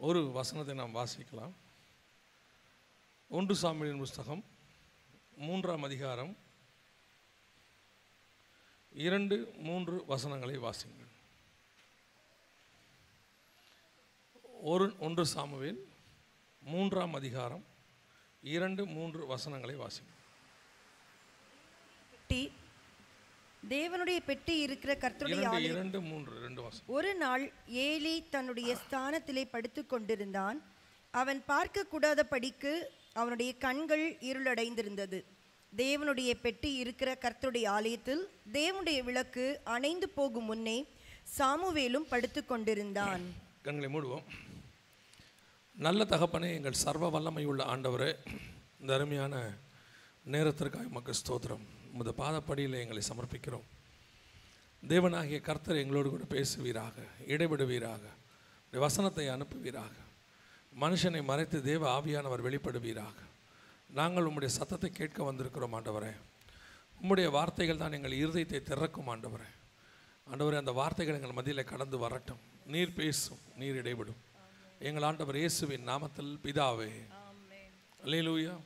ஒரு வசனத்தை நாம் வாசிக்கலாம் ஒன்று சாமியின் புஸ்தகம் மூன்றாம் அதிகாரம் இரண்டு மூன்று வசனங்களை வாசிங்கள் ஒரு ஒன்று சாமுவேல் மூன்றாம் அதிகாரம் இரண்டு மூன்று வசனங்களை வாசிங்கள் பெட்டி தேவனுடைய பெட்டி இருக்கிற கர்த்தருடைய இரண்டு ஆலயம் இரண்டு மூன்று ரெண்டு வசனம் ஒரு நாள் ஏலி தன்னுடைய ஸ்தானத்திலே படுத்துக் கொண்டிருந்தான் அவன் பார்க்க கூடாத படிக்கு அவனுடைய கண்கள் இருளடைந்திருந்தது தேவனுடைய பெட்டி இருக்கிற கர்த்தருடைய ஆலயத்தில் தேவனுடைய விளக்கு அணைந்து போகும் முன்னே சாமுவேலும் படுத்துக் கொண்டிருந்தான் கண்களை மூடுவோம் நல்ல தகப்பனே எங்கள் சர்வ வல்லமை உள்ள ஆண்டவரே இந்த அருமையான நேரத்திற்காக மக்கள் ஸ்தோத்திரம் உமது பாதப்படியில் எங்களை சமர்ப்பிக்கிறோம் தேவனாகிய கர்த்தர் எங்களோடு கூட பேசுவீராக இடைபடுவீராக உம்முடைய வசனத்தை அனுப்புவீராக மனுஷனை மறைத்து தேவ ஆவியானவர் வெளிப்படுவீராக நாங்கள் உம்முடைய சத்தத்தை கேட்க வந்திருக்கிறோம் ஆண்டவரே உம்முடைய வார்த்தைகள் தான் எங்கள் இருதயத்தை திறக்கும் ஆண்டவரே ஆண்டவரே அந்த வார்த்தைகள் எங்கள் மத்தியில் கடந்து வரட்டும் நீர் பேசும் நீர் இடைவிடும் எங்கள் ஆண்டவர் இயேசுவின் நாமத்தில் பிதாவே அல்லேலூயா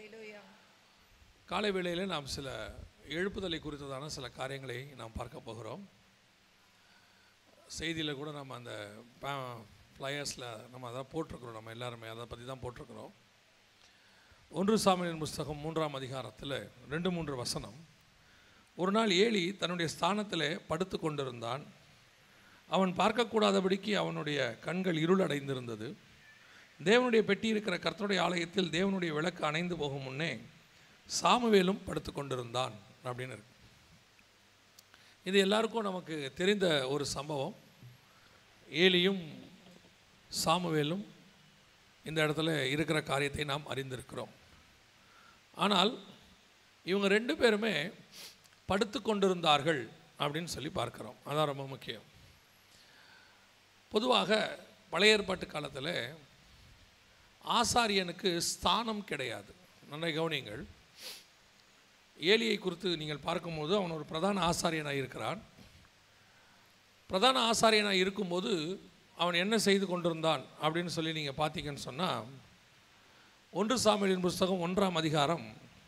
காலை வேளையில் நாம் சில எழுப்புதலை குறித்ததான சில காரியங்களை நாம் பார்க்க போகிறோம் செய்தியில் கூட நம்ம அந்த ஃப்ளையர்ஸில் நம்ம அதான் போட்டிருக்கிறோம் நம்ம எல்லாருமே அதை பற்றி தான் போட்டிருக்கிறோம் ஒன்று சாமியின் புஸ்தகம் மூன்றாம் அதிகாரத்தில் ரெண்டு மூன்று வசனம் ஒரு நாள் ஏலி தன்னுடைய ஸ்தானத்தில் படுத்து கொண்டிருந்தான் அவன் பார்க்கக்கூடாதபடிக்கு அவனுடைய கண்கள் இருளடைந்திருந்தது தேவனுடைய பெட்டி இருக்கிற கர்த்தருடைய ஆலயத்தில் தேவனுடைய விளக்கு அணைந்து போகும் முன்னே சாமுவேலும் படுத்து கொண்டிருந்தான் அப்படின்னு இருக்கு இது எல்லாருக்கும் நமக்கு தெரிந்த ஒரு சம்பவம் ஏலியும் சாமுவேலும் இந்த இடத்துல இருக்கிற காரியத்தை நாம் அறிந்திருக்கிறோம் ஆனால் இவங்க ரெண்டு பேருமே படுத்து கொண்டிருந்தார்கள் அப்படின்னு சொல்லி பார்க்கிறோம் அதான் ரொம்ப முக்கியம் பொதுவாக பழைய ஏற்பாட்டு காலத்தில் ஆசாரியனுக்கு ஸ்தானம் கிடையாது நன்றை கவனிங்கள் ஏலியை குறித்து நீங்கள் பார்க்கும்போது அவன் ஒரு பிரதான ஆசாரியனாக இருக்கிறான் பிரதான ஆசாரியனாக இருக்கும்போது அவன் என்ன செய்து கொண்டிருந்தான் அப்படின்னு சொல்லி நீங்கள் பார்த்தீங்கன்னு சொன்னால் ஒன்று சாமியலின் புஸ்தகம் ஒன்றாம் அதிகாரம்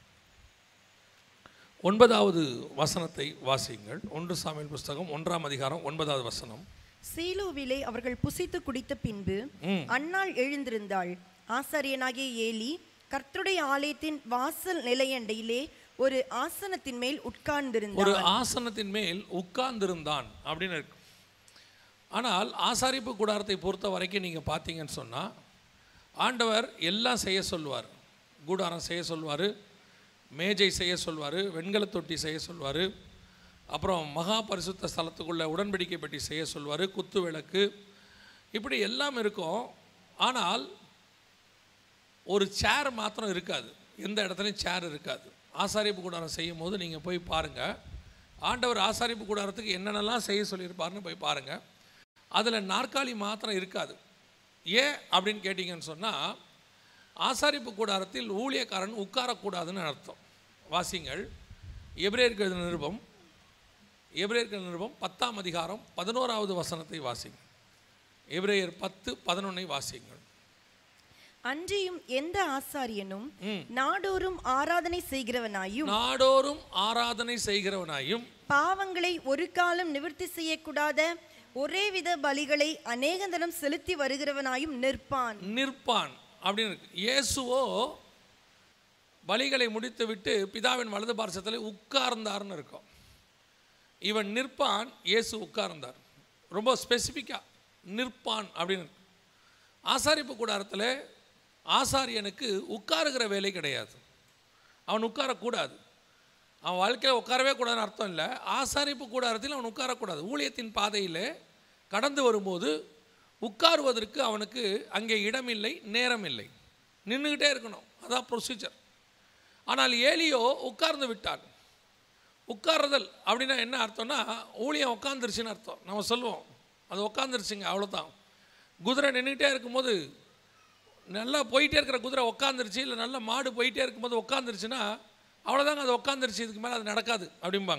ஒன்பதாவது வசனத்தை வாசியுங்கள் ஒன்று சாமியல் புஸ்தகம் ஒன்றாம் அதிகாரம் ஒன்பதாவது வசனம் சீலோவிலே அவர்கள் புசித்து குடித்த பின்பு ம். அன்னாள் எழுந்திருந்தாள் ஆசாரியனாகிய ஏலி கர்த்தருடைய ஆலயத்தின் வாசல் நிலையண்டையிலே ஒரு ஆசனத்தின் மேல் உட்கார்ந்திருந்தான் ஒரு ஆசனத்தின் மேல் உட்கார்ந்திருந்தான் அப்படின்னு இருக்கு ஆனால் ஆசாரிப்பு கூடாரத்தை பொறுத்த வரைக்கும் நீங்கள் பார்த்தீங்கன்னு சொன்னால் ஆண்டவர் எல்லாம் செய்ய சொல்லுவார் கூடாரம் செய்ய சொல்வார் மேஜை செய்ய சொல்வார் வெண்கல தொட்டி செய்ய சொல்வார் அப்புறம் மகா பரிசுத்த ஸ்தலத்துக்குள்ள உடன்படிக்கை பெட்டி செய்ய சொல்வார் குத்து விளக்கு இப்படி எல்லாம் இருக்கும் ஆனால் ஒரு சேர் மாத்திரம் இருக்காது எந்த இடத்துலையும் சேர் இருக்காது ஆசாரிப்பு கூடாரம் செய்யும் போது நீங்கள் போய் பாருங்கள் ஆண்டவர் ஆசாரிப்பு கூடாரத்துக்கு என்னென்னலாம் செய்ய சொல்லியிருப்பாருன்னு போய் பாருங்கள் அதில் நாற்காலி மாத்திரம் இருக்காது ஏன் அப்படின்னு கேட்டிங்கன்னு சொன்னால் ஆசாரிப்பு கூடாரத்தில் ஊழியக்காரன் உட்காரக்கூடாதுன்னு அர்த்தம் வாசிங்கள் எபிரேயருக்கு எழுதின நிருபம் எபிரேயர்கள் நிருபம் பத்தாம் அதிகாரம் பதினோராவது வசனத்தை வாசிங்க எபிரேயர் பத்து பதினொன்னை வாசிங்கள் அன்றியும் எந்த ஆசாரியனும் ம். நாடோறும் ஆராதனை செய்கிறவனாயும் நாடோறும் ஆராதனை செய்கிறவனாயும் பாவங்களை ஒரு காலம் நிவர்த்தி செய்யக்கூடாத ஒரேவித பலிகளை அநேகந்தனம் செலுத்தி வருகிறவனாயும் நிற்பான் நிற்பான் அப்படின்னு இருக்கு இயேசுவோ பலிகளை முடித்துவிட்டு பிதாவின் வலது பார்சத்தில் உட்கார்ந்தார்னு இருக்கும் இவன் நிற்பான் இயேசு உட்கார்ந்தார் ரொம்ப ஸ்பெசிஃபிக்காக நிற்பான் அப்படின்னு இருக்கு ஆசாரிப்பு கூடாரத்தில் ஆசாரியனுக்கு உட்காருகிற வேலை கிடையாது அவன் உட்காரக்கூடாது அவன் வாழ்க்கையில் உட்காரவே கூடாதுன்னு அர்த்தம் இல்லை ஆசாரிப்பு கூடாரத்தில் அவன் உட்காரக்கூடாது ஊழியத்தின் பாதையில் கடந்து வரும்போது உட்காருவதற்கு அவனுக்கு அங்கே இடமில்லை நேரம் இல்லை நின்றுக்கிட்டே இருக்கணும் அதான் ப்ரொசீஜர் ஆனால் ஏலியோ உட்கார்ந்து விட்டான் உட்கார்றதல் அப்படின்னா என்ன அர்த்தம்னா ஊழியம் உட்காந்துருச்சுன்னு அர்த்தம் நம்ம சொல்லுவோம் அது உட்காந்துருச்சுங்க அவ்வளோதான் குதிரை நின்றுக்கிட்டே இருக்கும்போது நல்லா போயிட்டே இருக்கிற குதிரை உட்காந்துருச்சு இல்லை நல்ல மாடு போயிட்டே இருக்கும்போது உட்காந்துருச்சுன்னா அவ்வளோதாங்க அது உட்காந்துருச்சு இதுக்கு மேலே அது நடக்காது அப்படிம்பாங்க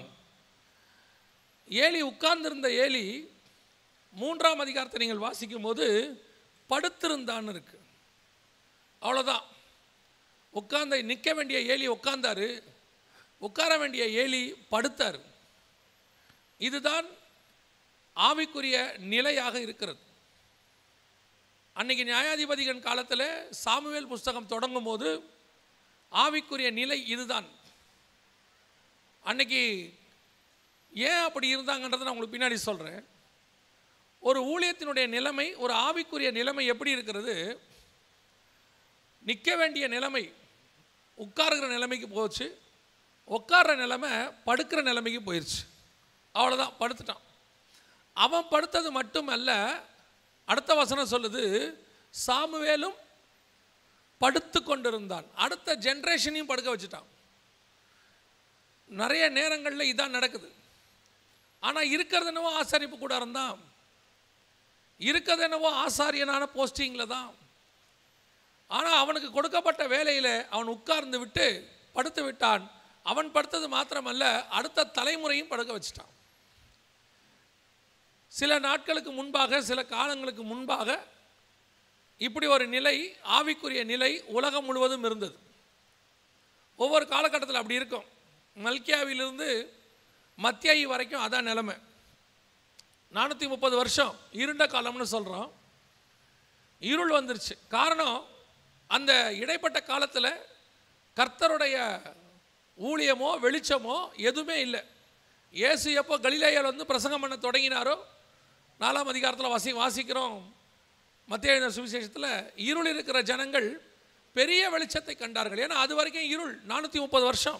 ஏலி உட்கார்ந்திருந்த ஏலி மூன்றாம் அதிகாரத்தை நீங்கள் வாசிக்கும் போது படுத்திருந்தான்னு இருக்கு அவ்வளோதான் உட்கார்ந்த நிற்க வேண்டிய ஏலி உட்கார்ந்தாரு உட்கார வேண்டிய ஏலி படுத்தார் இதுதான் ஆவிக்குரிய நிலையாக இருக்கிறது அன்னைக்கு நியாயாதிபதிகள் காலத்தில் சாமுவேல் புஸ்தகம் தொடங்கும் போது ஆவிக்குரிய நிலை இதுதான் அன்னைக்கு ஏன் அப்படி இருந்தாங்கன்றதை நான் உங்களுக்கு பின்னாடி சொல்கிறேன் ஒரு ஊழியத்தினுடைய நிலைமை ஒரு ஆவிக்குரிய நிலைமை எப்படி இருக்கிறது நிற்க வேண்டிய நிலைமை உட்காருகிற நிலைமைக்கு போச்சு உட்கார்ற நிலைமை படுக்கிற நிலைமைக்கு போயிடுச்சு அவ்வளோதான் படுத்துட்டான் அவன் படுத்தது மட்டுமல்ல அடுத்த வசனம் சொல்லுது சாமுவேலும் படுத்து கொண்டிருந்தான் அடுத்த ஜென்ரேஷனையும் படுக்க வச்சுட்டான் நிறைய நேரங்களில் இதான் நடக்குது ஆனால் இருக்கிறது என்னவோ ஆசாரிப்பு கூடாரம் தான் இருக்கிறது என்னவோ ஆசாரியனான போஸ்டிங்கில் தான் ஆனால் அவனுக்கு கொடுக்கப்பட்ட வேலையில் அவன் உட்கார்ந்து விட்டு படுத்து விட்டான் அவன் படுத்தது மாத்திரமல்ல அடுத்த தலைமுறையும் படுக்க வச்சிட்டான் சில நாட்களுக்கு முன்பாக சில காலங்களுக்கு முன்பாக இப்படி ஒரு நிலை ஆவிக்குரிய நிலை உலகம் முழுவதும் இருந்தது ஒவ்வொரு காலகட்டத்தில் அப்படி இருக்கும் மல்கியாவிலிருந்து மத்தியாயி வரைக்கும் அதான் நிலைமை நானூற்றி முப்பது வருஷம் இருண்ட காலம்னு சொல்கிறோம் இருள் வந்துருச்சு காரணம் அந்த இடைப்பட்ட காலத்தில் கர்த்தருடைய ஊழியமோ வெளிச்சமோ எதுவுமே இல்லை இயேசு எப்போ கலிலேயாவில் வந்து பிரசங்கம் பண்ண தொடங்கினாரோ நாலாம் அதிகாரத்தில் வாசி வாசிக்கிறோம் மத்திய எழுதின சுவிசேஷத்தில் இருள் இருக்கிற ஜனங்கள் பெரிய வெளிச்சத்தை கண்டார்கள் ஏன்னா அது வரைக்கும் இருள் நானூற்றி முப்பது வருஷம்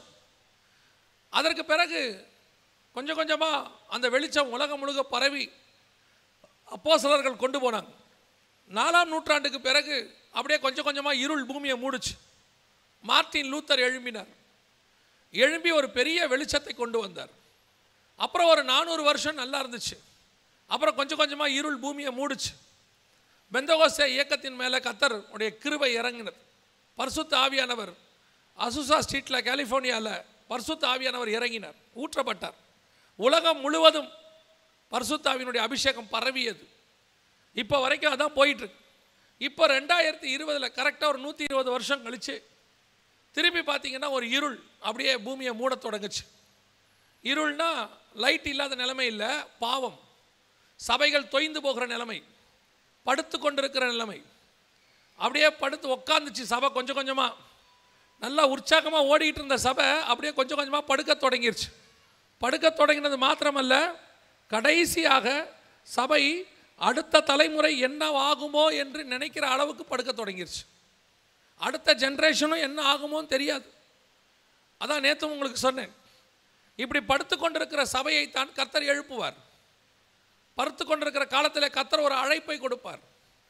அதற்கு பிறகு கொஞ்சம் கொஞ்சமாக அந்த வெளிச்சம் உலகம் முழுக்க பரவி அப்போஸ்தலர்கள் கொண்டு போனாங்க நாலாம் நூற்றாண்டுக்கு பிறகு அப்படியே கொஞ்சம் கொஞ்சமாக இருள் பூமியை மூடுச்சு மார்ட்டின் லூத்தர் எழும்பினார் எழும்பி ஒரு பெரிய வெளிச்சத்தை கொண்டு வந்தார் அப்புறம் ஒரு நானூறு வருஷம் நல்லா இருந்துச்சு அப்புறம் கொஞ்சம் கொஞ்சமாக இருள் பூமியை மூடுச்சு பெந்தகோசே இயக்கத்தின் மேலே கத்தர் உடைய கிருபை இறங்கினர் பரிசுத்த ஆவியானவர் அசுசா ஸ்ட்ரீட்டில் கலிஃபோர்னியாவில் பரிசுத்த ஆவியானவர் இறங்கினார் ஊற்றப்பட்டார் உலகம் முழுவதும் பரிசுத்த ஆவியினுடைய அபிஷேகம் பரவியது இப்போ வரைக்கும் அதான் போயிட்டுருக்கு இப்போ ரெண்டாயிரத்தி இருபதில் கரெக்டாக ஒரு நூற்றி இருபது வருஷம் கழிச்சு திருப்பி பார்த்தீங்கன்னா ஒரு இருள் அப்படியே பூமியை மூடத் தொடங்குச்சு இருள்னா லைட் இல்லாத நிலைமை இல்லை பாவம் சபைகள் தொய்ந்து போகிற நிலைமை படுத்து கொண்டிருக்கிற நிலைமை அப்படியே படுத்து உக்காந்துச்சு சபை கொஞ்சம் கொஞ்சமாக நல்லா உற்சாகமாக ஓடிக்கிட்டு இருந்த சபை அப்படியே கொஞ்சம் கொஞ்சமாக படுக்க தொடங்கிருச்சு படுக்க தொடங்கினது மாத்திரமல்ல கடைசியாக சபை அடுத்த தலைமுறை என்ன ஆகுமோ என்று நினைக்கிற அளவுக்கு படுக்க தொடங்கிருச்சு அடுத்த ஜென்ரேஷனும் என்ன ஆகுமோன்னு தெரியாது அதான் நேற்று உங்களுக்கு சொன்னேன் இப்படி படுத்து கொண்டிருக்கிற சபையை தான் கர்த்தர் எழுப்புவார் படுத்து கொண்டிருக்கிற காலத்தில் கர்த்தர் ஒரு அழைப்பை கொடுப்பார்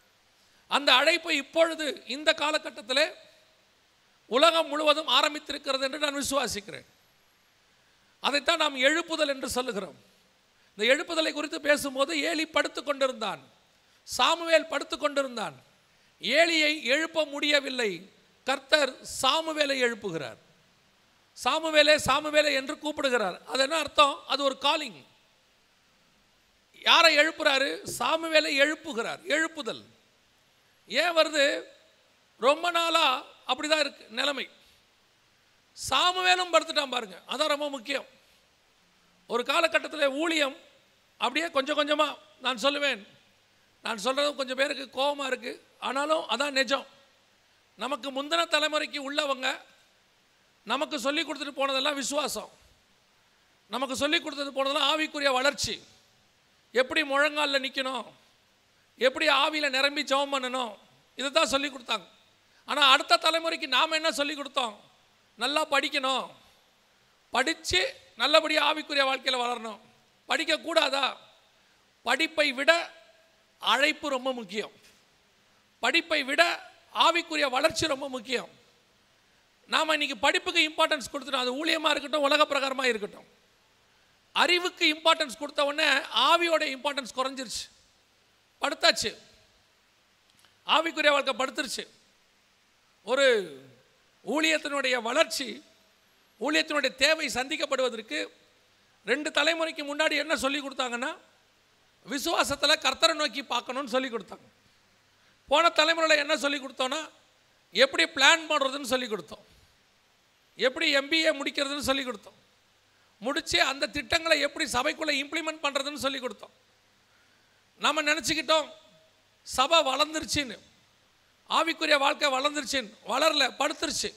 அந்த அழைப்பை இப்பொழுது இந்த காலகட்டத்தில் உலகம் முழுவதும் ஆரம்பித்திருக்கிறது என்று நான் விசுவாசிக்கிறேன் அதைத்தான் நாம் எழுப்புதல் என்று சொல்லுகிறோம் இந்த எழுப்புதலை குறித்து பேசும்போது ஏலி படுத்து கொண்டிருந்தான் சாமுவேல் படுத்து கொண்டிருந்தான் ஏலியை எழுப்ப முடியவில்லை கர்த்தர் சாமுவேலை எழுப்புகிறார் சாமுவேலே சாமுவேலே என்று கூப்பிடுகிறார் அது என்ன அர்த்தம் அது ஒரு காலிங் யாரை எழுப்புறாரு சாமுவேலை எழுப்புகிறார் எழுப்புதல் ஏன் வருது ரொம்ப நாளா அப்படிதான் இருக்கு நிலைமை சாமுவேலும் படுத்துட்டான் பாருங்க அதான் ரொம்ப முக்கியம் ஒரு காலகட்டத்தில் ஊழியம் அப்படியே கொஞ்சம் கொஞ்சமாக நான் சொல்லுவேன் நான் சொல்கிறது கொஞ்சம் பேருக்கு கோபமாக இருக்குது ஆனாலும் அதான் நிஜம் நமக்கு முந்தின தலைமுறைக்கு உள்ளவங்க நமக்கு சொல்லி கொடுத்துட்டு போனதெல்லாம் விசுவாசம் நமக்கு சொல்லி கொடுத்தது போனதெல்லாம் ஆவிக்குரிய வளர்ச்சி எப்படி முழங்காலில் நிற்கணும் எப்படி ஆவியில் நிரம்பி ஜெபம் பண்ணணும் இதை தான் சொல்லி கொடுத்தாங்க ஆனால் அடுத்த தலைமுறைக்கு நாம் என்ன சொல்லி கொடுத்தோம் நல்லா படிக்கணும் படித்து நல்லபடியாக ஆவிக்குரிய வாழ்க்கையில் வளரணும் படிக்கக்கூடாதா படிப்பை விட அழைப்பு ரொம்ப முக்கியம் படிப்பை விட ஆவிக்குரிய வளர்ச்சி ரொம்ப முக்கியம் நாம் இன்னைக்கு படிப்புக்கு இம்பார்ட்டன்ஸ் கொடுத்துட்டோம் அது ஊழியமாக இருக்கட்டும் உலக பிரகாரமாக இருக்கட்டும் அறிவுக்கு இம்பார்ட்டன்ஸ் கொடுத்த உடனே ஆவியோட இம்பார்ட்டன்ஸ் குறைஞ்சிருச்சு படுத்தாச்சு ஆவிக்குரிய வாழ்க்கை படுத்துருச்சு ஒரு ஊழியத்தினுடைய வளர்ச்சி ஊழியத்தினுடைய தேவை சந்திக்கப்படுவதற்கு ரெண்டு தலைமுறைக்கு முன்னாடி என்ன சொல்லி கொடுத்தாங்கன்னா விசுவாசத்தில் கர்த்தரை நோக்கி பார்க்கணும்னு சொல்லி கொடுத்தாங்க போன தலைமுறையில் என்ன சொல்லி கொடுத்தோன்னா எப்படி பிளான் பண்ணுறதுன்னு சொல்லி கொடுத்தோம் எப்படி எம்பிஏ முடிக்கிறதுன்னு சொல்லி கொடுத்தோம் முடித்து அந்த திட்டங்களை எப்படி சபைக்குள்ளே இம்ப்ளிமெண்ட் பண்ணுறதுன்னு சொல்லி கொடுத்தோம் நம்ம நினச்சிக்கிட்டோம் சபை வளர்ந்துருச்சுன்னு ஆவிக்குரிய வாழ்க்கை வளர்ந்துருச்சுன்னு வளரல படுத்துருச்சு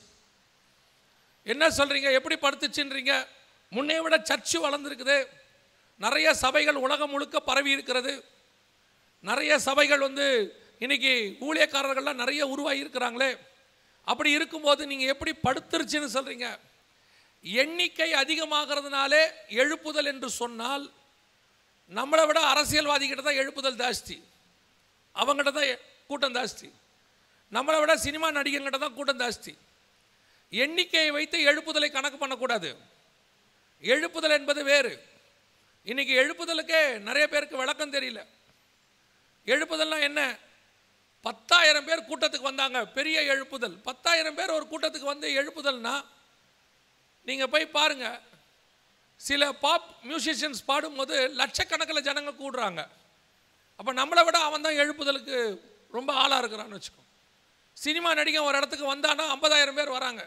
என்ன சொல்கிறீங்க எப்படி படுத்துச்சுன்றீங்க முன்னே விட சர்ச்சு வளர்ந்துருக்குது நிறைய சபைகள் உலகம் முழுக்க பரவி இருக்கிறது நிறைய சபைகள் வந்து இன்னைக்கு ஊழியக்காரர்கள்லாம் நிறைய உருவாகி இருக்கிறாங்களே அப்படி இருக்கும்போது நீங்கள் எப்படி படுத்துருச்சுன்னு சொல்கிறீங்க எண்ணிக்கை அதிகமாகிறதுனாலே எழுப்புதல் என்று சொன்னால் நம்மளை விட அரசியல்வாதிகிட்ட தான் எழுப்புதல் ஜாஸ்தி அவங்ககிட்ட தான் எ- கூட்டம் ஜாஸ்தி நம்மளை விட சினிமா நடிகர்கிட்ட தான் கூட்டம் ஜாஸ்தி எண்ணிக்கையை வைத்து எழுப்புதலை கணக்கு பண்ணக்கூடாது எழுப்புதல் என்பது வேறு இன்னைக்கு எழுப்புதலுக்கே நிறைய பேருக்கு விளக்கம் தெரியல எழுப்புதல்னா என்ன பத்தாயிரம் பேர் கூட்டத்துக்கு வந்தாங்க பெரிய எழுப்புதல் பத்தாயிரம் பேர் ஒரு கூட்டத்துக்கு வந்து எழுப்புதல்னா நீங்கள் போய் பாருங்க சில பாப் மியூசிஷியன்ஸ் பாடும்போது லட்சக்கணக்கில் ஜனங்க கூடுறாங்க அப்போ நம்மளை விட அவன் தான் எழுப்புதலுக்கு ரொம்ப ஆளாக இருக்கிறான்னு வச்சுக்கோ சினிமா நடிகன் ஒரு இடத்துக்கு வந்தானா ஐம்பதாயிரம் பேர் வராங்க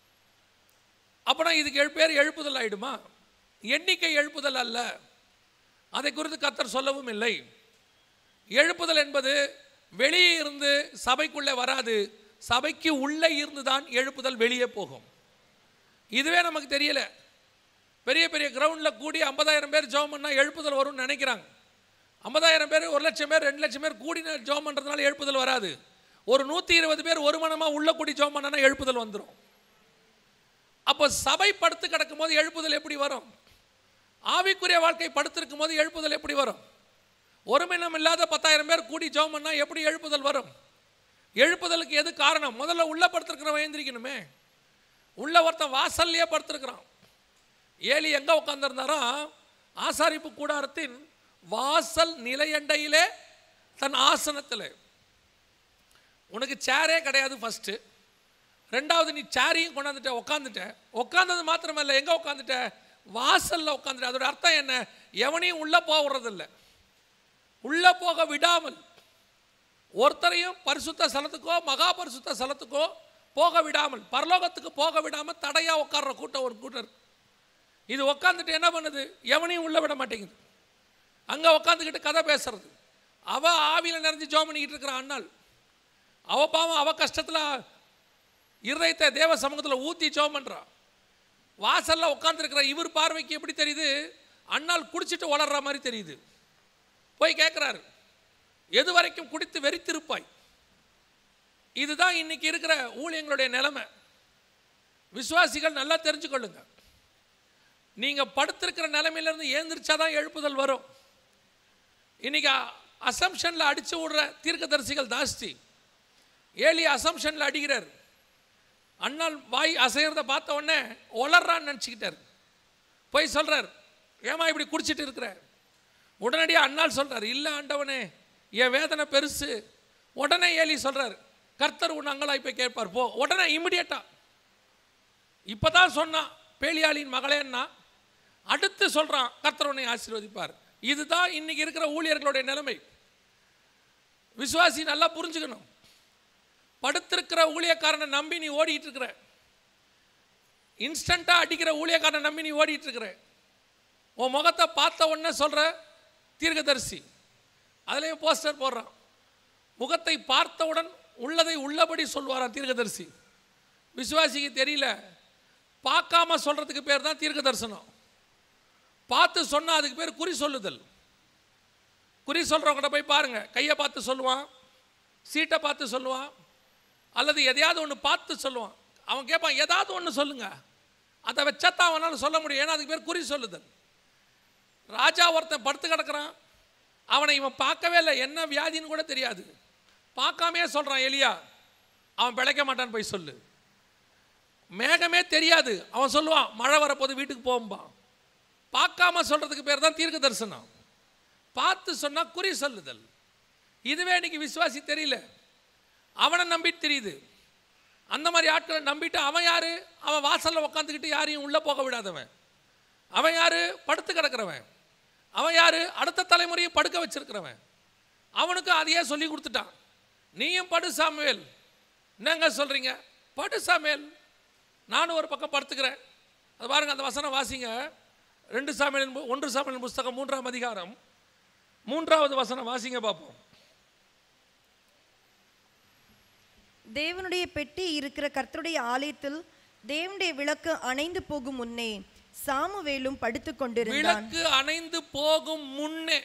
அப்போனா இதுக்கு எழு பேர் எழுப்புதல் ஆயிடுமா எண்ணிக்கை எழுப்புதல் அல்ல அதை குறித்து கத்தர் சொல்லவும் இல்லை எழுப்புதல் என்பது வெளியே இருந்து சபைக்குள்ளே வராது சபைக்கு உள்ளே இருந்து தான் எழுப்புதல் வெளியே போகும் இதுவே நமக்கு தெரியல பெரிய பெரிய கிரவுண்டில் கூடி ஐம்பதாயிரம் பேர் ஜெபம் பண்ணால் எழுப்புதல் வரும்னு நினைக்கிறாங்க ஐம்பதாயிரம் பேர் ஒரு லட்சம் பேர் ரெண்டு லட்சம் பேர் கூடி ஜெபம் பண்ணுறதுனால எழுப்புதல் வராது ஒரு நூற்றி இருபது பேர் ஒரு மனமாக உள்ள கூடி ஜெபம் பண்ணனா எழுப்புதல் வந்துடும் அப்போ சபை படுத்து கிடக்கும் போது எழுப்புதல் எப்படி வரும் ஆவிக்குரிய வாழ்க்கை படுத்திருக்கும் போது எழுப்புதல் எப்படி வரும் ஒருமினம் இல்லாத பத்தாயிரம் பேர் கூடி ஜெபம் பண்ணா எப்படி எழுப்புதல் வரும் எழுப்புதலுக்கு எது காரணம் முதல்ல உள்ள படுத்திருக்கிறவன் எழுந்திரிக்கணுமே உள்ள ஒருத்தன் வாசல்லையே படுத்திருக்கிறான் ஏலி எங்க உட்காந்துருந்தாரா ஆசாரிப்பு கூடாரத்தின் வாசல் நிலையண்டையிலே தன் ஆசனத்தில் உனக்கு சேரே கிடையாது ஃபஸ்ட்டு ரெண்டாவது நீ சேரையும் கொண்டாந்துட்ட உட்காந்துட்ட உட்காந்தது மாத்திரமல்ல எங்கே உட்காந்துட்ட வாசலில் உட்காந்துட்ட அதோட அர்த்தம் என்ன எவனையும் உள்ளே போக விடுறதில்ல உள்ளே போக விடாமல் ஒருத்தரையும் பரிசுத்த ஸ்தலத்துக்கோ மகா பரிசுத்த ஸ்தலத்துக்கோ போக விடாமல் பரலோகத்துக்கு போக விடாமல் தடையாக உட்கார்ற கூட்டம் ஒரு கூட்டம் இருக்கு இது உட்காந்துட்டு என்ன பண்ணுது எவனையும் உள்ள விட மாட்டேங்குது அங்கே உட்காந்துக்கிட்டு கதை பேசுறது அவ ஆவியில் நிறைஞ்சு ஜோம் பண்ணிக்கிட்டு இருக்கிற அண்ணாள் அவ பாவம் அவ கஷ்டத்தில் இருதயத்தை தேவ சமூகத்தில் ஊற்றி ஜோம் பண்ணுறா வாசலில் உட்காந்துருக்கிற இவர் பார்வைக்கு எப்படி தெரியுது அண்ணாள் குடிச்சிட்டு வளர்ற மாதிரி தெரியுது போய் கேட்குறாரு எது வரைக்கும் குடித்து வெறித்திருப்பாய் இதுதான் இன்னைக்கு இருக்கிற ஊழியங்களுடைய நிலைமை விசுவாசிகள் நல்லா தெரிஞ்சுக்கொள்ளுங்க நீங்கள் படுத்திருக்கிற நிலைமையிலேருந்து ஏந்திரிச்சாதான் எழுப்புதல் வரும் இன்னைக்கு அசம்ஷனில் அடிச்சு விடுற தீர்க்கதரிசிகள் ஜாஸ்தி ஏலி அசம்ஷனில் அடிக்கிறார் அண்ணால் வாய் அசைகிறத பார்த்த உடனே ஒளர்றான்னு நினச்சிக்கிட்டார் போய் சொல்கிறார் ஏமா இப்படி குடிச்சிட்டு இருக்கிற உடனடியாக அண்ணால் சொல்கிறார் இல்லை ஆண்டவனே என் வேதனை பெருசு உடனே ஏலி சொல்கிறார் கர்த்தர் உன் அங்கலாய் போய் கேட்பார் போ உடனே இமிடியட்டாக இப்போ தான் சொன்னான் பேலியாளின் மகளேன்னா அடுத்து சொல்கிறான் கர்த்தர் உன்னை ஆசீர்வதிப்பார் இதுதான் இன்னைக்கு இருக்கிற ஊழியர்களுடைய நிலைமை விசுவாசி நல்லா புரிஞ்சுக்கணும் படுத்திருக்கிற ஊழியக்காரனை நம்பி நீ ஓடிட்டு இருக்கிற இன்ஸ்டண்ட்டாக அடிக்கிற ஊழியக்காரனை நம்பி நீ ஓடிட்டு இருக்கிற உன் முகத்தை பார்த்த உடனே சொல்கிற தீர்க்கதரிசி அதுலேயும் போஸ்டர் போடுறான் முகத்தை பார்த்தவுடன் உள்ளதை உள்ளபடி சொல்வாராம் தீர்க்கதரிசி விசுவாசிக்கு தெரியல பார்க்காம சொல்கிறதுக்கு பேர் தான் தீர்க்க தரிசனம் பார்த்து சொன்னால் அதுக்கு பேர் குறி சொல்லுதல் குறி சொல்கிறவங்கள்ட்ட போய் பாருங்கள் கையை பார்த்து சொல்லுவான் சீட்டை பார்த்து சொல்லுவான் அல்லது எதையாவது ஒன்று பார்த்து சொல்லுவான் அவன் கேட்பான் ஏதாவது ஒன்று சொல்லுங்க அதை வச்சத்தான் அவனால் சொல்ல முடியும் ஏன்னா அதுக்கு பேர் குறி சொல்லுதல் ராஜா ஒருத்தன் படுத்து கிடக்குறான் அவனை இவன் பார்க்கவே இல்லை என்ன வியாதின்னு கூட தெரியாது பார்க்காமையே சொல்கிறான் எலியா அவன் பிழைக்க மாட்டான்னு போய் சொல்லு மேகமே தெரியாது அவன் சொல்லுவான் மழை வரப்போது வீட்டுக்கு போகும்பான் பார்க்காம சொல்கிறதுக்கு பேர் தான் தீர்க்க தரிசனம் பார்த்து சொன்னால் குறி சொல்லுதல் இதுவே இன்னைக்கு விசுவாசி தெரியல அவனை நம்பிட்டு தெரியுது அந்த மாதிரி ஆட்களை நம்பிட்டு அவன் யாரு அவன் வாசலில் உட்காந்துக்கிட்டு யாரையும் உள்ளே போக விடாதவன் அவன் யாரு படுத்து கிடக்கிறவன் அவன் யாரு அடுத்த தலைமுறையை படுக்க வச்சிருக்கிறவன் அவனுக்கு அதையே சொல்லி கொடுத்துட்டான் நீயும் படு சாமுவேல் என்னங்க சொல்கிறீங்க படு சாமுவேல் நானும் ஒரு பக்கம் படுத்துக்கிறேன் அது பாருங்க அந்த வசனம் வாசிங்க ரெண்டு சாமியலின் பு- ஒன்று சாமியலின் புஸ்தகம் மூன்றாம் அதிகாரம் மூன்றாவது வசனம் வாசிங்க பார்ப்போம் தேவனுடைய பெட்டி இருக்கிற கர்த்தருடைய ஆலயத்தில் தேவனுடைய விளக்கு அணைந்து போகும் முன்னே சாமுவேலும் படுத்துக் கொண்டிருந்தான் விளக்கு அணைந்து போகும் முன்னே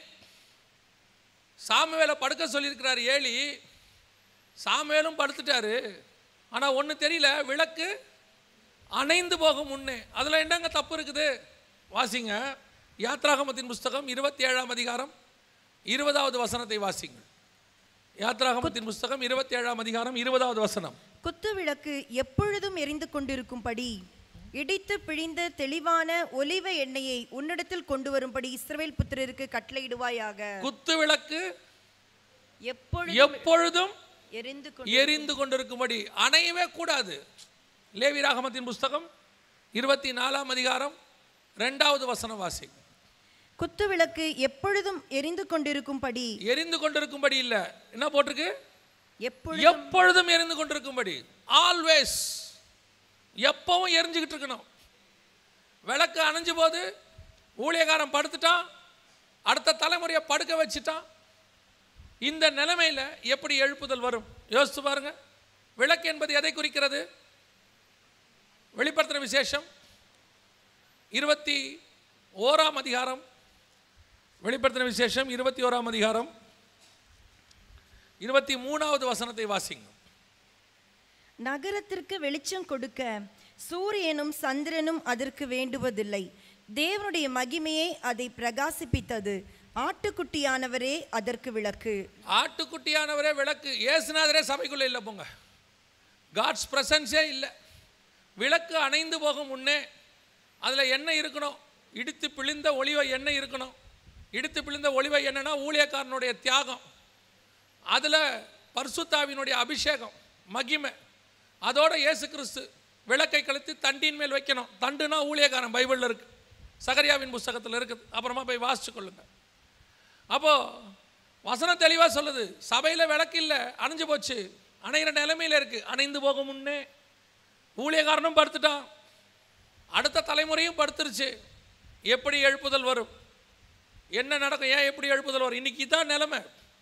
சாமுவேலை படுக்க சொல்லியிருக்கிறார் ஏலி சாமுவேலும் படுத்துட்டாரு ஆனால் ஒன்று தெரியல விளக்கு அணைந்து போகும் முன்னே அதில் என்னங்க தப்பு இருக்குது வாசிங்க யாத்ராகமத்தின் புஸ்தகம் இருபத்தி ஏழாம் அதிகாரம் இருபதாவது வசனத்தை வாசிங்க யாத்ராகமத்தின் புஸ்தகம் இருபத்தி ஏழாம் அதிகாரம் இருபதாவது வசனம் குத்து விளக்கு எப்பொழுதும் எரிந்து கொண்டிருக்கும்படி இடித்து பிழிந்த தெளிவான ஒலிவ எண்ணெயை உன்னிடத்தில் கொண்டு வரும்படி இஸ்ரவேல் புத்திரருக்கு கட்டளையிடுவாயாக குத்து விளக்கு எப்பொழுதும் எப்பொழுதும் எரிந்து கொண்டு எரிந்து கொண்டிருக்கும்படி அணையவே கூடாது லேவிராகமத்தின் புஸ்தகம் இருபத்தி நாலாம் அதிகாரம் ரெண்டாவது வசனம் வாசி குத்து விளக்கு எப்பொழுதும் எரிந்து கொண்டிருக்கும்படி எரிந்து கொண்டிருக்கும்படி இல்லை என்ன போட்டிருக்கு எப்பொழுதும் எப்பொழுதும் எரிந்து கொண்டிருக்கும்படி ஆல்வேஸ் எப்பவும் எரிஞ்சுக்கிட்டு இருக்கணும் விளக்கு அணைஞ்சு போது ஊழியக்காரன் படுத்துட்டான் அடுத்த தலைமுறையை படுக்க வச்சுட்டான் இந்த நிலைமையில எப்படி எழுப்புதல் வரும் யோசித்து பாருங்க விளக்கு என்பது எதை குறிக்கிறது வெளிப்படுத்தின விசேஷம் இருபத்தி ஓராம் அதிகாரம் வெளிப்படுத்தின விசேஷம் இருபத்தி ஓராம் அதிகாரம் இருபத்தி மூணாவது வசனத்தை வாசிங்க நகரத்திற்கு வெளிச்சம் கொடுக்க சூரியனும் சந்திரனும் அதற்கு வேண்டுவதில்லை தேவனுடைய மகிமையை அதை பிரகாசிப்பித்தது ஆட்டுக்குட்டியானவரே அதற்கு விளக்கு ஆட்டுக்குட்டியானவரே விளக்கு ஏசுநாதரே சபைக்குள்ளே இல்லை போங்க காட்ஸ் பிரசன்ஸே இல்லை விளக்கு அணைந்து போகும் முன்னே அதில் எண்ணெய் இருக்கணும் இடித்து பிழிந்த ஒளிவை எண்ணெய் இருக்கணும் இடித்து பிழிந்த ஒளிவை எண்ணெய்னா ஊழியக்காரனுடைய தியாகம் அதில் பரிசுத்தாவினுடைய அபிஷேகம் மகிமை அதோட இயேசு கிறிஸ்து விளக்கை கழித்து தண்டின் மேல் வைக்கணும் தண்டுனா ஊழியக்காரன் பைபிளில் இருக்கு சகரியாவின் புஸ்தகத்தில் இருக்குது அப்புறமா போய் வாசிச்சு கொள்ளுங்க அப்போது வசனம் தெளிவாக சொல்லுது சபையில் விளக்கு இல்லை அணைஞ்சு போச்சு அணைகிற நிலைமையில் இருக்குது அணைந்து போக முன்னே ஊழியக்காரனும் படுத்துட்டான் அடுத்த தலைமுறையும் படுத்துருச்சு எப்படி எழுப்புதல் வரும் என்ன நடக்கும் ஏன் எப்படி எழுப்புதல் வரும் இன்னைக்கு தான் நிலைமை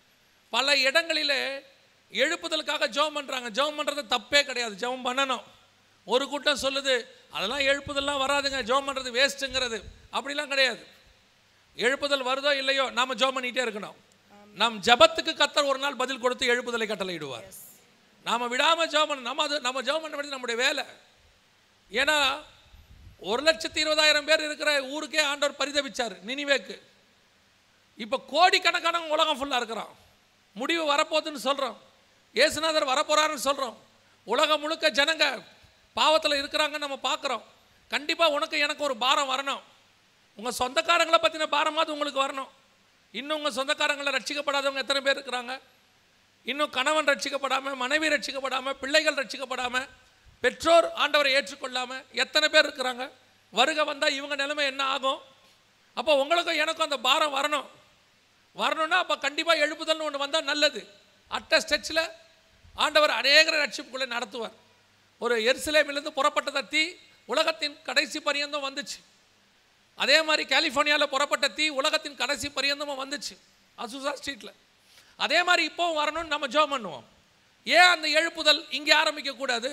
பல இடங்களிலே எழுப்புதலுக்காக ஜெபம் பண்ணுறாங்க ஜெபம் பண்ணுறது தப்பே கிடையாது ஜெபம் பண்ணணும் ஒரு கூட்டம் சொல்லுது அதெல்லாம் எழுப்புதல்லாம் வராதுங்க ஜெபம் பண்ணுறது வேஸ்ட்டுங்கிறது அப்படிலாம் கிடையாது எழுப்புதல் வருதோ இல்லையோ நாம ஜெபம் பண்ணிகிட்டே இருக்கணும் நம் ஜெபத்துக்கு கத்தர் ஒரு நாள் பதில் கொடுத்து எழுப்புதலை கட்டளையிடுவார் நாம விடாம ஜெபம் பண்ணணும் நம்ம அது நம்ம ஜெபம் பண்ண வேண்டியது நம்முடைய வேலை ஏன்னா ஒரு லட்சத்தி இருபதாயிரம் பேர் இருக்கிற ஊருக்கே ஆண்டவர் பரிதபிச்சார் நினிவேக்கு இப்போ கோடிக்கணக்கானவங்க உலகம் ஃபுல்லாக இருக்கிறோம் முடிவு வரப்போகுதுன்னு சொல்கிறோம் இயேசுநாதர் வரப்போறாருன்னு சொல்கிறோம் உலகம் முழுக்க ஜனங்க பாவத்தில் இருக்கிறாங்கன்னு நம்ம பார்க்குறோம் கண்டிப்பாக உனக்கு எனக்கு ஒரு பாரம் வரணும் உங்கள் சொந்தக்காரங்களை பற்றின பாரமாவது உங்களுக்கு வரணும் இன்னும் உங்கள் சொந்தக்காரங்களை ரட்சிக்கப்படாதவங்க எத்தனை பேர் இருக்கிறாங்க இன்னும் கணவன் ரட்சிக்கப்படாமல் மனைவி ரட்சிக்கப்படாமல் பிள்ளைகள் ரட்சிக்கப்படாமல் பெற்றோர் ஆண்டவரை ஏற்றுக்கொள்ளாமல் எத்தனை பேர் இருக்கிறாங்க வருகை வந்தால் இவங்க நிலைமை என்ன ஆகும் அப்போ உங்களுக்கும் எனக்கும் அந்த பாரம் வரணும் வரணும்னா அப்போ கண்டிப்பாக எழுப்புதல்னு ஒன்று வந்தால் நல்லது அட்ட ஸ்டெச்சில் ஆண்டவர் அநேகரை ரட்சிப்புக்குள்ளே நடத்துவார் ஒரு எருசலேமிலிருந்து புறப்பட்டத தீ உலகத்தின் கடைசி பரியந்தம் வந்துச்சு அதே மாதிரி கலிஃபோர்னியாவில் புறப்பட்ட தீ உலகத்தின் கடைசி பரியந்தமும் வந்துச்சு அசுசா ஸ்ட்ரீட்டில் அதே மாதிரி இப்போவும் வரணும்னு நம்ம ஜெபம் பண்ணுவோம் ஏன் அந்த எழுப்புதல் இங்கே ஆரம்பிக்கக்கூடாது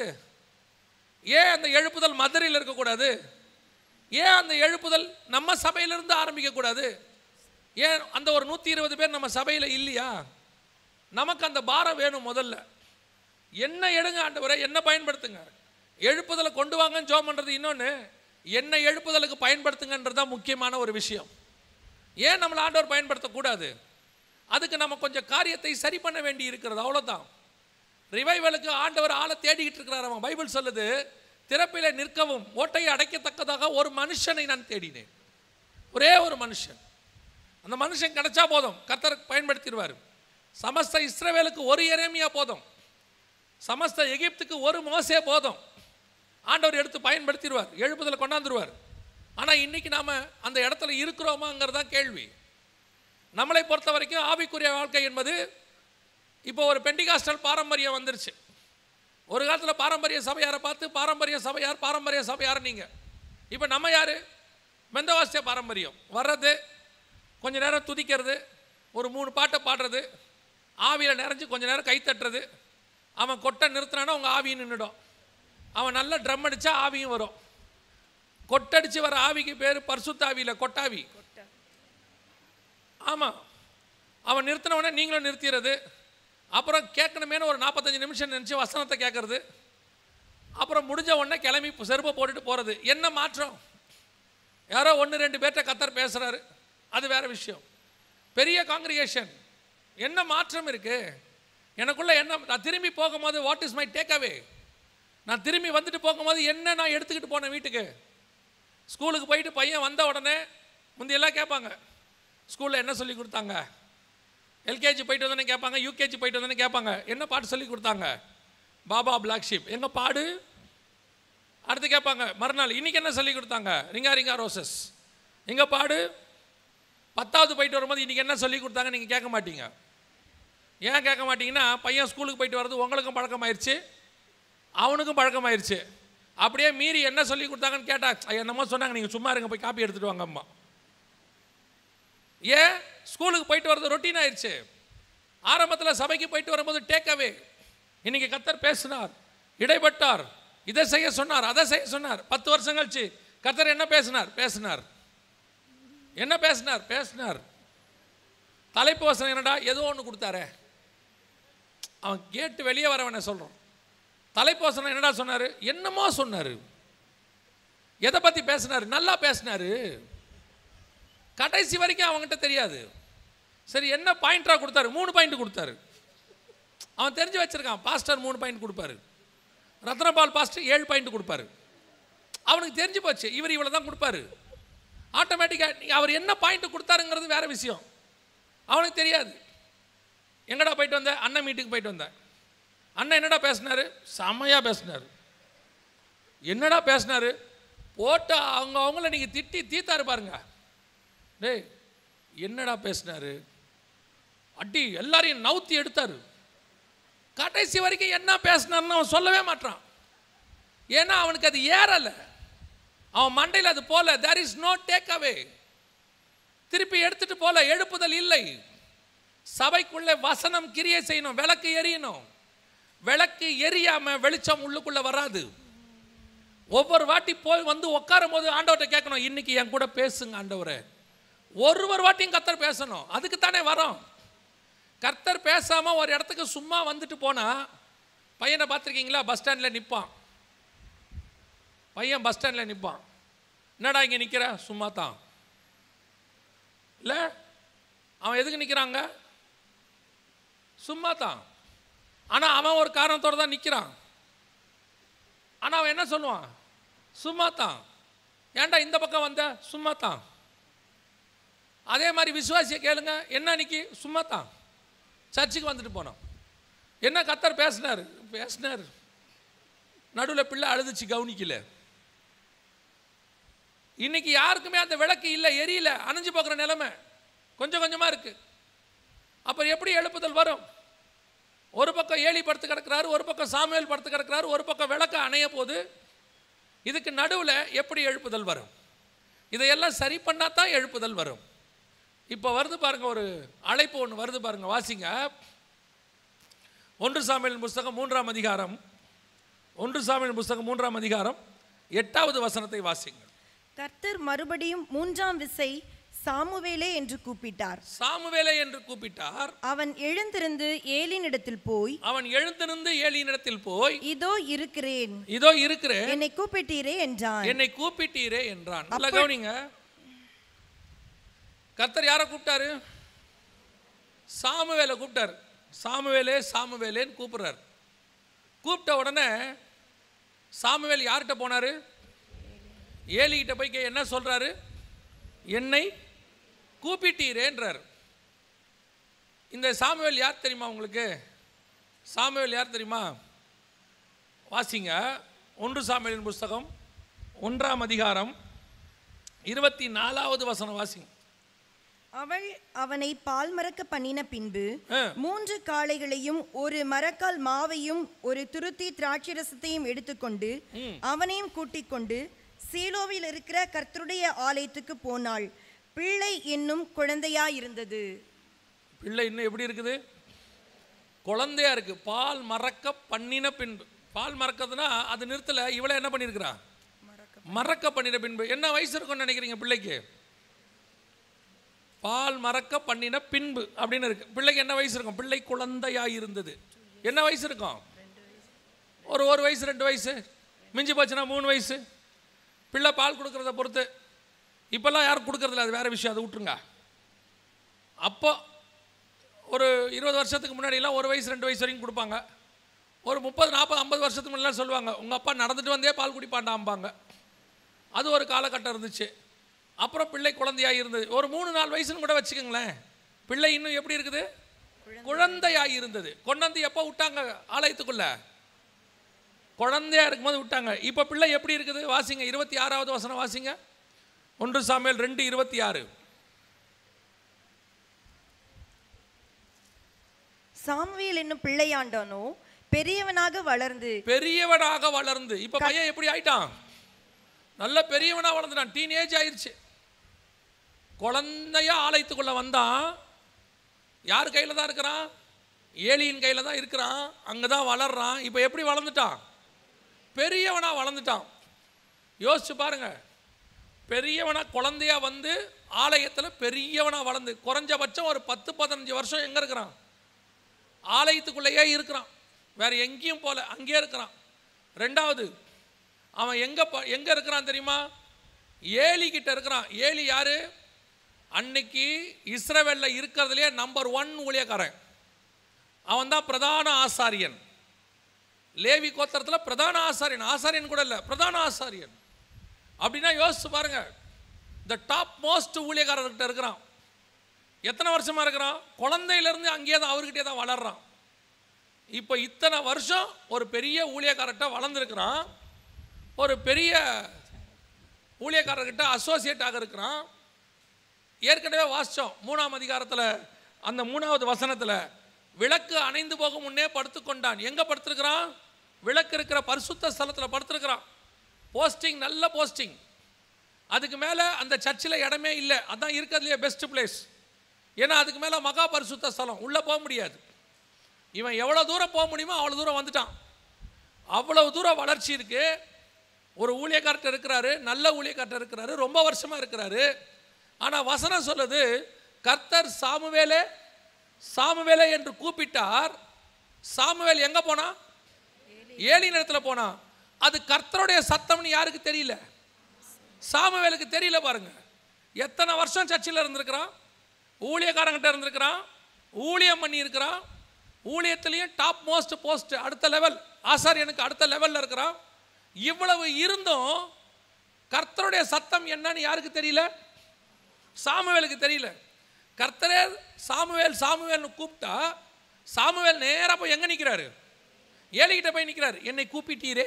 ஏன் அந்த எழுப்புதல் மதுரையில் இருக்கக்கூடாது ஏன் அந்த எழுப்புதல் நம்ம சபையிலிருந்து ஆரம்பிக்கக்கூடாது ஏன் அந்த ஒரு நூற்றி இருபது பேர் நம்ம சபையில் இல்லையா நமக்கு அந்த பாரம் வேணும் முதல்ல என்ன எடுங்க ஆண்டவரை என்ன பயன்படுத்துங்க எழுப்புதலை கொண்டு வாங்கன்னு ஜோம் பண்ணுறது இன்னொன்று என்ன எழுப்புதலுக்கு பயன்படுத்துங்கன்றது தான் முக்கியமான ஒரு விஷயம் ஏன் நம்மளை ஆண்டவர் பயன்படுத்தக்கூடாது அதுக்கு நம்ம கொஞ்சம் காரியத்தை சரி பண்ண வேண்டி இருக்கிறது அவ்வளோதான் ரிவைவலுக்கு ஆண்டவர் ஆளை தேடிக்கிட்டு இருக்கிறார் அவன் பைபிள் சொல்லுது திறப்பிலே நிற்கவும் ஓட்டையை அடைக்கத்தக்கதாக ஒரு மனுஷனை நான் தேடினேன் ஒரே ஒரு மனுஷன் அந்த மனுஷன் கிடைச்சா போதும் கர்த்தர் பயன்படுத்திடுவார் சமஸ்த இஸ்ரவேலுக்கு ஒரு எரேமியா போதும் சமஸ்த எகிப்துக்கு ஒரு மோசே போதும் ஆண்டவர் எடுத்து பயன்படுத்திடுவார் எழுப்புதலை கொண்டாந்துருவார் ஆனால் இன்னைக்கு நாம அந்த இடத்துல இருக்கிறோமாங்கிறது தான் கேள்வி நம்மளை பொறுத்த வரைக்கும் ஆவிக்குரிய வாழ்க்கை என்பது இப்போ ஒரு பெண்டிகாஸ்டல் பாரம்பரியம் வந்துருச்சு ஒரு காலத்தில் பாரம்பரிய சபையாரை பார்த்து பாரம்பரிய சபையார் பாரம்பரிய சபையார் நீங்கள் இப்போ நம்ம யார் மெந்தவாசிய பாரம்பரியம் வர்றது கொஞ்ச நேரம் துதிக்கிறது ஒரு மூணு பாட்டை பாடுறது ஆவியில் நிறைஞ்சு கொஞ்ச நேரம் கை தட்டுறது அவன் கொட்டை நிறுத்தினானா உங்கள் ஆவி நின்றுடும் அவன் நல்ல ட்ரம் அடித்தா ஆவியும் வரும் கொட்டடிச்சு வர ஆவிக்கு பேர் பர்சுத்தாவியில் கொட்டாவி ஆமாம் அவன் நிறுத்தினவனே நீங்களும் நிறுத்திடுறது அப்புறம் கேட்கணுமேனு ஒரு நாற்பத்தஞ்சு நிமிஷம் நினச்சி வசனத்தை கேட்கறது அப்புறம் முடிஞ்ச உடனே கிளம்பி செருப்பை போட்டுட்டு போகிறது என்ன மாற்றம் யாரோ ஒன்று ரெண்டு பேர்கிட்ட கத்தர் பேசுகிறாரு அது வேற விஷயம் பெரிய காங்கிரிகேஷன் என்ன மாற்றம் இருக்கு எனக்குள்ள என்ன நான் திரும்பி போகும்போது what is my takeaway நான் திரும்பி வந்துட்டு போகும்போது என்ன நான் எடுத்துக்கிட்டு போனேன் வீட்டுக்கு ஸ்கூலுக்கு போயிட்டு பையன் வந்த உடனே முந்தையெல்லாம் கேட்பாங்க ஸ்கூலில் என்ன சொல்லி கொடுத்தாங்க எல்கேஜி போயிட்டு வந்தோன்னே கேட்பாங்க யூகேஜி போயிட்டு வந்தோன்னே கேட்பாங்க என்ன பாட்டு சொல்லி கொடுத்தாங்க பாபா பிளாக் ஷீப் எங்க பாடு அடுத்து கேட்பாங்க மறுநாள் இன்னைக்கு என்ன சொல்லி கொடுத்தாங்க ரிங்கா ரிங்கா ரோசஸ் எங்க பாடு பத்தாவது போயிட்டு வரும்போது இன்னைக்கு என்ன சொல்லி கொடுத்தாங்க நீங்கள் கேட்க மாட்டீங்க ஏன் கேட்க மாட்டீங்கன்னா பையன் ஸ்கூலுக்கு போயிட்டு வர்றது உங்களுக்கும் பழக்கமாயிருச்சு அவனுக்கும் பழக்கமாயிருச்சு அப்படியே மீறி என்ன சொல்லி கொடுத்தாங்கன்னு கேட்டா "ஐயா, என்னமோ சொன்னாங்க நீங்கள் சும்மா இருங்க போய் காப்பி எடுத்துட்டு வாங்க அம்மா ஏன் ஸ்கூலுக்கு போயிட்டு வர்றது ரொட்டீன் ஆயிடுச்சு ஆரம்பத்தில் சபைக்கு போயிட்டு வரும்போது டேக் அவே இன்னைக்கு கத்தர் பேசினார் இடைப்பட்டார் இதை செய்ய சொன்னார் அதை செய்ய சொன்னார் பத்து வருஷம் கழிச்சு கத்தர் என்ன பேசினார் பேசினார் என்ன பேசினார் பேசினார் தலைப்பு வசனம் என்னடா ஏதோ ஒன்று கொடுத்தாரே அவன் கேட்டு வெளியே வரவனை சொல்கிறான் தலைப்பு வசனம் என்னடா சொன்னார் என்னமோ சொன்னார் எதை பற்றி பேசினார் நல்லா பேசினாரு கடைசி வரைக்கும் அவங்ககிட்ட தெரியாது சரி என்ன பாயிண்டா கொடுத்தாரு மூணு பாயிண்ட் கொடுத்தாரு அவன் தெரிஞ்சு வச்சிருக்கான் பாஸ்டர் மூணு பாயிண்ட் கொடுப்பாரு ரத்னபால் பாஸ்டர் ஏழு பாயிண்ட் கொடுப்பாரு அவனுக்கு தெரிஞ்சு போச்சு இவர் இவ்வளோ தான் கொடுப்பாரு ஆட்டோமேட்டிக்காக அவர் என்ன பாயிண்ட் கொடுத்தாருங்கிறது வேற விஷயம் அவனுக்கு தெரியாது எங்கடா போயிட்டு வந்த அண்ணன் மீட்டுக்கு போயிட்டு வந்தேன் அண்ணன் என்னடா பேசினாரு செம்மையாக பேசினாரு என்னடா பேசினாரு போட்டு அவங்க அவங்கள நீங்கள் திட்டி தீத்தாரு பாருங்க டேய் என்னடா பேசினாரு அடி எல்லாரையும் நவுத்தி எடுத்தாரு கடைசி வரைக்கும் என்ன பேசினார்னு அவன் சொல்லவே மாட்டான் ஏன்னா அவனுக்கு அது ஏறலை அவன் மண்டையில் அது போல there is no takeaway திருப்பி எடுத்துட்டு போல எழுப்புதல் இல்லை சபைக்குள்ளே வசனம் கிரியை செய்யணும் விளக்கு எரியணும் விளக்கு எரியாம வெளிச்சம் உள்ளுக்குள்ள வராது ஒவ்வொரு வாட்டி போய் வந்து உட்காரும் போது ஆண்டவர்கிட்ட கேட்கணும் இன்னைக்கு என் கூட பேசுங்க ஆண்டவரே ஒரு ஒரு வாட்டியும் கர்த்தர் பேசணும் அதுக்கு தானே வரோம் கர்த்தர் பேசாம ஒரு இடத்துக்கு சும்மா வந்துட்டு போனா பையனை பார்த்துருக்கீங்களா பஸ் ஸ்டாண்டில் நிற்பான் பையன் பஸ் ஸ்டாண்டில் நிற்பான் என்னடா இங்கே நிற்கிற சும்மா தான் இல்லை அவன் எதுக்கு நிற்கிறாங்க சும்மா தான் ஆனால் அவன் ஒரு காரணத்தோட தான் நிற்கிறான் ஆனால் அவன் என்ன சொல்லுவான் சும்மா தான் ஏன்டா இந்த பக்கம் வந்த சும்மா தான் அதே மாதிரி விசுவாசியை கேளுங்க என்ன அன்னைக்கு சும்மா தான் சர்ச்சுக்கு வந்துட்டு போனோம் என்ன கத்தர் பேசினார் பேசினார் நடுவில் பிள்ளை அழுதுச்சு கவனிக்கல இன்னைக்கு யாருக்குமே அந்த விளக்கு இல்லை எரியல அணைஞ்சு போகிற நிலைமை கொஞ்சம் கொஞ்சமாக இருக்கு அப்புறம் எப்படி எழுப்புதல் வரும் ஒரு பக்கம் ஏலி படுத்து கிடக்கிறாரு ஒரு பக்கம் சாமுவேல் படுத்து கிடக்கிறாரு ஒரு பக்கம் விளக்கு அணைய போது இதுக்கு நடுவில் எப்படி எழுப்புதல் வரும் இதையெல்லாம் சரி பண்ணால் தான் எழுப்புதல் வரும் இப்போ வருது பாருங்க ஒரு அழைப்பு ஒன்று வருது பாருங்க வாசிங்க ஒன்று சாமியல் புஸ்தகம் மூன்றாம் அதிகாரம் ஒன்று சாமியல் புஸ்தகம் மூன்றாம் அதிகாரம் எட்டாவது வசனத்தை வாசிங்க கர்த்தர் மறுபடியும் மூன்றாம் விசை சாமுவேலே என்று கூப்பிட்டார் சாமுவேலை என்று கூப்பிட்டார் அவன் எழுந்திருந்து ஏலினிடத்தில் போய் அவன் எழுந்திருந்து ஏலியினிடத்தில் போய் இதோ இருக்கிறேன் இதோ இருக்கிறேன் என்னை கூப்பிட்டீரே என்றான் என்னை கூப்பிட்டீரே என்றான் நல்லா கவனிங்க கர்த்தர் யாரை கூப்பிட்டாரு சாமுவேலை கூப்பிட்டார் சாமுவேலே சாமுவேலேன்னு கூப்பிடுறார் கூப்பிட்ட உடனே சாமுவேல் யார்கிட்ட போனாரு ஏலிகிட்ட போய் கே- என்ன சொல்றாரு என்னை கூப்பிட்டீரேன்றார் இந்த சாமுவேல் யார் தெரியுமா உங்களுக்கு சாமுவேல் யார் தெரியுமா வாசிங்க ஒன்று சாமுவேலின் புஸ்தகம் ஒன்றாம் அதிகாரம் இருபத்தி நாலாவது வசனம் வாசிங்க அவள் அவனை பால் மறக்க பண்ணின பின்பு ஆ. மூன்று காளைகளையும் ஒரு மரக்கால் மாவையும் ஒரு துருத்தி திராட்சரசத்தையும் எடுத்துக்கொண்டு அவனையும் கூட்டிக் கொண்டு சீலோவில் இருக்கிற கர்த்தருடைய ஆலயத்துக்கு போனாள் பிள்ளை என்னும் குழந்தையாயிருந்தது பிள்ளை இன்னும் எப்படி இருக்குது குழந்தையா இருக்கு பால் மறக்க பண்ணின பின்பு பால் மறக்கிறதுனா அது நிறுத்தல இவளை என்ன பண்ணியிருக்கிறா மறக்க பண்ணின பின்பு என்ன வயசு இருக்கும்னு நினைக்கிறீங்க பிள்ளைக்கு பால் மறக்க பண்ணின பின்பு அப்படின்னு இருக்கு பிள்ளைக்கு என்ன வயசு இருக்கும் பிள்ளை குழந்தையா இருந்தது என்ன வயசு இருக்கும் ஒரு ஒரு வயசு ரெண்டு வயசு மிஞ்சி போச்சுன்னா மூணு வயசு பிள்ளை பால் கொடுக்கறத பொறுத்து இப்போல்லாம் யாரும் கொடுக்கறதில்ல அது வேற விஷயம் அதை விட்டுருங்க அப்போ ஒரு இருபது வருஷத்துக்கு முன்னாடிலாம் ஒரு வயசு ரெண்டு வயசு வரைக்கும் கொடுப்பாங்க ஒரு முப்பது நாற்பது ஐம்பது வருஷத்துக்கு முன்னாடி சொல்லுவாங்க உங்கள் அப்பா நடந்துட்டு வந்தே பால் குடிப்பாண்டாம்பாங்க அது ஒரு காலகட்டம் இருந்துச்சு அப்புறம் பிள்ளை குழந்தையாக இருந்தது ஒரு மூணு நாலு வயசுன்னு கூட வச்சுக்கோங்களேன் பிள்ளை இன்னும் எப்படி இருக்குது குழந்தையாக இருந்தது கொண்டு வந்து எப்போ விட்டாங்க ஆலயத்துக்குள்ள குழந்தையா இருக்கும்போது விட்டாங்க இப்போ பிள்ளை எப்படி இருக்குது வாசிங்க இருபத்தி ஆறாவது வசனம் வாசிங்க ஒன்று சாமியல் ரெண்டு இருபத்தி ஆறு சாமுவேல் என்னும் பிள்ளையாண்டானோ பெரியவனாக வளர்ந்து பெரியவனாக வளர்ந்து இப்ப பையன் எப்படி ஆயிட்டான் நல்ல பெரியவனா வளர்ந்துட்டான் டீனேஜ் ஆயிருச்சு குழந்தையா ஆலயத்துக்குள்ள வந்தான் யார் கையில தான் இருக்கிறான் ஏலியின் கையில தான் இருக்கிறான் அங்கே தான் வளர்றான் இப்போ எப்படி வளர்ந்துட்டான் பெரியவனா வளர்ந்துட்டான் யோசிச்சு பாருங்க பெரியவனா குழந்தையா வந்து ஆலயத்தில் பெரியவனா வளர்ந்து குறைஞ்சபட்சம் ஒரு பத்து பதினஞ்சு வருஷம் எங்கே இருக்கிறான் ஆலயத்துக்குள்ளேயே இருக்கிறான் வேற எங்கேயும் போல அங்கேயே இருக்கிறான் ரெண்டாவது அவன் எங்க ப எங்க இருக்கிறான் தெரியுமா ஏலி கிட்ட இருக்கிறான் ஏலி யாரு அன்னைக்கு இஸ்ரவேல்ல இருக்கிறதுலே நம்பர் ஒன் ஊழியக்காரன் அவன் தான் பிரதான ஆசாரியன் லேவி கோத்திரத்தில் பிரதான ஆசாரியன் ஆசாரியன் கூட இல்லை பிரதான ஆசாரியன் அப்படின்னா யோசிச்சு பாருங்க இந்த டாப் மோஸ்ட் ஊழியக்காரர்கிட்ட இருக்கிறான் எத்தனை வருஷமா இருக்கிறான் குழந்தையிலேருந்து அங்கேயே தான் அவர்கிட்டயே தான் வளர்றான் இப்போ இத்தனை வருஷம் ஒரு பெரிய ஊழியக்காரர்கிட்ட வளர்ந்துருக்கிறான் ஒரு பெரிய ஊழியக்காரர்கிட்ட அசோசியேட் ஆக இருக்கிறான் ஏற்கனவே வாசித்தோம் மூணாம் அதிகாரத்தில் அந்த மூணாவது வசனத்தில் விளக்கு அணைந்து போகும் முன்னே படுத்துக்கொண்டான் எங்கே படுத்திருக்கிறான் விளக்கு இருக்கிற பரிசுத்த ஸ்தலத்தில் படுத்திருக்கிறான் போஸ்டிங் நல்ல போஸ்டிங் அதுக்கு மேலே அந்த சர்ச்சில் இடமே இல்லை அதான் இருக்கிறதுலையே பெஸ்ட் பிளேஸ் ஏன்னா அதுக்கு மேலே மகா பரிசுத்த ஸ்தலம் உள்ளே போக முடியாது இவன் எவ்வளோ தூரம் போக முடியுமோ அவ்வளோ தூரம் வந்துட்டான் அவ்வளவு தூரம் வளர்ச்சி இருக்கு ஒரு ஊழியக்காரர்கிட்ட இருக்கிறாரு நல்ல ஊழியக்காரர்கிட்ட இருக்கிறாரு ரொம்ப வருஷமா இருக்கிறாரு ஆனால் வசனம் சொல்லுது கர்த்தர் சாமுவேலே சாமுவேலே என்று கூப்பிட்டார் சாமுவேல் எங்க போனா ஏலி இடத்துல போனா அது கர்த்தருடைய சத்தம்னு யாருக்கு தெரியல சாமுவேலுக்கு தெரியல பாருங்க எத்தனை வருஷம் சர்ச்சில் இருந்திருக்கிறான் ஊழியக்காரங்கிட்ட இருந்திருக்கிறான் ஊழியம் பண்ணி இருக்கிறான் ஊழியத்திலையும் டாப் மோஸ்ட் போஸ்ட் அடுத்த லெவல் ஆசாரியனுக்கு அடுத்த லெவலில் இருக்கிறான் இவ்வளவு இருந்தும் கர்த்தருடைய சத்தம் என்னன்னு யாருக்கு தெரியல சாமுவேலுக்கு தெரியல கர்த்தரே சாமுவேல் சாமுவேல்னு கூப்பிட்டா சாமுவேல் நேராக போய் எங்கே நிற்கிறாரு ஏலிகிட்ட போய் நிற்கிறாரு என்னை கூப்பிட்டீரே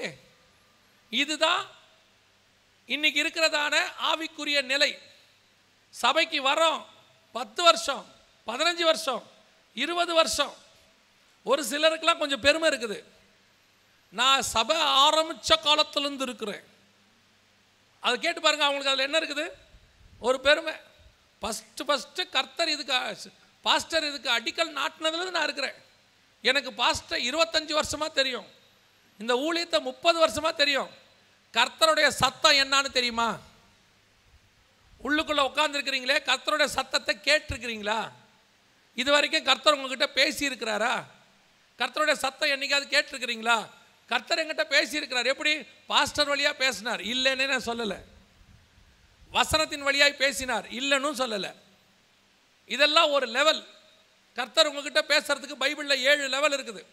இதுதான் இன்னைக்கு இருக்கிறதான ஆவிக்குரிய நிலை சபைக்கு வரோம் பத்து வருஷம் பதினஞ்சு வருஷம் இருபது வருஷம் ஒரு சிலருக்கெல்லாம் கொஞ்சம் பெருமை இருக்குது நான் சபை ஆரம்பித்த காலத்துலேருந்து இருக்கிறேன் அதை கேட்டு பாருங்க அவங்களுக்கு அதில் என்ன இருக்குது ஒரு பெருமை ஃபஸ்ட்டு ஃபஸ்ட்டு கர்த்தர் இதுக்கு பாஸ்டர் இதுக்கு அடிக்கல் நாட்டினதுலேருந்து நான் இருக்கிறேன் எனக்கு பாஸ்டர் இருபத்தஞ்சி வருஷமாக தெரியும் இந்த ஊழியத்தை முப்பது வருஷமாக தெரியும் கர்த்தருடைய சத்தம் என்னன்னு தெரியுமா உள்ளுக்குள்ளே உட்காந்துருக்கிறீங்களே கர்த்தருடைய சத்தத்தை கேட்டிருக்கிறீங்களா இது வரைக்கும் கர்த்தர் உங்ககிட்ட பேசியிருக்கிறாரா கர்த்தருடைய சத்தம் என்னைக்காவது கேட்டிருக்கிறீங்களா கர்த்தர் எங்கிட்ட பேசியிருக்கிறார் எப்படி பாஸ்டர் வழியாக பேசினார் இல்லைன்னு நான் சொல்லலை வசனத்தின் வழியாய் பேசினார் இல்லைன்னு சொல்லலை இதெல்லாம் ஒரு லெவல் கர்த்தர் உங்ககிட்ட பேசுறதுக்கு பைபிளில் ஏழு லெவல் இருக்குது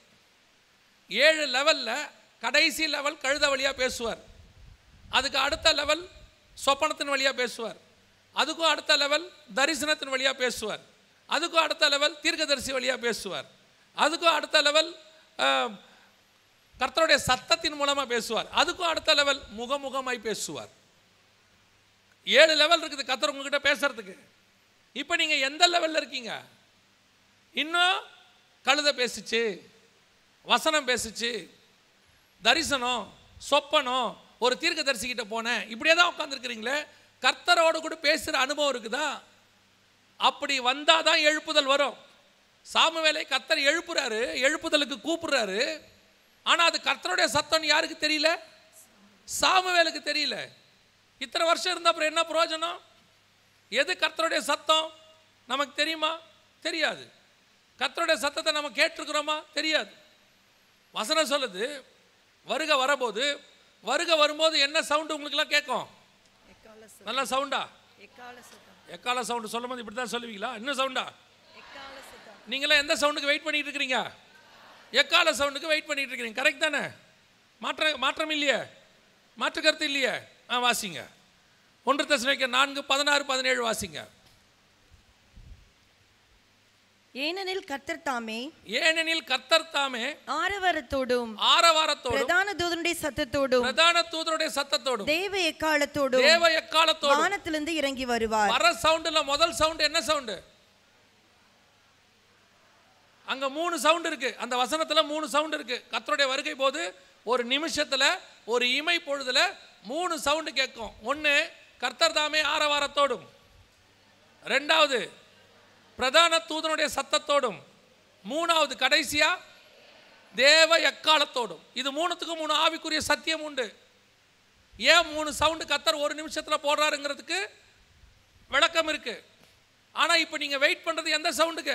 ஏழு லெவலில் கடைசி லெவல் கழுத வழியாக பேசுவார் அதுக்கு அடுத்த லெவல் சொப்பனத்தின் வழியாக பேசுவார் அதுக்கும் அடுத்த லெவல் தரிசனத்தின் வழியாக பேசுவார் அதுக்கும் அடுத்த லெவல் தீர்க்கதரிசி வழியாக பேசுவார் அதுக்கும் அடுத்த லெவல் ஆஹ், கர்த்தருடைய சத்தத்தின் மூலமாக பேசுவார் அதுக்கும் அடுத்த லெவல் முகமுகமாய் பேசுவார் ஏழு லெவல் இருக்குது கர்த்தர் உங்ககிட்ட பேசுறதுக்கு இப்போ நீங்கள் எந்த லெவலில் இருக்கீங்க இன்னும் கழுதை பேசுச்சு வசனம் பேசுச்சு தரிசனம் சொப்பனம் ஒரு தீர்க்க தரிசிக்கிட்ட போனேன் இப்படியே தான் உட்காந்துருக்கிறீங்களே கர்த்தரோடு கூட பேசுகிற அனுபவம் இருக்குதா அப்படி வந்தால் தான் எழுப்புதல் வரும் சாமுவேலை கர்த்தர் எழுப்புறாரு எழுப்புதலுக்கு கூப்பிடுறாரு ஆனால் அது கர்த்தருடைய சத்தம்னு யாருக்கு தெரியல சாமுவேலுக்கு தெரியல இத்தனை வருஷம் இருந்த அப்புறம் என்ன பிரயோஜனம் எது கர்த்தருடைய சத்தம் நமக்கு தெரியுமா தெரியாது கர்த்தருடைய சத்தத்தை நம்ம கேட்டிருக்கிறோமா தெரியாது வசனம் சொல்லுது வருக வரபோது வருக வரும்போது என்ன சவுண்டு உங்களுக்குலாம் கேட்கும் எக்கால சத்தம் நல்ல சவுண்டா எக்கால சத்தம் எக்கால சவுண்டு சொல்லும் போது இப்படி தான் சொல்லுவீங்களா இன்னும் சவுண்டா எக்கால சத்தம் நீங்களாம் எந்த சவுண்டுக்கு வெயிட் பண்ணிட்டு இருக்கிறீங்க எக்கால சவுண்டுக்கு வெயிட் பண்ணிட்டு இருக்கிறீங்க கரெக்ட் தானே மாற்ற மாற்றம் இல்லையே மாற்று கருத்து இல்லையே ஆ வாசிங்க ஒன்று தசனிக்க நான்கு பதினாறு பதினேழு வாசிங்க ஏனெனில் கர்த்தர் தாமே ஏனெனில் கர்த்தர் தாமே ஆரவாரத்தோடும் ஆரவாரத்தோடும் பிரதான தூதனுடைய சத்தத்தோடும் பிரதான தூதருடைய சத்தத்தோடும் தேவ எக்காலத்தோடும் தேவ எக்காலத்தோடும் வானத்திலிருந்து இறங்கி வருவார் வர சவுண்டுல முதல் சவுண்ட் என்ன சவுண்டு அங்க மூணு சவுண்ட் இருக்கு அந்த வசனத்துல மூணு சவுண்ட் இருக்கு கர்த்தருடைய வருகை போது ஒரு நிமிஷத்துல ஒரு இமை பொழுதுல மூணு சவுண்டு கேட்கும் ஒன்று கர்த்தர் தாமே ஆரவாரத்தோடும் ரெண்டாவது பிரதான தூதனுடைய சத்தத்தோடும் மூணாவது கடைசியா தேவ எக்காலத்தோடும் இது மூணுத்துக்கும் மூணு ஆவிக்குரிய சத்தியம் உண்டு ஏன் மூணு சவுண்டு கத்தர் ஒரு நிமிஷத்துல போடுறாருங்கிறதுக்கு விளக்கம் இருக்கு ஆனா இப்போ நீங்க வெயிட் பண்றது எந்த சவுண்டுக்கு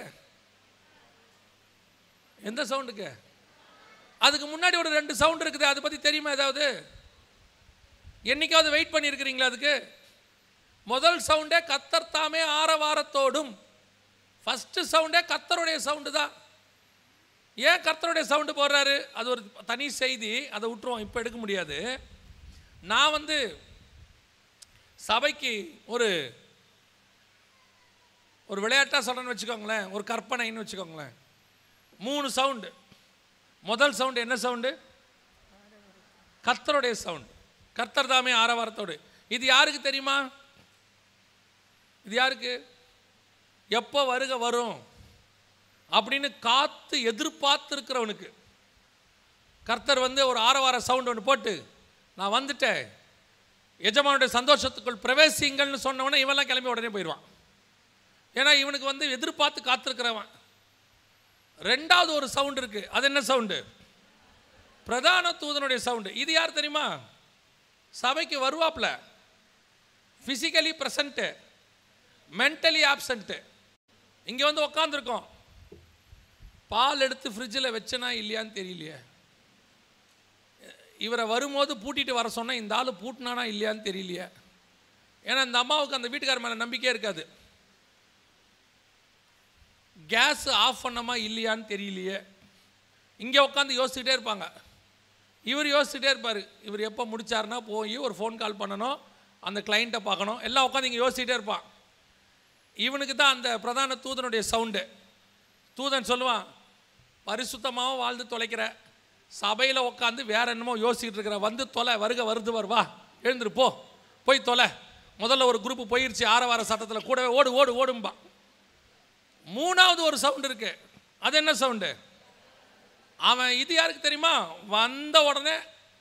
எந்த சவுண்டுக்கு அதுக்கு முன்னாடி ஒரு ரெண்டு சவுண்ட் இருக்குது அதை பத்தி தெரியுமா ஏதாவது என்னைக்காவது வெயிட் பண்ணியிருக்கிறீங்களா அதுக்கு முதல் சவுண்டே கத்தர் தாமே ஆரவாரத்தோடும் ஃபர்ஸ்ட் சவுண்டே கத்தருடைய சவுண்டு தான் ஏன் கர்த்தருடைய சவுண்டு போடுறாரு அது ஒரு தனி செய்தி அதை விட்டுருவோம் இப்போ எடுக்க முடியாது நான் வந்து சபைக்கு ஒரு ஒரு விளையாட்டாக சொல்கிறேன்னு வச்சுக்கோங்களேன் ஒரு கற்பனைன்னு வச்சுக்கோங்களேன் மூணு சவுண்டு முதல் சவுண்டு என்ன சவுண்டு கர்த்தருடைய சவுண்டு கர்த்தர் தாமே ஆரவாரத்தோடு இது யாருக்கு தெரியுமா இது யாருக்கு எப்போ வருக வரும் அப்படின்னு காத்து எதிர்பார்த்து இருக்கிறவனுக்கு கர்த்தர் வந்து ஒரு ஆரவார சவுண்ட் ஒன்று போட்டு நான் வந்துட்டேன் எஜமானுடைய சந்தோஷத்துக்குள் பிரவேசிங்கள்னு சொன்னவனே இவன்லாம் கிளம்பி உடனே போயிடுவான் ஏன்னா இவனுக்கு வந்து எதிர்பார்த்து காத்திருக்கிறவன் ரெண்டாவது ஒரு சவுண்ட் இருக்கு அது என்ன சவுண்டு பிரதான தூதனுடைய சவுண்டு இது யார் தெரியுமா சபைக்கு வருவாப்ல ஃபிசிக்கலி ப்ரெசண்ட்டு மென்டலி ஆப்சண்ட்டு இங்கே வந்து உக்காந்துருக்கோம் பால் எடுத்து ஃப்ரிட்ஜில் வச்சனா இல்லையான்னு தெரியலையே இவரை வரும்போது பூட்டிட்டு வர சொன்னால் இந்த ஆள் பூட்டினானா இல்லையான்னு தெரியலையே ஏன்னா இந்த அம்மாவுக்கு அந்த வீட்டுக்கார மேலே நம்பிக்கையே இருக்காது கேஸ் ஆஃப் பண்ணமா இல்லையான்னு தெரியலையே இங்கே உட்காந்து யோசிச்சுட்டே இருப்பாங்க இவர் யோசிச்சுட்டே இருப்பார் இவர் எப்போ முடிச்சாருன்னா போய் ஒரு ஃபோன் கால் பண்ணணும் அந்த கிளைண்ட்டை பார்க்கணும் எல்லாம் உட்காந்து இங்கே யோசிச்சுட்டே இருப்பான் இவனுக்கு தான் அந்த பிரதான தூதனுடைய சவுண்டு தூதன் சொல்லுவான் பரிசுத்தமாகவும் வாழ்ந்து தொலைக்கிற சபையில் உட்காந்து வேற என்னமோ யோசிச்சுட்டு இருக்கிற வந்து தொலை வருக வருது வருவா எழுந்துரு போ போய் தொலை முதல்ல ஒரு குரூப் போயிருச்சு ஆரவார சட்டத்தில் கூடவே ஓடு ஓடு ஓடும்பா மூணாவது ஒரு சவுண்ட் இருக்கு அது என்ன சவுண்டு அவன் இது யாருக்கு தெரியுமா வந்த உடனே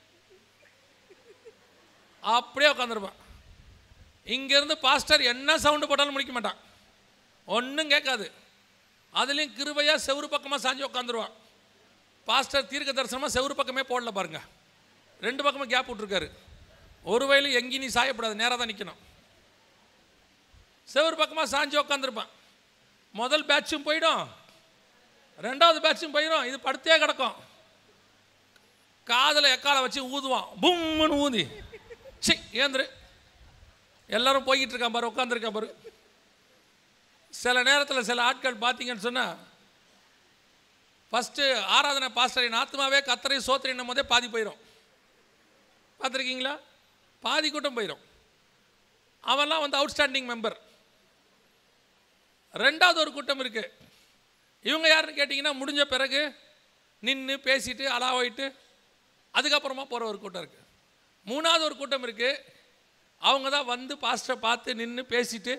அப்படியே உட்காந்துருப்பான் இங்கேருந்து பாஸ்டர் என்ன சவுண்டு போட்டாலும் முடிக்க மாட்டான் ஒன்றும் கேட்காது அதுலேயும் கிருபையாக செவுரு பக்கமாக சாஞ்சு உட்காந்துருவான் பாஸ்டர் தீர்க்க தரிசனமாக செவுரு பக்கமே போடல பாருங்க ரெண்டு பக்கமும் கேப் விட்ருக்காரு ஒரு வயலும் எங்கேயும் நீ சாயப்படாது நேராக தான் நிற்கணும் செவுரு பக்கமாக சாஞ்சு உட்காந்துருப்பான் முதல் பேட்சும் போயிடும் ரெண்டாவது பேட்சும் போயிடும் இது படுத்தே கிடக்கும் காதில் எக்கால வச்சு ஊதுவான் பும்முன்னு ஊதி சி ஏந்திரு எல்லாரும் போய்கிட்டு இருக்கான் பாரு உட்காந்துருக்கான் பாரு சில நேரத்தில் சில ஆட்கள் பார்த்தீங்கன்னு சொன்னால் ஃபஸ்ட்டு ஆராதனை பாஸ்டரின் ஆத்மாவே கத்தரை சோத்திரின்னும் போதே பாதி போயிடும் பார்த்துருக்கீங்களா பாதி கூட்டம் போயிடும் அவன்லாம் வந்து அவுட்ஸ்டாண்டிங் மெம்பர் ரெண்டாவது ஒரு கூட்டம் இருக்கு இவங்க யாருன்னு கேட்டிங்கன்னா முடிஞ்ச பிறகு நின்று பேசிட்டு அலாவாயிட்டு அதுக்கப்புறமா போகிற ஒரு கூட்டம் இருக்குது மூணாவது ஒரு கூட்டம் இருக்குது அவங்க தான் வந்து பாஸ்டரை பார்த்து நின்று பேசிட்டு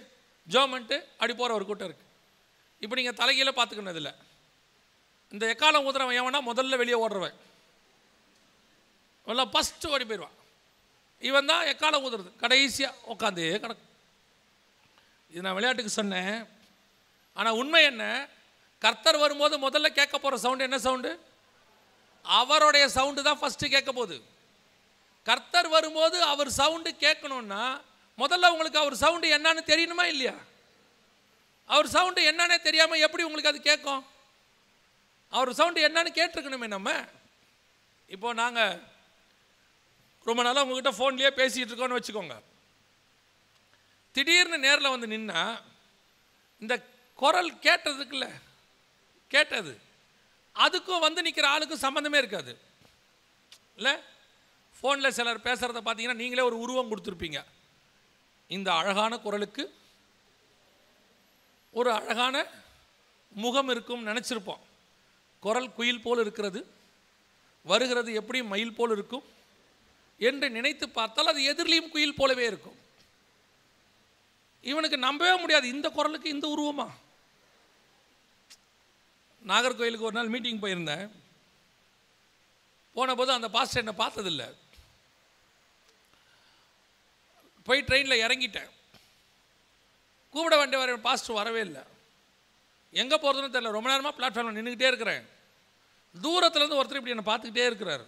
ஜோம் பண்ணிட்டு அப்படி போகிற ஒரு கூட்டம் இருக்குது இப்போ நீங்கள் தலைகீழ பார்த்துக்கணும் இதில் இந்த எக்காலம் ஊதுறவன் எவனா முதல்ல வெளியே ஓடுறவன் எல்லாம் ஃபஸ்ட்டு ஓடி போயிடுவான் இவன் தான் எக்காலம் ஊதுறது கடைசியாக உட்காந்தே கிடக்கும் இது நான் விளையாட்டுக்கு சொன்னேன் ஆனால் உண்மை என்ன கர்த்தர் வரும்போது முதல்ல கேட்க போகிற சவுண்டு என்ன சவுண்டு அவருடைய சவுண்டு தான் ஃபஸ்ட்டு கேட்க போகுது கர்த்தர் வரும்போது அவர் சவுண்டு கேட்கணுன்னா முதல்ல உங்களுக்கு அவர் சவுண்டு என்னன்னு தெரியணுமா இல்லையா அவர் சவுண்டு என்னன்னே தெரியாமல் எப்படி உங்களுக்கு அது கேட்கும் அவர் சவுண்டு என்னன்னு கேட்டிருக்கணுமே நம்ம இப்போ நாங்கள் ரொம்ப நாளாக உங்ககிட்ட ஃபோன்லேயே பேசிகிட்டு இருக்கோம்னு வச்சுக்கோங்க திடீர்னு நேரில் வந்து நின்னா இந்த குரல் கேட்டதுக்குல்ல கேட்டது அதுக்கும் வந்து நிற்கிற ஆளுக்கும் சம்மந்தமே இருக்காது இல்லை ஃபோனில் சிலர் பேசுகிறத பார்த்தீங்கன்னா நீங்களே ஒரு உருவம் கொடுத்துருப்பீங்க இந்த அழகான குரலுக்கு ஒரு அழகான முகம் இருக்கும் நினச்சிருப்போம் குரல் குயில் போல் இருக்கிறது வருகிறது எப்படி மயில் போல் இருக்கும் என்று நினைத்து பார்த்தால் அது எதிரிலையும் குயில் போலவே இருக்கும் இவனுக்கு நம்பவே முடியாது இந்த குரலுக்கு இந்த உருவமா நாகர்கோயிலுக்கு ஒரு நாள் மீட்டிங் போயிருந்தேன் போன போது அந்த பாஸ்டர் என்னை பார்த்ததில்ல போய் ட்ரெயினில் இறங்கிட்டேன் கூப்பிட வேண்டிய வர பாஸ்டர் வரவே இல்லை எங்கே போகிறதுன்னு தெரியல ரொம்ப நேரமாக பிளாட்ஃபார்மில் நின்றுக்கிட்டே இருக்கிறேன் தூரத்துலேருந்து ஒருத்தர் இப்படி என்னை பார்த்துக்கிட்டே இருக்கிறார்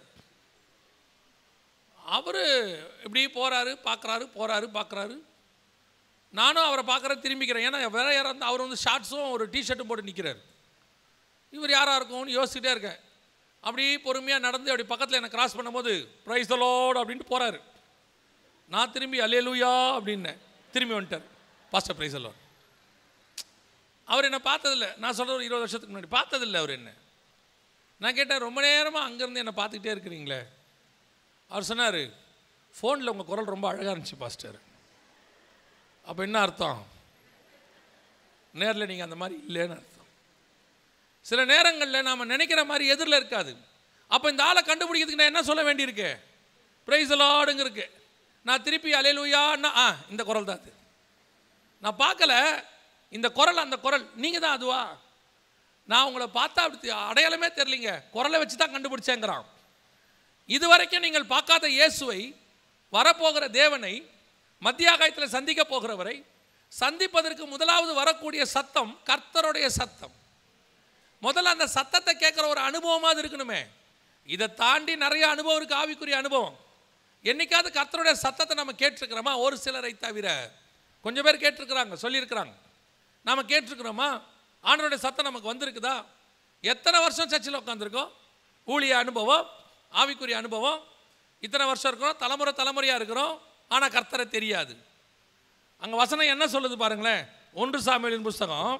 அவர் இப்படி போகிறாரு பார்க்குறாரு போகிறாரு பார்க்குறாரு நானும் அவரை பார்க்குற திரும்பிக்கிறேன் ஏன்னா வேற யாராவது அவர் வந்து ஷார்ட்ஸும் ஒரு டிஷர்ட்டும் போட்டு நிற்கிறார் இவர் யாராக இருக்கும்னு யோசிச்சுட்டே இருக்கேன் அப்படி பொறுமையாக நடந்து அப்படி பக்கத்தில் என்னை கிராஸ் பண்ணும்போது ப்ரைஸ் லோட் அப்படின்ட்டு போகிறாரு நான் திரும்பி அலேலுயா அப்படின்னேன் திரும்பி வந்துட்டார் பாஸ்டர் ப்ரைஸ் லோட் அவர் என்னை பார்த்ததில்ல நான் சொல்கிற ஒரு இருபது வருஷத்துக்கு முன்னாடி பார்த்ததில்ல அவர் என்ன நான் கேட்டேன் ரொம்ப நேரமாக அங்கேருந்து என்னை பார்த்துக்கிட்டே இருக்கிறீங்களே அவர் சொன்னார் ஃபோனில் உங்கள் குரல் ரொம்ப அழகாக இருந்துச்சு பாஸ்டர் அப்போ என்ன அர்த்தம் நேரில் நீங்கள் அந்த மாதிரி இல்லைன்னு அர்த்தம் சில நேரங்களில் நாம் நினைக்கிற மாதிரி எதிரில் இருக்காது அப்போ இந்த ஆளை கண்டுபிடிக்கிறதுக்கு நான் என்ன சொல்ல வேண்டியிருக்கு ப்ரைஸ் லாடுங்க இருக்கு நான் திருப்பி அலையலுயான்னா ஆ இந்த குரல் தான் அது நான் பார்க்கல இந்த குரல் அந்த குரல் நீங்கள் தான் அதுவா நான் உங்களை பார்த்தா அப்படி அடையாளமே தெரியலிங்க குரலை வச்சு தான் கண்டுபிடிச்சேங்கிறான் இதுவரைக்கும் நீங்கள் பார்க்காத இயேசுவை வரப்போகிற தேவனை மத்திய ஆகாயத்தில் சந்திக்க போகிறவரை சந்திப்பதற்கு முதலாவது வரக்கூடிய சத்தம் கர்த்தருடைய சத்தம் முதல்ல அந்த சத்தத்தை கேட்குற ஒரு அனுபவமாக இருக்கணுமே இதை தாண்டி நிறைய அனுபவம் இருக்குது ஆவிக்குரிய அனுபவம் என்னைக்காவது கர்த்தருடைய சத்தத்தை நம்ம கேட்டிருக்கிறோமா ஒரு சிலரை தவிர கொஞ்சம் பேர் கேட்டிருக்கிறாங்க சொல்லியிருக்கிறாங்க நாம் கேட்டிருக்கிறோமா ஆண்டவருடைய சத்தம் நமக்கு வந்திருக்குதா எத்தனை வருஷம் சர்ச்சில் உட்காந்துருக்கோம் ஊழிய அனுபவம் ஆவிக்குரிய அனுபவம் இத்தனை வருஷம் இருக்கிறோம் தலைமுறை தலைமுறையாக இருக்கிறோம் ஆனால் கர்த்தரை தெரியாது அங்கே வசனம் என்ன சொல்லுது பாருங்களேன் ஒன்று சாமியலின் புஸ்தகம்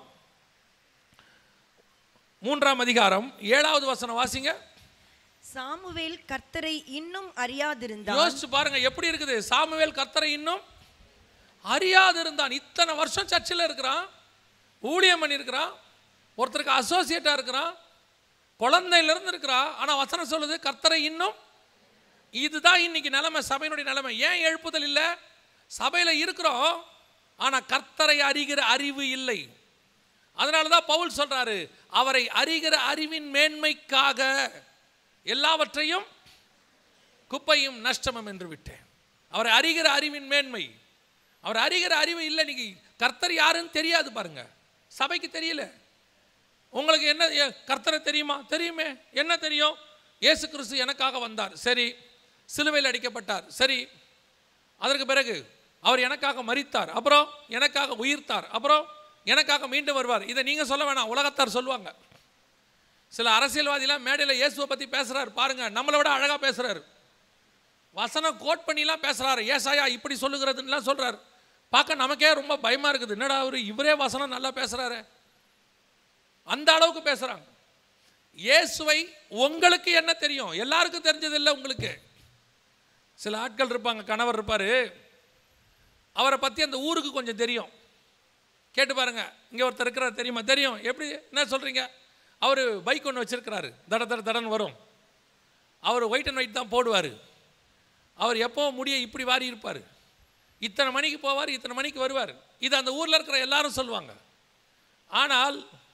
மூன்றாம் அதிகாரம் ஏழாவது வசனம் வாசிங்க சாமுவேல் கர்த்தரை இன்னும் அறியாதிருந்தான் யோசிச்சு பாருங்க எப்படி இருக்குது சாமுவேல் கர்த்தரை இன்னும் அறியாது இருந்தான் இத்தனை வருஷம் சர்ச்சில் இருக்கிறான் ஊழியம் பண்ணியிருக்கிறான் ஒருத்தருக்கு அசோசியேட்டாக இருக்கிறான் குழந்தையிலிருந்து இருக்கிறான் ஆனால் வசனம் சொல்லுது கர்த்தரை இன்னும் இதுதான் இன்னைக்கு நிலைமை சபையினுடைய நிலைமை ஏன் எழுப்புதல் இல்லை சபையில் இருக்கிறோம் ஆனால் கர்த்தரை அறிகிற அறிவு இல்லை அதனால தான் பவுல் சொல்றாரு அவரை அறிகிற அறிவின் மேன்மைக்காக எல்லாவற்றையும் குப்பையும் நஷ்டமும் என்று விட்டேன் அவரை அறிகிற அறிவின் மேன்மை அவர் அறிகிற அறிவு இல்லை இன்னைக்கு கர்த்தர் யாருன்னு தெரியாது பாருங்க சபைக்கு தெரியல உங்களுக்கு என்ன ஏ- கர்த்தரை தெரியுமா தெரியுமே என்ன தெரியும் இயேசு கிறிஸ்து எனக்காக வந்தார் சரி சிலுவையில் அடிக்கப்பட்டார் சரி அதற்கு பிறகு அவர் எனக்காக மரித்தார் அப்புறம் எனக்காக உயிர்த்தார் அப்புறம் எனக்காக மீண்டும் வருவார் இதை நீங்கள் சொல்ல வேணாம் உலகத்தார் சொல்லுவாங்க சில அரசியல்வாதிலாம் மேடையில் இயேசுவை பற்றி பேசுகிறாரு பாருங்க நம்மளை விட அழகாக பேசுகிறாரு வசனம் கோட் பண்ணிலாம் பேசுகிறாரு ஏசாயா இப்படி சொல்லுகிறதுலாம் சொல்கிறாரு பார்க்க நமக்கே ரொம்ப பயமாக இருக்குது என்னடா அவர் இவரே வசனம் நல்லா பேசுகிறாரு அந்த அளவுக்கு பேசுகிறாங்க இயேசுவை உங்களுக்கு என்ன தெரியும் எல்லாருக்கும் தெரிஞ்சதில்லை உங்களுக்கு சில ஆட்கள் இருப்பாங்க கணவர் இருப்பார் அவரை பற்றி அந்த ஊருக்கு கொஞ்சம் தெரியும் கேட்டு பாருங்க இங்கே ஒருத்தர் இருக்கிறார் தெரியுமா தெரியும் எப்படி என்ன சொல்கிறீங்க அவர் பைக் ஒன்று வச்சிருக்கிறாரு தட தட தடன்னு வரும் அவர் ஒயிட் அண்ட் ஒயிட் தான் போடுவார் அவர் எப்போ முடிய இப்படி வாரி இருப்பார் இத்தனை மணிக்கு போவார் இத்தனை மணிக்கு வருவார் இது அந்த ஊரில் இருக்கிற எல்லாரும் சொல்லுவாங்க ஆனால்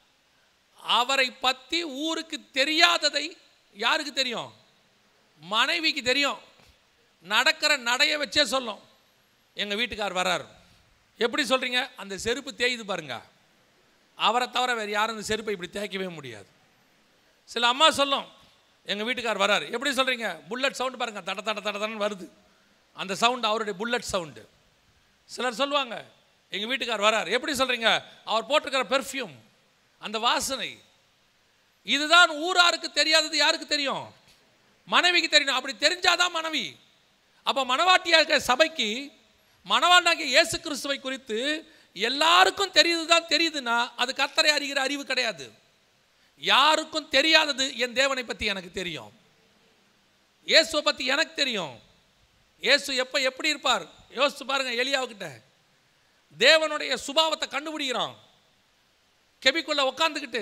அவரை பற்றி ஊருக்கு தெரியாததை யாருக்கு தெரியும் மனைவிக்கு தெரியும் நடக்கிற நடைய வச்சே சொல்லும் எங்கள் வீட்டுக்கார் வரார் எப்படி சொல்கிறீங்க அந்த செருப்பு தேயுது பாருங்க அவரை தவிர வேறு யாரும் அந்த செருப்பை இப்படி தேய்க்கவே முடியாது சில அம்மா சொல்லும் எங்கள் வீட்டுக்கார் வரார் எப்படி சொல்கிறீங்க புல்லட் சவுண்டு பாருங்க தட தட தட தடன்னு வருது அந்த சவுண்டு அவருடைய புல்லட் சவுண்டு சிலர் சொல்லுவாங்க எங்கள் வீட்டுக்கார் வரார் எப்படி சொல்கிறீங்க அவர் போட்டிருக்கிற பெர்ஃப்யூம் அந்த வாசனை இதுதான் ஊராருக்கு தெரியாதது யாருக்கு தெரியும் மனைவிக்கு தெரியணும் அப்படி தெரிஞ்சாதான் மனைவி அப்போ மனவாட்டியாக சபைக்கு மணவாளனாகிய இயேசு கிறிஸ்துவை குறித்து எல்லாருக்கும் தெரியுது தான் தெரியுதுன்னா அது கர்த்தரை அறிகிற அறிவு கிடையாது யாருக்கும் தெரியாதது என் தேவனை பற்றி எனக்கு தெரியும் இயேசுவை பற்றி எனக்கு தெரியும் இயேசு எப்போ எப்படி இருப்பார் யோசிச்சு பாருங்க எலியாவுக்கிட்ட தேவனுடைய சுபாவத்தை கண்டுபிடிக்கிறான் கெபிக்குள்ள உட்காந்துக்கிட்டு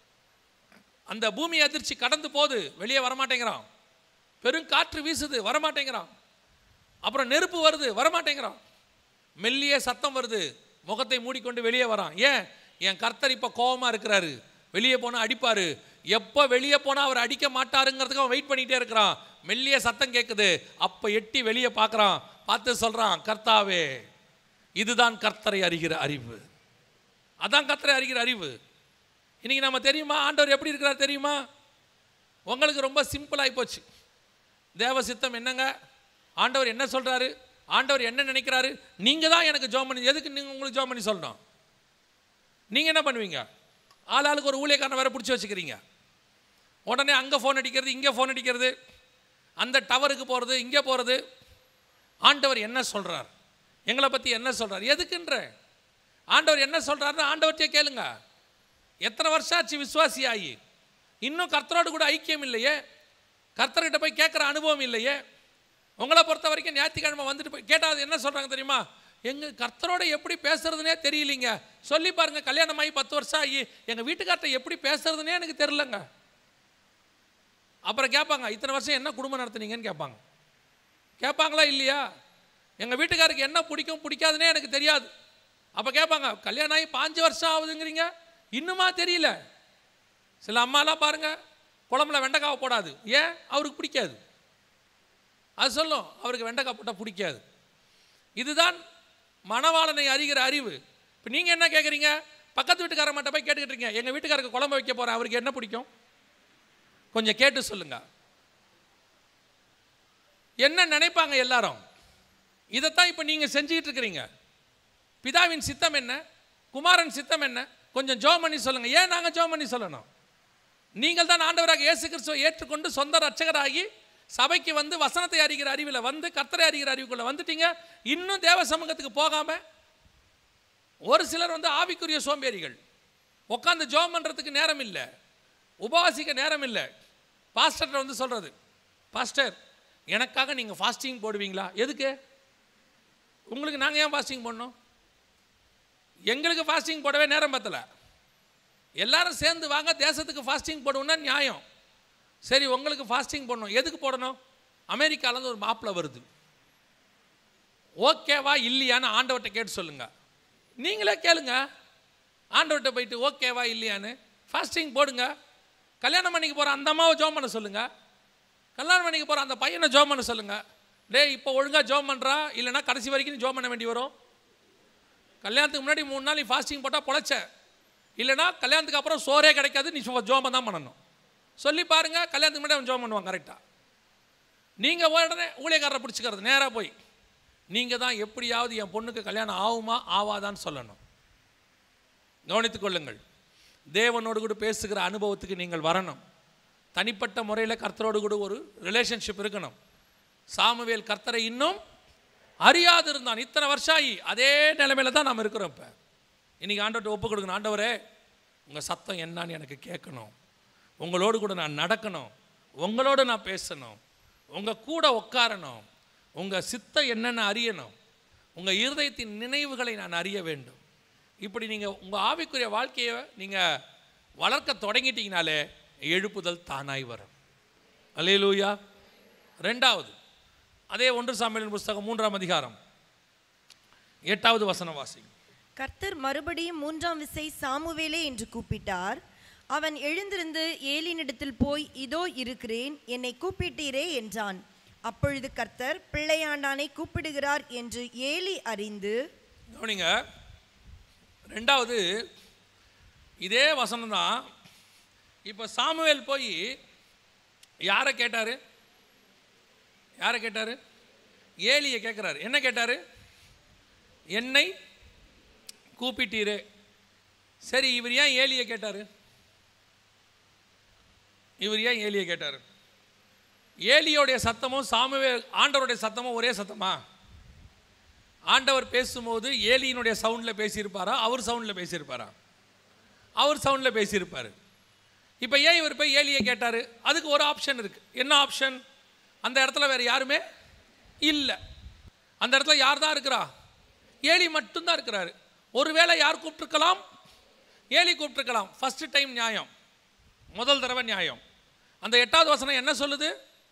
அந்த பூமி அதிர்ச்சி கடந்து போகுது வெளியே வரமாட்டேங்கிறான் பெரும் காற்று வீசுது வரமாட்டேங்கிறான் அப்புறம் நெருப்பு வருது வரமாட்டேங்கிறான் மெல்லிய சத்தம் வருது முகத்தை மூடிக்கொண்டு வெளியே வரான் ஏன் என் கர்த்தர் இப்போ கோபமாக இருக்கிறாரு வெளியே போனால் அடிப்பார் எப்போ வெளியே போனால் அவர் அடிக்க மாட்டாருங்கிறதுக்கு அவன் வெயிட் பண்ணிகிட்டே இருக்கிறான் மெல்லிய சத்தம் கேட்குது அப்போ எட்டி வெளியே பார்க்குறான் பார்த்து சொல்கிறான் கர்த்தாவே இதுதான் கர்த்தரை அறிகிற அறிவு அதான் கர்த்தரை அறிகிற அறிவு இன்னைக்கு நம்ம தெரியுமா ஆண்டவர் எப்படி இருக்கிறார் தெரியுமா உங்களுக்கு ரொம்ப சிம்பிளாகி போச்சு தேவ சித்தம் என்னங்க ஆண்டவர் என்ன சொல்கிறாரு ஆண்டவர் என்ன நினைக்கிறாரு நீங்கள் தான் எனக்கு ஜோம் பண்ணி எதுக்கு நீங்கள் உங்களுக்கு ஜோம் பண்ணி சொல்லணும் நீங்கள் என்ன பண்ணுவீங்க ஆள் ஆளுக்கு ஒரு ஊழியக்காரனை வேற பிடிச்சி வச்சுக்கிறீங்க உடனே அங்கே ஃபோன் அடிக்கிறது இங்கே ஃபோன் அடிக்கிறது அந்த டவருக்கு போகிறது இங்கே போகிறது ஆண்டவர் என்ன சொல்கிறார் எங்களை பற்றி என்ன சொல்கிறார் எதுக்குன்ற ஆண்டவர் என்ன சொல்கிறாருன்னு ஆண்டவர்கிட்டே கேளுங்க எத்தனை வருஷம் ஆச்சு விசுவாசி ஆகி இன்னும் கர்த்தரோடு கூட ஐக்கியம் இல்லையே கர்த்தர்கிட்ட போய் கேட்குற அனுபவம் இல்லையே உங்களை பொறுத்த வரைக்கும் ஞாயிற்றுக்கிழமை வந்துட்டு போய் கேட்டால் என்ன சொல்கிறாங்க தெரியுமா எங்கள் கர்த்தரோட எப்படி பேசுறதுனே தெரியலீங்க சொல்லி பாருங்க கல்யாணம் ஆகி பத்து வருஷம் ஆகி எங்கள் வீட்டுக்கார்ட்ட எப்படி பேசுறதுனே எனக்கு தெரிலங்க அப்புறம் கேட்பாங்க இத்தனை வருஷம் என்ன குடும்பம் நடத்துனீங்கன்னு கேட்பாங்க கேட்பாங்களா இல்லையா எங்கள் வீட்டுக்காருக்கு என்ன பிடிக்கும் பிடிக்காதுன்னே எனக்கு தெரியாது அப்போ கேட்பாங்க கல்யாணம் ஆகி பாஞ்சு வருஷம் ஆகுதுங்கிறீங்க இன்னுமா தெரியல சில அம்மாலாம் பாருங்க குழம்புல வெண்டைக்காவை போடாது ஏன் அவருக்கு பிடிக்காது அது சொல்லும் அவருக்கு வெண்டைக்காய் போட்டால் பிடிக்காது இதுதான் மணவாளனை அறிகிற அறிவு இப்போ நீங்கள் என்ன கேட்குறீங்க பக்கத்து வீட்டுக்காரன் மட்டும் போய் கேட்டுக்கிட்டு இருக்கீங்க எங்கள் வீட்டுக்காரருக்கு குழம்பு வைக்க போகிறேன் அவருக்கு என்ன பிடிக்கும் கொஞ்சம் கேட்டு சொல்லுங்க என்ன நினைப்பாங்க எல்லாரும் இதைத்தான் இப்போ நீங்கள் செஞ்சுக்கிட்டு இருக்கிறீங்க பிதாவின் சித்தம் என்ன குமாரன் சித்தம் என்ன கொஞ்சம் ஜோம் பண்ணி சொல்லுங்க ஏன் நாங்கள் ஜோம் பண்ணி சொல்லணும் நீங்கள் தான் ஆண்டவராக இயேசு கிறிஸ்துவை ஏற்றுக்கொண்டு சொந்த ரட்சகராகி சபைக்கு வந்து வசனத்தை அறிகிற அறிவில் வந்து கர்த்தரை அறிகிற அறிவுக்குள்ள வந்துட்டீங்க இன்னும் தேவ சமூகத்துக்கு போகாம ஒரு சிலர் வந்து ஆவிக்குரிய சோம்பேறிகள் உட்காந்து ஜோம் பண்ணுறதுக்கு நேரம் இல்லை உபவாசிக்க நேரம் இல்லை பாஸ்டர்கிட்ட வந்து சொல்கிறது பாஸ்டர் எனக்காக நீங்கள் ஃபாஸ்டிங் போடுவீங்களா எதுக்கு உங்களுக்கு நாங்கள் ஏன் ஃபாஸ்டிங் போடணும் எங்களுக்கு ஃபாஸ்டிங் போடவே நேரம் பத்தலை எல்லாரும் சேர்ந்து வாங்க தேசத்துக்கு ஃபாஸ்டிங் போடுவோம்னா நியாயம் சரி உங்களுக்கு ஃபாஸ்டிங் போடணும் எதுக்கு போடணும் அமெரிக்காலேருந்து ஒரு மாப்பிள்ளை வருது ஓகேவா இல்லையான்னு ஆண்டவர்கிட்ட கேட்டு சொல்லுங்க நீங்களே கேளுங்க ஆண்டவர்கிட்ட போயிட்டு ஓகேவா இல்லையான்னு ஃபாஸ்டிங் போடுங்க கல்யாணம் பண்ணிக்க போகிற அந்த அம்மாவை ஜோம் பண்ண சொல்லுங்க கல்யாணம் பண்ணிக்க போகிற அந்த பையனை ஜோம் பண்ண சொல்லுங்க டேய் இப்போ ஒழுங்காக ஜோம் பண்ணுறா இல்லைன்னா கடைசி வரைக்கும் நீ ஜோம் பண்ண வேண்டி வரும் கல்யாணத்துக்கு முன்னாடி மூணு நாள் நீ ஃபாஸ்டிங் போட்டால் பொழைச்ச இல்லைனா கல்யாணத்துக்கு அப்புறம் சோறே கிடைக்காது நீ ஜோமம் தான் பண்ணணும் சொல்லி பாருங்க கல்யாணத்துக்கு முன்னாடி அவன் ஜோம் பண்ணுவான் கரெக்டாக நீங்கள் உடனே ஊழியக்காரரை பிடிச்சிக்கிறது நேராக போய் நீங்கள் தான் எப்படியாவது என் பொண்ணுக்கு கல்யாணம் ஆகுமா ஆவாதான்னு சொல்லணும் கவனித்துக் கொள்ளுங்கள் தேவனோடு கூட பேசுகிற அனுபவத்துக்கு நீங்கள் வரணும் தனிப்பட்ட முறையில் கர்த்தரோடு கூட ஒரு ரிலேஷன்ஷிப் இருக்கணும் சாமுவேல் கர்த்தரை இன்னும் அறியாது இருந்தான் இத்தனை வருஷம் ஆகி அதே நிலைமையில தான் நாம் இருக்கிறோம் இப்போ இன்னைக்கு ஆண்டவர்கிட்ட ஒப்பு கொடுக்கணும் ஆண்டவரே உங்கள் சத்தம் என்னன்னு எனக்கு கேட்கணும் உங்களோடு கூட நான் நடக்கணும் உங்களோடு நான் பேசணும் உங்கள் கூட உட்காரணும் உங்கள் சித்தம் என்னென்னு அறியணும் உங்கள் இருதயத்தின் நினைவுகளை நான் அறிய வேண்டும் இப்படி நீங்கள் உங்கள் ஆவிக்குரிய வாழ்க்கையை நீங்கள் வளர்க்க தொடங்கிட்டீங்கனாலே எழுப்புதல் தானாய் வரும் அல்லேலூயா ரெண்டாவது அதே ஒன்று சாமியலின் புஸ்தகம் மூன்றாம் அதிகாரம் எட்டாவது வசனம் வாசி கர்த்தர் மறுபடியும் மூன்றாம் விசை சாமுவேலே என்று கூப்பிட்டார் அவன் எழுந்திருந்து ஏலினிடத்தில் போய் இதோ இருக்கிறேன் என்னை கூப்பிட்டீரே என்றான் அப்பொழுது கர்த்தர் பிள்ளையாண்டானை கூப்பிடுகிறார் என்று ஏலி அறிந்து கவனிங்க ரெண்டாவது இதே வசனம் தான் இப்போ சாமுவேல் போய் யாரை கேட்டார் யாரை கேட்டார் ஏலியை கேட்குறாரு என்ன கேட்டார் என்னை கூப்பிட்டீரே சரி இவர் ஏன் ஏலியை கேட்டார் இவர் ஏன் ஏலியை கேட்டார் ஏலியோடைய சத்தமும் சாமுவேல் ஆண்டவருடைய சத்தமும் ஒரே சத்தமா ஆண்டவர் பேசும்போது ஏலியினுடைய சவுண்டில் பேசியிருப்பாரா அவர் சவுண்டில் பேசியிருப்பாரா அவர் சவுண்டில் பேசியிருப்பார் இப்போ ஏன் இவர் போய் ஏலியை கேட்டார் அதுக்கு ஒரு ஆப்ஷன் இருக்குது என்ன ஆப்ஷன் அந்த இடத்துல வேறு யாருமே இல்லை அந்த இடத்துல யார் தான் இருக்கிறா ஏலி மட்டும்தான் இருக்கிறாரு ஒருவேளை யார் கூப்பிட்டுருக்கலாம் ஏலி கூப்பிட்டுருக்கலாம் ஃபஸ்ட்டு டைம் நியாயம் முதல் தடவை நியாயம் அந்த எட்டாவது வசனம் என்ன சொல்லுது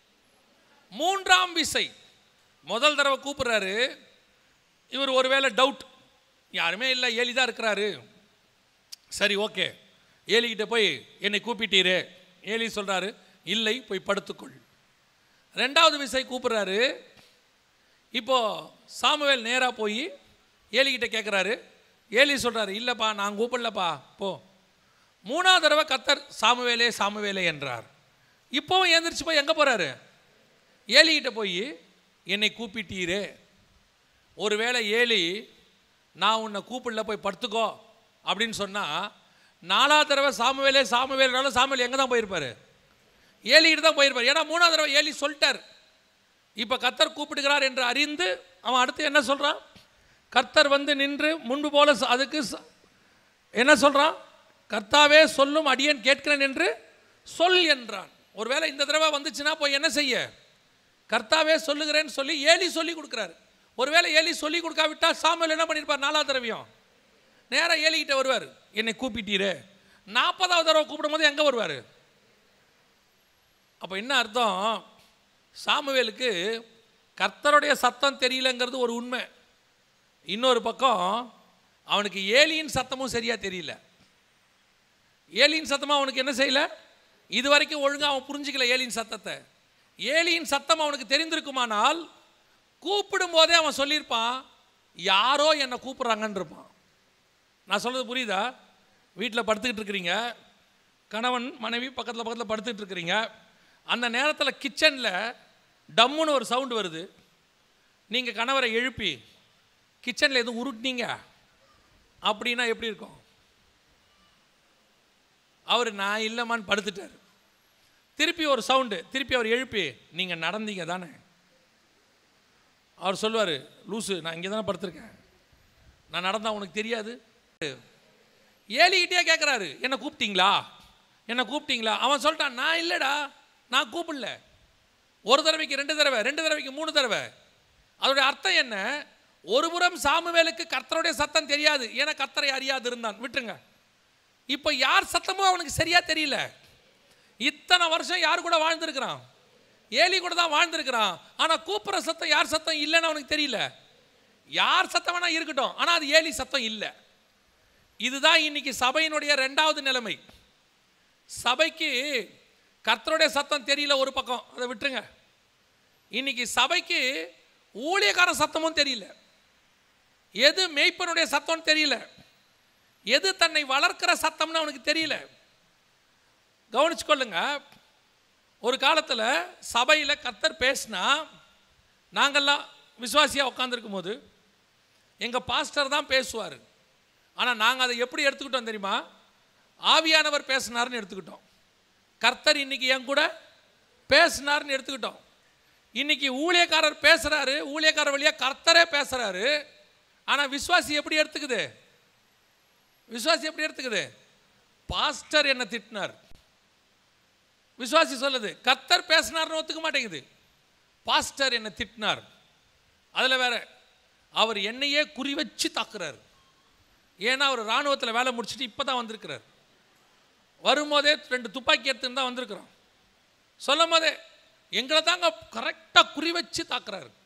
மூன்றாம் விசை முதல் தடவை கூப்பிடுறாரு இவர் ஒருவேளை டவுட் யாருமே இல்லை ஏலி தான் இருக்கிறாரு சரி ஓகே ஏலிக்கிட்ட போய் என்னை கூப்பிட்டீரே ஏலி சொல்கிறாரு இல்லை போய் படுத்துக்கொள் ரெண்டாவது விசை கூப்பிடுறாரு இப்போ சாமுவேல் நேராக போய் ஏலிக்கிட்ட கேட்குறாரு ஏலி சொல்கிறாரு இல்லைப்பா நான் கூப்பிடலப்பா போ மூணாவது தடவை கத்தர் சாமுவேலே சாமுவேலே என்றார் இப்போவும் எழுந்திரிச்சு போய் எங்கே போகிறாரு ஏலிக்கிட்ட போய் என்னை கூப்பிட்டீரே ஒருவேளை ஏலி நான் உன்னை கூப்பிடல போய் படுத்துக்கோ அப்படின்னு சொன்னால் நாலாவது தடவை சாமுவேலே சாமுவேல்னாலும் சாமுவேல் எங்கே தான் போயிருப்பார் ஏலிக்கிட்ட தான் போயிருப்பார் ஏன்னா மூணாவது தடவை ஏலி சொல்லிட்டார் இப்போ கர்த்தர் கூப்பிடுகிறார் என்று அறிந்து அவன் அடுத்து என்ன சொல்கிறான் கர்த்தர் வந்து நின்று முன்பு போல ச- அதுக்கு ச- என்ன சொல்கிறான் கர்த்தாவே சொல்லும் அடியேன் கேட்கிறேன் என்று சொல் என்றான் ஒருவேளை இந்த தடவை வந்துச்சுன்னா போய் என்ன செய்ய கர்த்தாவே சொல்லுகிறேன்னு சொல்லி ஏலி சொல்லி கொடுக்குறாரு ஒருவேளை ஏலி சொல்லி கொடுக்காவிட்டா சாமுவேல் என்ன பண்ணியிருப்பார் நாலாவது தடவையும் நேராக ஏலிக்கிட்ட வருவார் என்னை கூப்பிட்டீரே நாற்பதாவது தடவை கூப்பிடும்போது எங்கே வருவார் அப்போ என்ன அர்த்தம் சாமுவேலுக்கு கர்த்தருடைய சத்தம் தெரியலங்கிறது ஒரு உண்மை இன்னொரு பக்கம் அவனுக்கு ஏலியின் சத்தமும் சரியாக தெரியல ஏலியின் சத்தமும் அவனுக்கு என்ன செய்யல இது வரைக்கும் ஒழுங்காக அவன் புரிஞ்சிக்கல ஏலியின் சத்தத்தை ஏலியின் சத்தம் அவனுக்கு தெரிந்திருக்குமானால் கூப்பிடும் போதே அவன் சொல்லியிருப்பான் யாரோ என்னை கூப்பிட்றாங்கன்னு இருப்பான் நான் சொல்கிறது புரியுதா வீட்டில் படுத்துக்கிட்டு இருக்கிறீங்க கணவன் மனைவி பக்கத்தில் பக்கத்தில் படுத்துக்கிட்டு இருக்கிறீங்க அந்த நேரத்தில் கிச்சனில் டம்முன்னு ஒரு சவுண்டு வருது நீங்கள் கணவரை எழுப்பி கிச்சனில் எதுவும் உருட்டினீங்க அப்படின்னா எப்படி இருக்கும் அவர் நான் இல்லைம்மான்னு படுத்துட்டார் திருப்பி ஒரு சவுண்டு திருப்பி அவர் எழுப்பி நீங்கள் நடந்தீங்க தானே அவர் சொல்லுவார் லூசு நான் இங்கே தானே படுத்திருக்கேன் நான் நடந்தா உனக்கு தெரியாது ஏலிக்கிட்டே கேட்குறாரு என்ன கூப்பிட்டீங்களா என்ன கூப்பிட்டீங்களா அவன் சொல்லிட்டான் நான் இல்லைடா நான் கூப்பிடல ஒரு தடவைக்கு ரெண்டு தடவை ரெண்டு தடவைக்கு மூணு தடவை அதோடைய அர்த்தம் என்ன ஒரு புறம் சாமுவேலுக்கு கர்த்தருடைய சத்தம் தெரியாது ஏன்னா கர்த்தரை அறியாது இருந்தான் விட்டுருங்க இப்போ யார் சத்தமும் அவனுக்கு சரியா தெரியல இத்தனை வருஷம் யார் கூட வாழ்ந்திருக்கிறான் ஏலி கூட தான் வாழ்ந்திருக்கிறான் ஆனால் கூப்பிட்ற சத்தம் யார் சத்தம் இல்லைன்னு அவனுக்கு தெரியல யார் சத்தம் வேணா இருக்கட்டும் ஆனால் அது ஏலி சத்தம் இல்லை இதுதான் இன்னைக்கு சபையினுடைய ரெண்டாவது நிலைமை சபைக்கு கர்த்தருடைய சத்தம் தெரியல ஒரு பக்கம் அதை விட்டுருங்க இன்னைக்கு சபைக்கு ஊழியக்கார சத்தமும் தெரியல எது மேய்ப்பனுடைய சத்தம்னு தெரியல எது தன்னை வளர்க்கிற சத்தம்னு அவனுக்கு தெரியல கவனிச்சுக்கொள்ளுங்க ஒரு காலத்தில் சபையில் கர்த்தர் பேசினா நாங்கள்லாம் விசுவாசியாக உட்காந்துருக்கும் போது எங்கள் பாஸ்டர் தான் பேசுவார் ஆனால் நாங்கள் அதை எப்படி எடுத்துக்கிட்டோம் தெரியுமா ஆவியானவர் பேசினார்னு எடுத்துக்கிட்டோம் கர்த்தர் இன்னைக்கு என் கூட பேசினார்னு எடுத்துக்கிட்டோம் இன்னைக்கு ஊழியக்காரர் பேசுகிறாரு ஊழியக்காரர் வழியாக கர்த்தரே பேசுகிறாரு ஆனால் விசுவாசி எப்படி எடுத்துக்குது விசுவாசி எப்படி எடுத்துக்குது பாஸ்டர் என்ன திட்டினார் விசுவாசி சொல்லுது கர்த்தர் பேசினார்னு ஒத்துக்க மாட்டேங்குது பாஸ்டர் என்ன திட்டினார் அதில் வேற அவர் என்னையே குறி வச்சு தாக்குறாரு ஏன்னா அவர் இராணுவத்தில் வேலை முடிச்சுட்டு இப்போ தான் வந்திருக்கிறார் வரும்போதே ரெண்டு துப்பாக்கி எடுத்துன்னு தான் வந்திருக்கிறோம் சொல்லும் போதே எங்களை தாங்க கரெக்டாக குறி வச்சு தாக்குறாரு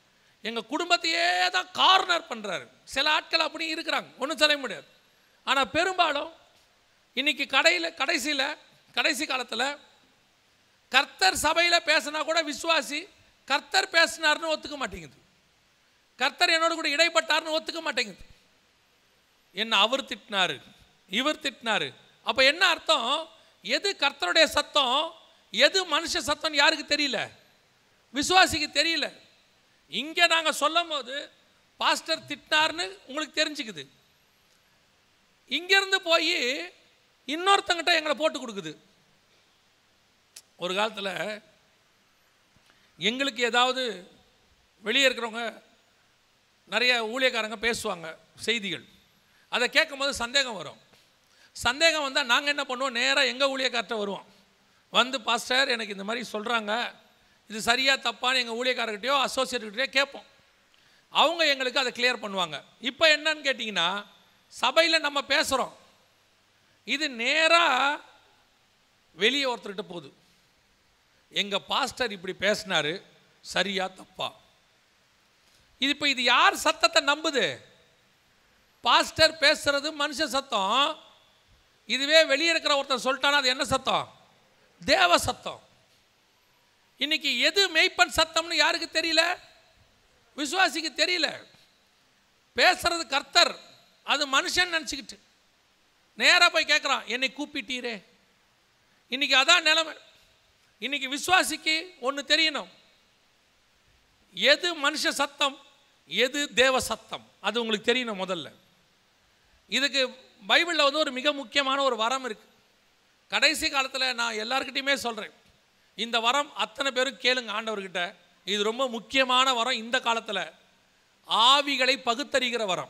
எங்கள் குடும்பத்தையே தான் கார்னர் பண்ணுறாரு சில ஆட்கள் அப்படி இருக்கிறாங்க ஒன்றும் சொல்ல முடியாது ஆனால் பெரும்பாலும் இன்னைக்கு கடையில் கடைசியில் கடைசி காலத்தில் கர்த்தர் சபையில் பேசினா கூட விசுவாசி கர்த்தர் பேசினார்னு ஒத்துக்க மாட்டேங்குது கர்த்தர் என்னோட கூட இடைப்பட்டார்னு ஒத்துக்க மாட்டேங்குது என்ன அவர் திட்டினாரு இவர் திட்டினாரு அப்போ என்ன அர்த்தம் எது கர்த்தருடைய சத்தம் எது மனுஷ சத்தம் யாருக்கு தெரியல விசுவாசிக்கு தெரியல இங்கே நாங்கள் சொல்லும் போது பாஸ்டர் திட்டினார்னு உங்களுக்கு தெரிஞ்சுக்குது இங்கேருந்து போய் இன்னொருத்தங்கிட்ட எங்களை போட்டு கொடுக்குது ஒரு காலத்தில் எங்களுக்கு ஏதாவது வெளியே இருக்கிறவங்க நிறைய ஊழியக்காரங்க பேசுவாங்க செய்திகள் அதை கேட்கும்போது சந்தேகம் வரும் சந்தேகம் வந்தால் நாங்கள் என்ன பண்ணுவோம் நேராக எங்கள் ஊழியக்கார்ட்ட வருவோம் வந்து பாஸ்டர் எனக்கு இந்த மாதிரி சொல்கிறாங்க இது சரியாக தப்பான்னு எங்கள் ஊழியக்காரர்கிட்டயோ அசோசியேட்கிட்டயோ கேட்போம் அவங்க எங்களுக்கு அதை கிளியர் பண்ணுவாங்க இப்போ என்னன்னு கேட்டிங்கன்னா சபையில் நம்ம பேசுகிறோம் இது நேராக வெளியே ஒருத்தர்கிட்ட போகுது எங்கள் பாஸ்டர் இப்படி பேசினாரு சரியா தப்பா இது இப்போ இது யார் சத்தத்தை நம்புது பாஸ்டர் பேசுறது மனுஷ சத்தம் இதுவே வெளியே இருக்கிற ஒருத்தன் சொல்லிட்டானா அது என்ன சத்தம் தேவ சத்தம் இன்னைக்கு எது மெய்ப்பன் சத்தம்னு யாருக்கு தெரியல விசுவாசிக்கு தெரியல பேசுறது கர்த்தர் அது மனுஷன் நினச்சிக்கிட்டு நேராக போய் கேட்குறான் என்னை கூப்பிட்டீரே இன்னைக்கு அதான் நிலைமை இன்னைக்கு விசுவாசிக்கு ஒன்று தெரியணும் எது மனுஷ சத்தம் எது தேவ சத்தம் அது உங்களுக்கு தெரியணும் முதல்ல இதுக்கு பைபிளில் வந்து ஒரு மிக முக்கியமான ஒரு வரம் இருக்கு கடைசி காலத்தில் நான் எல்லாருக்கிட்டையுமே சொல்கிறேன் இந்த வரம் அத்தனை பேரும் கேளுங்க ஆண்டவர்கிட்ட இது ரொம்ப முக்கியமான வரம் இந்த காலத்தில் ஆவிகளை பகுத்தறிகிற வரம்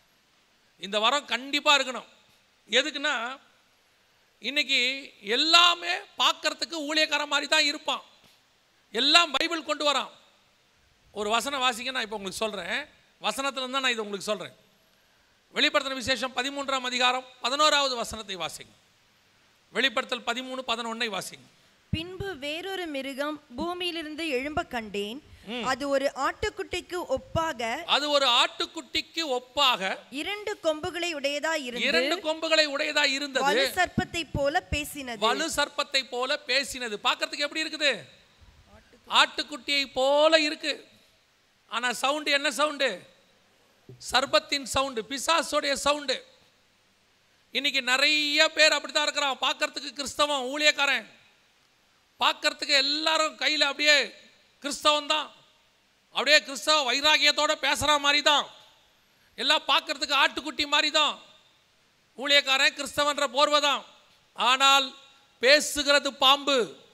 இந்த வரம் கண்டிப்பாக இருக்கணும் எதுக்குன்னா இன்னைக்கு எல்லாமே பார்க்கறதுக்கு ஊழியக்காரன் மாதிரி தான் இருப்பான் எல்லாம் பைபிள் கொண்டு வரான் ஒரு வசனம் வாசிங்க நான் இப்போ உங்களுக்கு சொல்கிறேன் வசனத்துல தான் நான் இதை உங்களுக்கு சொல்கிறேன் வெளிப்படுத்தின விசேஷம் பதிமூன்றாம் அதிகாரம் பதினோராவது வசனத்தை வாசிங்க வெளிப்படுத்தல் பதிமூணு பதினொன்னை வாசிங்க பின்பு வேறொரு மிருகம் பூமியிலிருந்து எழும்ப கண்டேன் அது ஒரு ஆட்டுக்குட்டிக்கு ஒப்பாக அது ஒரு ஆட்டுக்குட்டிக்கு ஒப்பாக இரண்டு கொம்புகளை உடையதா இருந்து இரண்டு கொம்புகளை உடையதா இருந்தது வலு சர்ப்பத்தை போல பேசினது வலு சர்ப்பத்தை போல பேசினது பார்க்கறதுக்கு எப்படி இருக்குது ஆட்டுக்குட்டியை போல இருக்கு ஆனா சவுண்டு என்ன சவுண்டு சர்பத்தின் சவுண்டு பிசாசோடைய சவுண்டு இன்னைக்கு நிறைய பேர் அப்படித்தான் இருக்கிறான் பார்க்கறதுக்கு கிறிஸ்தவன் ஊழியக்காரன் பார்க்கறதுக்கு எல்லாரும் கையில் அப்படியே கிறிஸ்தவன் தான் அப்படியே கிறிஸ்தவ வைராகியத்தோட பேசுகிற மாதிரி தான் எல்லாம் பார்க்கறதுக்கு ஆட்டுக்குட்டி மாதிரி தான் ஊழியக்காரன் கிறிஸ்தவன்ற போர்வை தான் ஆனால் பேசுகிறது பாம்பு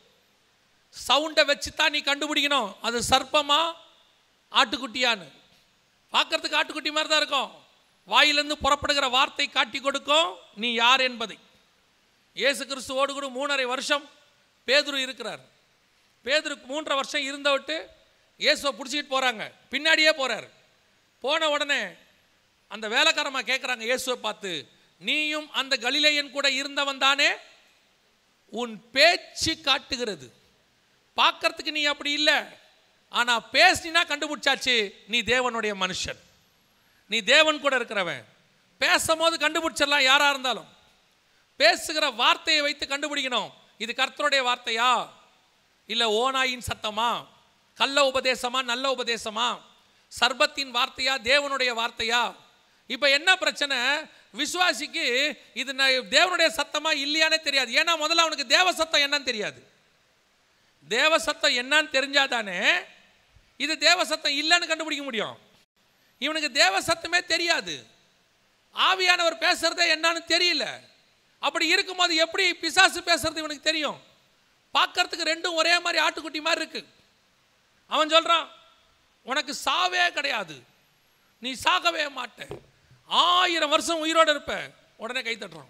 சவுண்டை வச்சு தான் நீ கண்டுபிடிக்கணும் அது சர்ப்பமா ஆட்டுக்குட்டியான்னு பார்க்கறதுக்கு ஆட்டுக்குட்டி மாதிரி தான் இருக்கும் வாயிலிருந்து புறப்படுகிற வார்த்தை காட்டி கொடுக்கும் நீ யார் என்பதை இயேசு கிறிஸ்துவோடு கூட மூணரை வருஷம் பேதுரு இருக்கிறார் பேதுரு மூன்றரை வருஷம் இருந்த விட்டு இயேசுவை பிடிச்சிக்கிட்டு போகிறாங்க பின்னாடியே போகிறார் போன உடனே அந்த வேலைக்காரமா கேட்குறாங்க இயேசுவை பார்த்து நீயும் அந்த கலிலேயன் கூட இருந்தவன் தானே உன் பேச்சு காட்டுகிறது பார்க்கறதுக்கு நீ அப்படி இல்லை ஆனால் பேசினா கண்டுபிடிச்சாச்சு நீ தேவனுடைய மனுஷன் நீ தேவன் கூட இருக்கிறவன் பேசும்போது கண்டுபிடிச்சிடலாம் யாராக இருந்தாலும் பேசுகிற வார்த்தையை வைத்து கண்டுபிடிக்கணும் இது கர்த்தருடைய வார்த்தையா இல்லை ஓனாயின் சத்தமா கள்ள உபதேசமா நல்ல உபதேசமா சர்பத்தின் வார்த்தையா தேவனுடைய வார்த்தையா இப்போ என்ன பிரச்சனை விசுவாசிக்கு இது நான் தேவனுடைய சத்தமா இல்லையானே தெரியாது ஏன்னா முதல்ல அவனுக்கு தேவ சத்தம் என்னன்னு தெரியாது தேவ சத்தம் என்னன்னு தெரிஞ்சாதானே இது தேவ சத்தம் இல்லைன்னு கண்டுபிடிக்க முடியும் இவனுக்கு தேவ சத்தமே தெரியாது ஆவியானவர் பேசுறதே என்னன்னு தெரியல அப்படி இருக்கும்போது எப்படி பிசாசு பேசுறது இவனுக்கு தெரியும் பார்க்கறதுக்கு ரெண்டும் ஒரே மாதிரி ஆட்டுக்குட்டி மாதிரி இருக்கு அவன் சொல்றான் உனக்கு சாவே கிடையாது நீ சாகவே மாட்ட ஆயிரம் வருஷம் உயிரோடு இருப்ப உடனே கை தட்டுறான்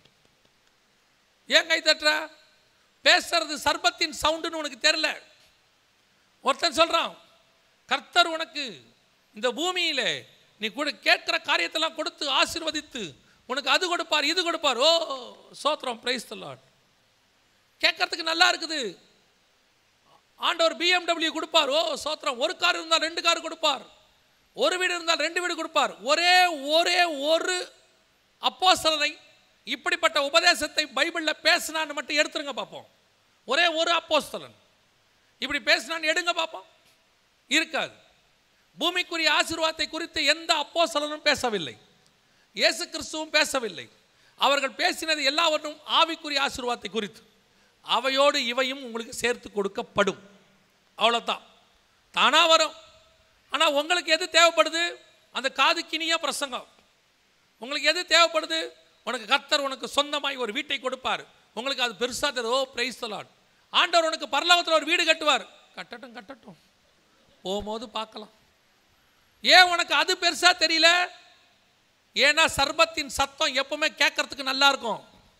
ஏன் கை தட்டுற பேசுறது சர்பத்தின் சவுண்டுன்னு உனக்கு தெரியல ஒருத்தன் சொல்றான் கர்த்தர் உனக்கு இந்த பூமியிலே நீ கூட கேட்கிற காரியத்தெல்லாம் கொடுத்து ஆசீர்வதித்து உனக்கு அது கொடுப்பார் இது கொடுப்பார் ஓ சோத்திரம் பிரைஸ் லார்ட் கேட்கறதுக்கு நல்லா இருக்குது ஆண்டவர் பிஎம்டபிள்யூ கொடுப்பார் ஓ சோத்திரம் ஒரு கார் இருந்தால் ரெண்டு கார் கொடுப்பார் ஒரு வீடு இருந்தால் ரெண்டு வீடு கொடுப்பார் ஒரே ஒரே ஒரு அப்போஸ்தலனை இப்படிப்பட்ட உபதேசத்தை பைபிளில் பேசினான்னு மட்டும் எடுத்துருங்க பார்ப்போம் ஒரே ஒரு அப்போஸ்தலன் இப்படி பேசினான்னு எடுங்க பார்ப்போம் இருக்காது பூமிக்குரிய ஆசீர்வாதத்தை குறித்து எந்த அப்போஸ்தலனும் பேசவில்லை இயேசு கிறிஸ்துவும் பேசவில்லை அவர்கள் பேசினது எல்லாவற்றும் ஆவிக்குரிய ஆசீர்வாதத்தை குறித்து அவையோடு இவையும் உங்களுக்கு சேர்த்து கொடுக்கப்படும் அவ்வளோதான் தானாக வரும் ஆனால் உங்களுக்கு எது தேவைப்படுது அந்த காது கிணிய பிரசங்கம் உங்களுக்கு எது தேவைப்படுது உனக்கு கர்த்தர் உனக்கு சொந்தமாய் ஒரு வீட்டை கொடுப்பார் உங்களுக்கு அது பெருசாக தெரியும் ஓ பிரைஸ் தலாட் ஆண்டவர் உனக்கு பரலோகத்தில் ஒரு வீடு கட்டுவார் கட்டட்டும் கட்டட்டும் போகும்போது பார்க்கலாம் ஏன் உனக்கு அது பெருசா தெரியல ஏன்னா சர்பத்தின் சத்தம் எப்பவுமே கேட்கறதுக்கு நல்லா இருக்கும்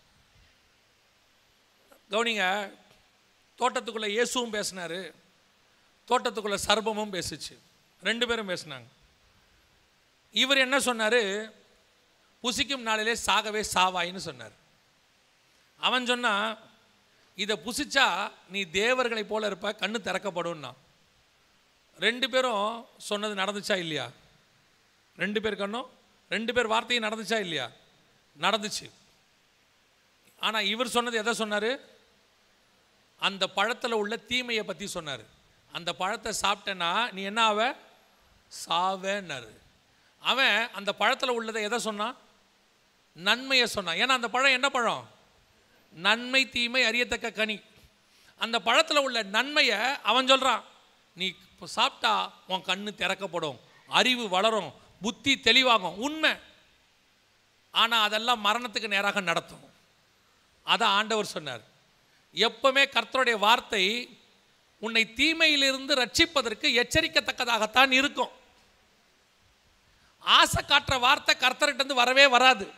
கவனிங்க தோட்டத்துக்குள்ள இயேசுவும் பேசினாரு தோட்டத்துக்குள்ள சர்பமும் பேசுச்சு ரெண்டு பேரும் பேசினாங்க இவர் என்ன சொன்னாரு புசிக்கும் நாளிலே சாகவே சாவாயின்னு சொன்னார் அவன் சொன்னா இதை புசிச்சா நீ தேவர்களைப் போல இருப்ப கண்ணு திறக்கப்படும்னா ரெண்டு பேரும் சொன்னது நடந்துச்சா இல்லையா ரெண்டு பேர் கண்ணும் ரெண்டு பேர் வார்த்தையும் நடந்துச்சா இல்லையா நடந்துச்சு ஆனால் இவர் சொன்னது எதை சொன்னார் அந்த பழத்தில் உள்ள தீமையை பற்றி சொன்னார் அந்த பழத்தை சாப்பிட்டேன்னா நீ என்ன ஆவ சாவேன்னாரு அவன் அந்த பழத்தில் உள்ளதை எதை சொன்னான் நன்மையை சொன்னான் ஏன்னா அந்த பழம் என்ன பழம் நன்மை தீமை அறியத்தக்க கனி அந்த பழத்தில் உள்ள நன்மையை அவன் சொல்கிறான் நீ இப்போ சாப்பிட்டா உன் கண்ணு திறக்கப்படும் அறிவு வளரும் புத்தி தெளிவாகும் உண்மை ஆனால் அதெல்லாம் மரணத்துக்கு நேராக நடத்தும் அதை ஆண்டவர் சொன்னார் எப்பவுமே கர்த்தருடைய வார்த்தை உன்னை தீமையிலிருந்து ரட்சிப்பதற்கு எச்சரிக்கத்தக்கதாகத்தான் இருக்கும் ஆசை காட்டுற வார்த்தை கர்த்தர்கிட்ட இருந்து வரவே வராது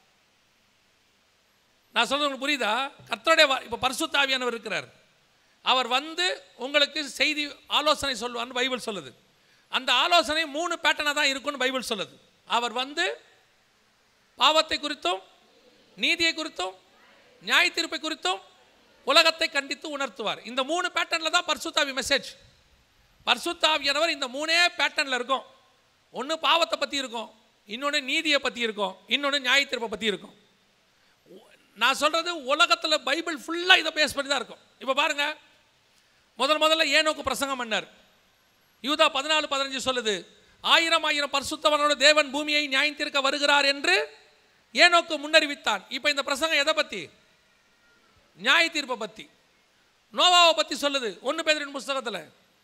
நான் சொல்றது உங்களுக்கு புரியுதா கர்த்தருடைய வா- இப்போ பரிசுத்தாவியானவர் இருக்கிறார் அவர் வந்து உங்களுக்கு செய்தி ஆலோசனை சொல்லுவார்னு பைபிள் சொல்லுது அந்த ஆலோசனை மூணு பேட்டர்னாக தான் இருக்கும்னு பைபிள் சொல்லுது அவர் வந்து பாவத்தை குறித்தும் நீதியை குறித்தும் நியாய தீர்ப்பை குறித்தும் உலகத்தை கண்டித்து உணர்த்துவார் இந்த மூணு பேட்டர்னில் தான் பரிசுத்தாவி மெசேஜ் பரிசுத்தாவியானவர் இந்த மூணே பேட்டர்னில் இருக்கும் ஒன்று பாவத்தை பற்றி இருக்கும் இன்னொன்று நீதியை பற்றி இருக்கும் இன்னொன்று நியாய தீர்ப்பை பற்றி இருக்கும் நான் சொல்கிறது உலகத்தில் பைபிள் ஃபுல்லாக இதை பேஸ் பண்ணி தான் இருக்கும் இப்போ பாருங்க முதல் முதல்ல ஏனோக்கு பிரசங்கம் பண்ணார் யூதா பதினாலு பதினஞ்சு சொல்லுது ஆயிரம் ஆயிரம் பரிசுத்தவனோட தேவன் பூமியை நியாயம் தீர்க்க வருகிறார் என்று ஏனோக்கு முன்னறிவித்தான் இப்போ இந்த பிரசங்கம் எதை பற்றி நியாய தீர்ப்பை பற்றி நோவாவை பற்றி சொல்லுது ஒன்று பேரின் புஸ்தகத்தில்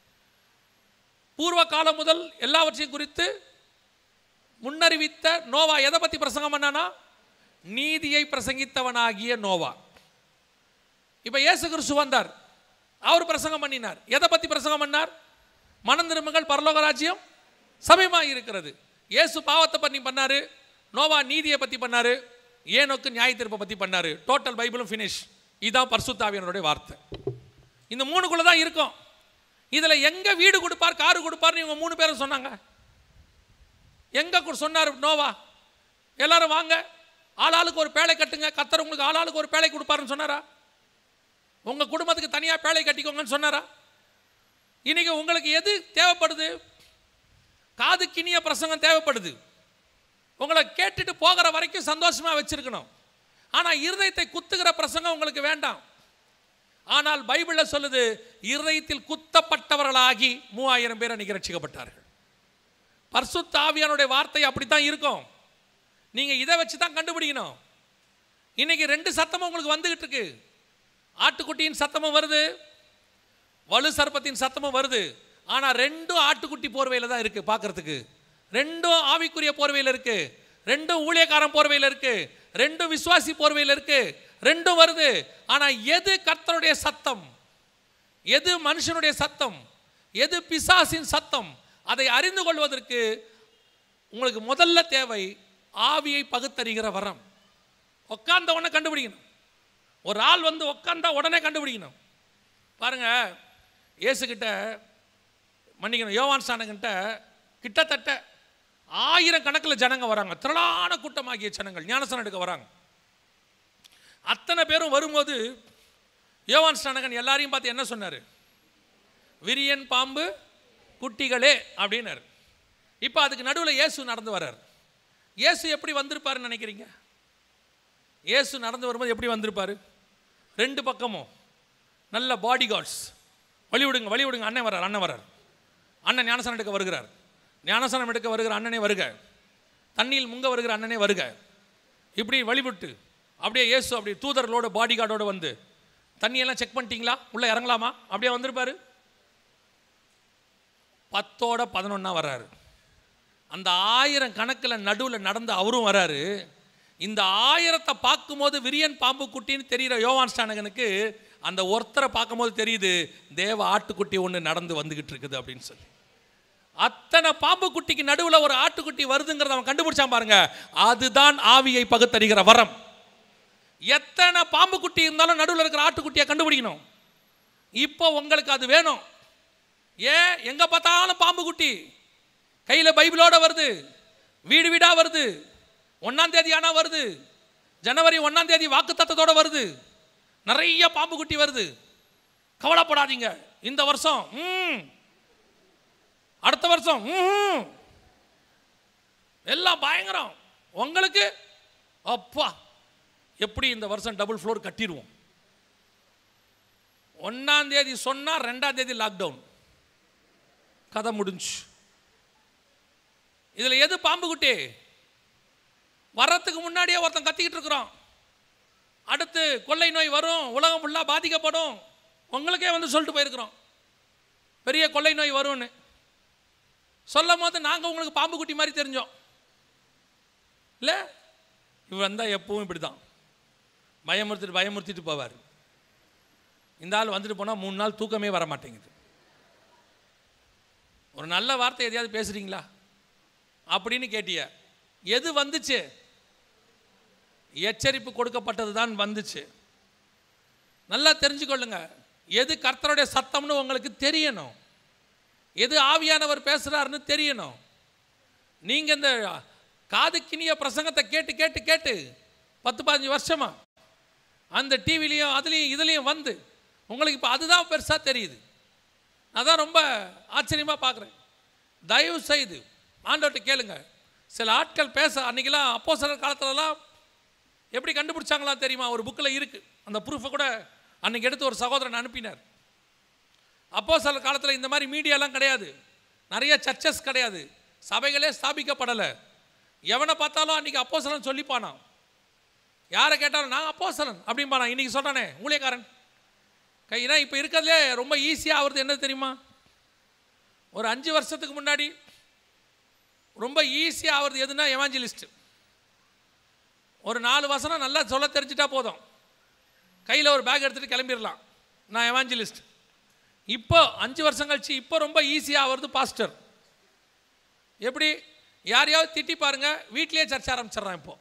பூர்வ காலம் முதல் எல்லாவற்றையும் குறித்து முன்னறிவித்த நோவா எதை பற்றி பிரசங்கம் பண்ணானா நீதியை பிரசங்கித்தவனாகிய நோவா இப்போ இயேசு கிறிஸ்து வந்தார் அவர் பிரசங்கம் பண்ணினார் எதை பற்றி பிரசங்கம் பண்ணார் மனம் திரும்புங்கள் பரலோக ராஜ்யம் சமயமாக இருக்கிறது இயேசு பாவத்தை பண்ணி பண்ணாரு நோவா நீதியை பற்றி பண்ணாரு ஏனோக்கு நியாய தீர்ப்பை பற்றி பண்ணாரு டோட்டல் பைபிளும் ஃபினிஷ் இதான் பரிசுத்தாவியனுடைய வார்த்தை இந்த மூணுக்குள்ள தான் இருக்கும் இதில் எங்கே வீடு கொடுப்பார் காரு கொடுப்பார்னு இவங்க மூணு பேரும் சொன்னாங்க எங்கே கு- சொன்னார் நோவா எல்லாரும் வாங்க ஆளாளுக்கு ஒரு பேழை கட்டுங்க கத்தர் உங்களுக்கு ஆளாளுக்கு ஒரு பேழை கொடுப்பாருன்னு சொன்னாரா உங்கள் குடும்பத்துக்கு தனியாக பேழை கட்டிக்கோங்கன்னு சொன்னாரா இன்னைக்கு உங்களுக்கு எது தேவைப்படுது காது கிணிய பிரசங்கம் தேவைப்படுது உங்களை கேட்டுட்டு போகிற வரைக்கும் சந்தோஷமா வச்சிருக்கணும் ஆனால் இருதயத்தை குத்துகிற பிரசங்கம் உங்களுக்கு வேண்டாம் ஆனால் பைபிளில் சொல்லுது இருதயத்தில் குத்தப்பட்டவர்களாகி மூவாயிரம் பேர் அன்னைக்கு ரட்சிக்கப்பட்டார்கள் பரிசுத்த ஆவியானுடைய வார்த்தை அப்படித்தான் இருக்கும் நீங்கள் இதை வச்சு தான் கண்டுபிடிக்கணும் இன்னைக்கு ரெண்டு சத்தமும் உங்களுக்கு வந்துகிட்டு இருக்கு ஆட்டுக்குட்டியின் சத்தமும் வருது வலு சர்ப்பத்தின் சத்தமும் வருது ஆனால் ரெண்டும் ஆட்டுக்குட்டி போர்வையில் தான் இருக்குது பார்க்கறதுக்கு ரெண்டும் ஆவிக்குரிய போர்வையில் இருக்கு ரெண்டும் ஊழியக்காரன் போர்வையில் இருக்கு ரெண்டும் விசுவாசி போர்வையில் இருக்கு ரெண்டும் வருது ஆனால் எது கர்த்தருடைய சத்தம் எது மனுஷனுடைய சத்தம் எது பிசாசின் சத்தம் அதை அறிந்து கொள்வதற்கு உங்களுக்கு முதல்ல தேவை ஆவியை பகுத்தறிகிற வரம் உட்கார்ந்த உடனே கண்டுபிடிக்கணும் ஒரு ஆள் வந்து உட்கார்ந்தா உடனே கண்டுபிடிக்கணும் பாருங்க இயேசுகிட்ட மன்னிக்கணும் யோவான் ஸ்நானகிட்ட கிட்டத்தட்ட ஆயிரம் கணக்கில் ஜனங்க வராங்க திரளான கூட்டமாகிய ஜனங்கள் ஞானசனம் எடுக்க வராங்க அத்தனை பேரும் வரும்போது யோவான் ஸ்நானகன் எல்லாரையும் பார்த்து என்ன சொன்னார் விரியன் பாம்பு குட்டிகளே அப்படின்னாரு இப்போ அதுக்கு நடுவில் இயேசு நடந்து வர்றார் இயேசு எப்படி வந்திருப்பாருன்னு நினைக்கிறீங்க இயேசு நடந்து வரும்போது எப்படி வந்திருப்பாரு ரெண்டு பக்கமும் நல்ல பாடி கார்ட்ஸ் வழி விடுங்க வழி விடுங்க அண்ணன் வரார் அண்ணன் வரார் அண்ணன் ஞானசனம் எடுக்க வருகிறார் ஞானசனம் எடுக்க வருகிற அண்ணனே வருக தண்ணியில் முங்க வருகிற அண்ணனே வருக இப்படி வழிபட்டு அப்படியே இயேசு அப்படியே தூதர்களோட பாடி கார்டோட வந்து தண்ணியெல்லாம் செக் பண்ணிட்டீங்களா உள்ளே இறங்கலாமா அப்படியே வந்திருப்பாரு பத்தோட பதினொன்னா வர்றாரு அந்த ஆயிரம் கணக்கில் நடுவில் நடந்து அவரும் வராரு இந்த ஆயிரத்தை பார்க்கும்போது விரியன் பாம்பு குட்டின்னு தெரிகிற யோவான் ஸ்டானகனுக்கு அந்த ஒருத்தரை பார்க்கும்போது தெரியுது தேவ ஆட்டுக்குட்டி ஒன்று நடந்து வந்துக்கிட்டு இருக்குது அப்படின்னு சொல்லி அத்தனை பாம்பு குட்டிக்கு நடுவில் ஒரு ஆட்டுக்குட்டி வருதுங்கிறத அவன் கண்டுபிடிச்சான் பாருங்க அதுதான் ஆவியை பகுத்தறிகிற வரம் எத்தனை பாம்பு குட்டி இருந்தாலும் நடுவில் இருக்கிற ஆட்டுக்குட்டியை கண்டுபிடிக்கணும் இப்போ உங்களுக்கு அது வேணும் ஏன் எங்கே பார்த்தாலும் பாம்பு குட்டி கையில் பைபிளோட வருது வீடு வீடாக வருது ஒன்றாம் தேதி ஆனால் வருது ஜனவரி ஒன்றாம் தேதி வாக்குத்தத்தத்தோட வருது நிறைய பாம்பு குட்டி வருது கவலைப்படாதீங்க இந்த வருஷம் ம் அடுத்த வருஷம் ம் எல்லாம் பயங்கரம் உங்களுக்கு அப்பா எப்படி இந்த வருஷம் டபுள் ஃப்ளோர் கட்டிடுவோம் ஒன்றாம் தேதி சொன்னால் ரெண்டாம் தேதி லாக்டவுன் கதை முடிஞ்சு இதில் எது பாம்பு குட்டி வர்றதுக்கு முன்னாடியே ஒருத்தன் கத்திக்கிட்டு இருக்கிறோம் அடுத்து கொள்ளை நோய் வரும் உலகம் ஃபுல்லாக பாதிக்கப்படும் உங்களுக்கே வந்து சொல்லிட்டு போயிருக்கிறோம் பெரிய கொள்ளை நோய் வரும்னு சொல்லும் போது நாங்கள் உங்களுக்கு பாம்பு குட்டி மாதிரி தெரிஞ்சோம் இல்லை இவர் வந்தால் எப்பவும் இப்படி தான் பயமுறுத்திட்டு பயமுறுத்திட்டு போவார் இந்த ஆள் வந்துட்டு போனால் மூணு நாள் தூக்கமே வர மாட்டேங்குது ஒரு நல்ல வார்த்தை எதையாவது பேசுகிறீங்களா அப்படின்னு கேட்டிய எது வந்துச்சு எச்சரிப்பு கொடுக்கப்பட்டது தான் வந்துச்சு நல்லா தெரிஞ்சுக்கொள்ளுங்க எது கர்த்தருடைய சத்தம்னு உங்களுக்கு தெரியணும் எது ஆவியானவர் பேசுகிறாருன்னு தெரியணும் நீங்கள் இந்த காதுக்கினிய பிரசங்கத்தை கேட்டு கேட்டு கேட்டு பத்து பதினஞ்சு வருஷமா அந்த டிவிலையும் அதுலேயும் இதுலேயும் வந்து உங்களுக்கு இப்போ அதுதான் பெருசாக தெரியுது அதான் ரொம்ப ஆச்சரியமாக பார்க்குறேன் தயவு செய்து ஆண்டவர்கிட்ட கேளுங்க சில ஆட்கள் பேச அன்றைக்கெல்லாம் அப்போ சில காலத்துலலாம் எப்படி கண்டுபிடிச்சாங்களாம் தெரியுமா ஒரு புக்கில் இருக்குது அந்த ப்ரூஃபை கூட அன்றைக்கி எடுத்து ஒரு சகோதரன் அனுப்பினார் அப்போ சில காலத்தில் இந்த மாதிரி மீடியாலாம் கிடையாது நிறைய சர்ச்சஸ் கிடையாது சபைகளே ஸ்தாபிக்கப்படலை எவனை பார்த்தாலும் அன்றைக்கி அப்போசலன் சொல்லிப்பானான் யாரை கேட்டாலும் நான் அப்போசலன் அப்படிம்பானா இன்றைக்கி சொல்கிறானே ஊழியக்காரன் கையினா இப்போ இருக்கிறதுலே ரொம்ப ஈஸியாக ஆகுறது என்ன தெரியுமா ஒரு அஞ்சு வருஷத்துக்கு முன்னாடி ரொம்ப ஈஸியாக ஆகுறது எதுனா எவாஞ்சலிஸ்ட் ஒரு நாலு வசனம் நல்லா சொல்ல தெரிஞ்சிட்டா போதும் கையில் ஒரு பேக் எடுத்துகிட்டு கிளம்பிடலாம் நான் எவாஞ்சலிஸ்ட் இப்போ அஞ்சு வருஷம் கழிச்சு இப்போ ரொம்ப ஈஸியாக ஆகிறது பாஸ்டர் எப்படி யாரையாவது திட்டி பாருங்க வீட்லேயே சர்ச்சை ஆரம்பிச்சிட்றான் இப்போ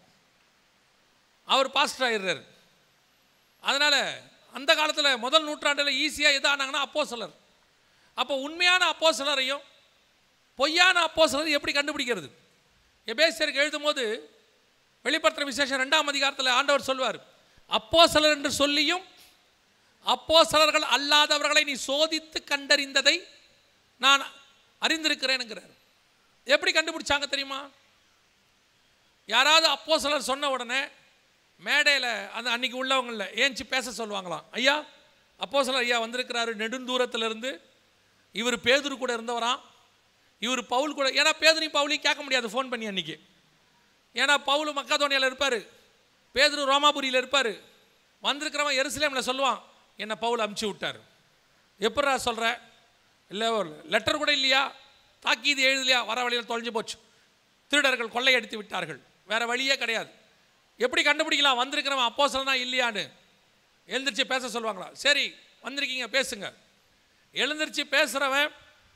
அவர் பாஸ்டர் ஆயிடுறாரு அதனால் அந்த காலத்தில் முதல் நூற்றாண்டில் ஈஸியாக எது ஆனாங்கன்னா அப்போ சிலர் அப்போ உண்மையான அப்போ சிலரையும் பொய்யான அப்போ சிலர் எப்படி கண்டுபிடிக்கிறது எபேசியருக்கு எழுதும் போது வெளிப்படுத்துகிற விசேஷம் ரெண்டாம் அதிகாரத்தில் ஆண்டவர் சொல்வார் அப்போ சிலர் என்று சொல்லியும் அப்போ சிலர்கள் அல்லாதவர்களை நீ சோதித்து கண்டறிந்ததை நான் அறிந்திருக்கிறேனுங்கிறார் எப்படி கண்டுபிடிச்சாங்க தெரியுமா யாராவது அப்போ சிலர் சொன்ன உடனே மேடையில் அந்த அன்னைக்கு உள்ளவங்களில் ஏஞ்சி பேச சொல்லுவாங்களாம் ஐயா அப்போ சிலர் ஐயா வந்திருக்கிறாரு நெடுந்தூரத்திலிருந்து இவர் பேதுரு கூட இருந்தவராம் இவர் பவுல் கூட ஏன்னா பேதுரையும் பவுலையும் கேட்க முடியாது ஃபோன் பண்ணி அன்னைக்கு ஏன்னா பவுல் மக்கதோனியாவில் இருப்பார் பேதுரு ரோமாபுரியில் இருப்பார் வந்திருக்கிறவன் எருசலேமில் சொல்லுவான் என்னை பவுல் அமுச்சு விட்டார் எப்படா சொல்கிற இல்லை ஒரு லெட்டர் கூட இல்லையா தாக்கீது எழுதலையா வர வழியில் தொலைஞ்சு போச்சு திருடர்கள் கொள்ளையடித்து விட்டார்கள் வேறு வழியே கிடையாது எப்படி கண்டுபிடிக்கலாம் வந்திருக்கிறவன் அப்போ சொல்லனா இல்லையான்னு எழுந்திரிச்சு பேச சொல்லுவாங்களா சரி வந்திருக்கீங்க பேசுங்க எழுந்திரிச்சு பேசுகிறவன்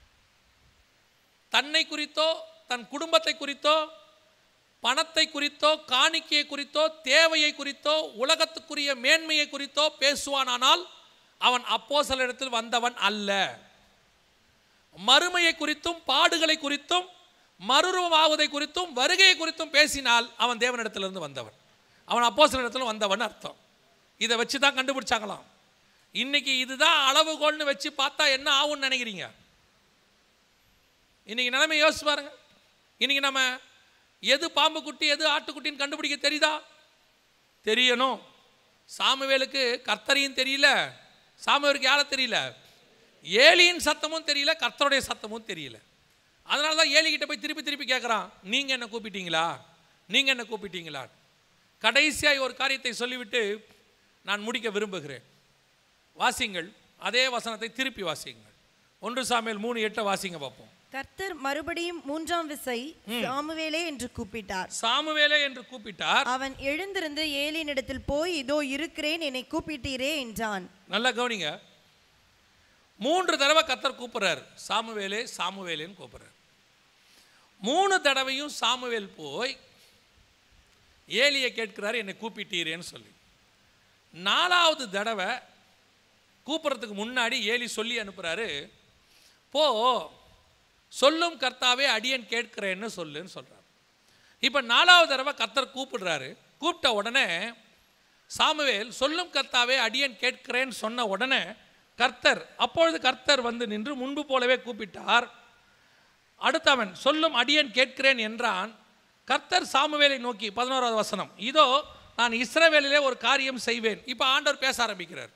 தன்னை குறித்தோ தன் குடும்பத்தை குறித்தோ பணத்தை குறித்தோ காணிக்கையை குறித்தோ தேவையை குறித்தோ உலகத்துக்குரிய மேன்மையை குறித்தோ பேசுவானானால் அவன் அப்போ இடத்தில் வந்தவன் அல்ல மறுமையை குறித்தும் பாடுகளை குறித்தும் மறுரூபமாவதை குறித்தும் வருகையை குறித்தும் பேசினால் அவன் தேவனிடத்திலிருந்து வந்தவன் அவன் அப்போ இடத்துல வந்தவன் அர்த்தம் இதை வச்சு தான் கண்டுபிடிச்சாங்களாம் இன்னைக்கு இதுதான் அளவுகோல்னு வச்சு பார்த்தா என்ன ஆகும்னு நினைக்கிறீங்க இன்னைக்கு நிலைமை யோசிச்சு பாருங்க இன்னைக்கு நம்ம எது பாம்பு குட்டி எது ஆட்டுக்குட்டின்னு கண்டுபிடிக்க தெரியுதா தெரியணும் சாமுவேலுக்கு கர்த்தரையும் தெரியல சாமுவேலுக்கு யாரை தெரியல ஏலியின் சத்தமும் தெரியல கர்த்தருடைய சத்தமும் தெரியல அதனால தான் ஏலிகிட்ட போய் திருப்பி திருப்பி கேட்குறான் நீங்கள் என்ன கூப்பிட்டீங்களா நீங்கள் என்ன கூப்பிட்டீங்களா கடைசியாய் ஒரு காரியத்தை சொல்லிவிட்டு நான் முடிக்க விரும்புகிறேன் வாசிங்கள் அதே வசனத்தை திருப்பி வாசிங்கள் ஒன்று சாமியல் மூணு எட்டை வாசிங்க பார்ப்போம் கர்த்தர் மறுபடியும் மூன்றாம் விசை சாமுவேலே என்று கூப்பிட்டார் சாமுவேலே என்று கூப்பிட்டார் அவன் எழுந்திருந்து ஏலியினிடத்தில் போய் இதோ இருக்கிறேன் என்னை கூப்பிட்டீரே என்றான் நல்லா கவனிங்க மூன்று தடவை கத்தர் கூப்பிடுறாரு சாமுவேலே சாமுவேலேன்னு கூப்பிடுறாரு மூணு தடவையும் சாமுவேல் போய் ஏலியை கேட்கிறாரு என்னை கூப்பிட்டீரேன்னு சொல்லி நாலாவது தடவை கூப்பிட்றதுக்கு முன்னாடி ஏலி சொல்லி அனுப்புகிறாரு போ சொல்லும் கர்த்தாவே அடியன் கேட்கிறேன்னு சொல்லுன்னு சொல்கிறார் இப்போ நாலாவது தடவை கர்த்தர் கூப்பிடுறாரு கூப்பிட்ட உடனே சாமுவேல் சொல்லும் கர்த்தாவே அடியன் கேட்கிறேன்னு சொன்ன உடனே கர்த்தர் அப்பொழுது கர்த்தர் வந்து நின்று முன்பு போலவே கூப்பிட்டார் அடுத்தவன் சொல்லும் அடியன் கேட்கிறேன் என்றான் கர்த்தர் சாமுவேலை நோக்கி பதினோராவது வசனம் இதோ நான் இஸ்ரவேலிலே ஒரு காரியம் செய்வேன் இப்போ ஆண்டவர் பேச ஆரம்பிக்கிறார்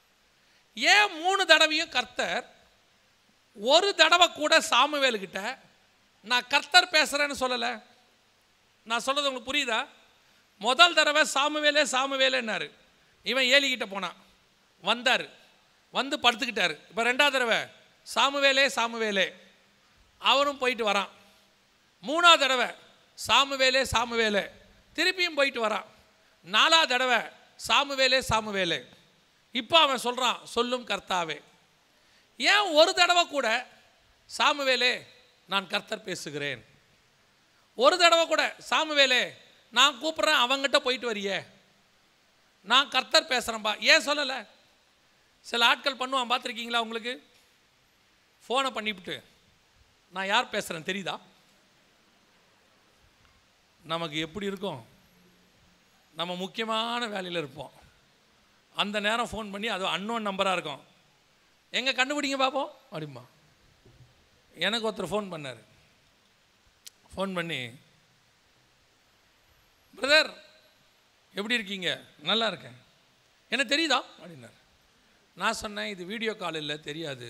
ஏன் மூணு தடவையும் கர்த்தர் ஒரு தடவை கூட சாமுவேலுக்கிட்ட நான் கர்த்தர் பேசுகிறேன்னு சொல்லலை நான் சொல்கிறது உங்களுக்கு புரியுதா முதல் தடவை சாமுவேலே சாமுவேலேன்னாரு இவன் ஏலிக்கிட்ட போனான் வந்தார் வந்து படுத்துக்கிட்டாரு இப்போ ரெண்டாவது தடவை சாமுவேலே சாமுவேலே அவரும் போயிட்டு வரான் மூணாவது தடவை சாமுவேலே சாமுவேலே திருப்பியும் போயிட்டு வரான் நாலாவது தடவை சாமுவேலே சாமுவேலே இப்போ அவன் சொல்கிறான் சொல்லும் கர்த்தாவே ஏன் ஒரு தடவை கூட சாமுவேலே நான் கர்த்தர் பேசுகிறேன் ஒரு தடவை கூட சாமுவேலே நான் கூப்பிட்றேன் அவங்ககிட்ட போயிட்டு வரியே நான் கர்த்தர் பேசுகிறேன்பா ஏன் சொல்லலை சில ஆட்கள் பண்ணுவான் பார்த்துருக்கீங்களா உங்களுக்கு ஃபோனை பண்ணிவிட்டு நான் யார் பேசுகிறேன் தெரியுதா நமக்கு எப்படி இருக்கும் நம்ம முக்கியமான வேலையில் இருப்போம் அந்த நேரம் ஃபோன் பண்ணி அது அன்னோன் நம்பராக இருக்கும் எங்கே கண்டுபிடிங்க பார்ப்போம் அப்படிமா எனக்கு ஒருத்தர் ஃபோன் பண்ணார் ஃபோன் பண்ணி பிரதர் எப்படி இருக்கீங்க நல்லா இருக்கேன் என்ன தெரியுதா அப்படின்னார் நான் சொன்னேன் இது வீடியோ கால் இல்லை தெரியாது